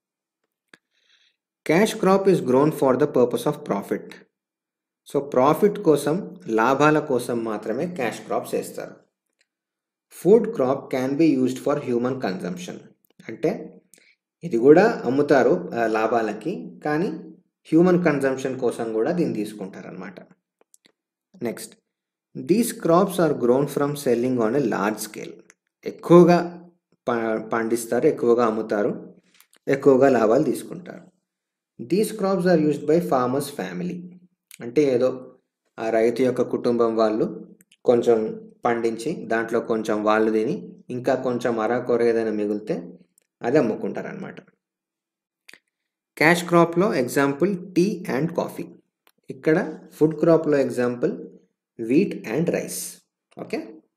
cash crop is grown for the purpose of profit so profit కోసం లాభాల కోసం మాత్రమే క్యాష్ క్రాప్స్ వేస్తారు food crop can be used for human consumption అంటే ఇది కూడా అమ్ముతారు లాభాలకి కానీ హ్యూమన్ కన్జంప్షన్ కోసం కూడా దీన్ని తీసుకుంటారనమాట next these crops are grown from selling on a large scale ఎక్కువగా పండిస్తారు ఎక్కువగా అమ్ముతారు ఎక్కువగా లాభాలు తీసుకుంటారు these crops are used by farmers family అంటే ఏదో ఆ రైతు యొక్క కుటుంబం వాళ్ళు కొంచెం పండించి దాంట్లో కొంచెం వాళ్ళు తిని ఇంకా కొంచెం అరాకొర ఏదైనా మిగిలితే అది అమ్ముకుంటారనమాట క్యాష్ క్రాప్లో ఎగ్జాంపుల్ టీ అండ్ కాఫీ ఇక్కడ ఫుడ్ క్రాప్లో example wheat and rice okay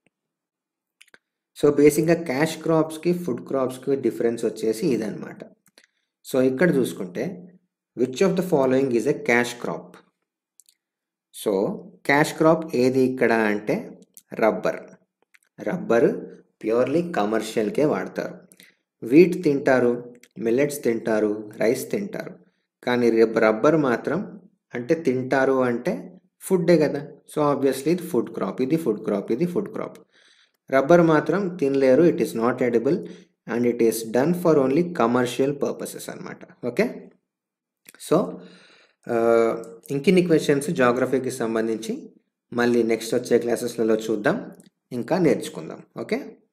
so బేసిక్గా క్యాష్ క్రాప్స్కి ఫుడ్ క్రాప్స్కి డిఫరెన్స్ వచ్చేసి ఇదనమాట సో ఇక్కడ చూసుకుంటే which of the following is a cash crop so cash crop ఏది ఇక్కడ అంటే రబ్బర్ రబ్బర్ ప్యూర్లీ కమర్షియల్కే వాడతారు వీట్ తింటారు మిల్లెట్స్ తింటారు రైస్ తింటారు కానీ రబ్బర్ మాత్రం అంటే తింటారు అంటే ఫుడ్డే కదా సో ఆబ్వియస్లీ ఇది ఫుడ్ క్రాప్ ఇది ఫుడ్ క్రాప్ ఇది ఫుడ్ క్రాప్ రబ్బర్ మాత్రం తినలేరు it is not edible and it is done for only commercial purposes అనమాట ఓకే సో ఆ, ఇంకిన్ని క్వశ్చన్స్ జాగ్రఫీకి సంబంధించి మళ్ళీ నెక్స్ట్ వచ్చే క్లాసెస్లలో చూద్దాం ఇంకా నేర్చుకుందాం ఓకే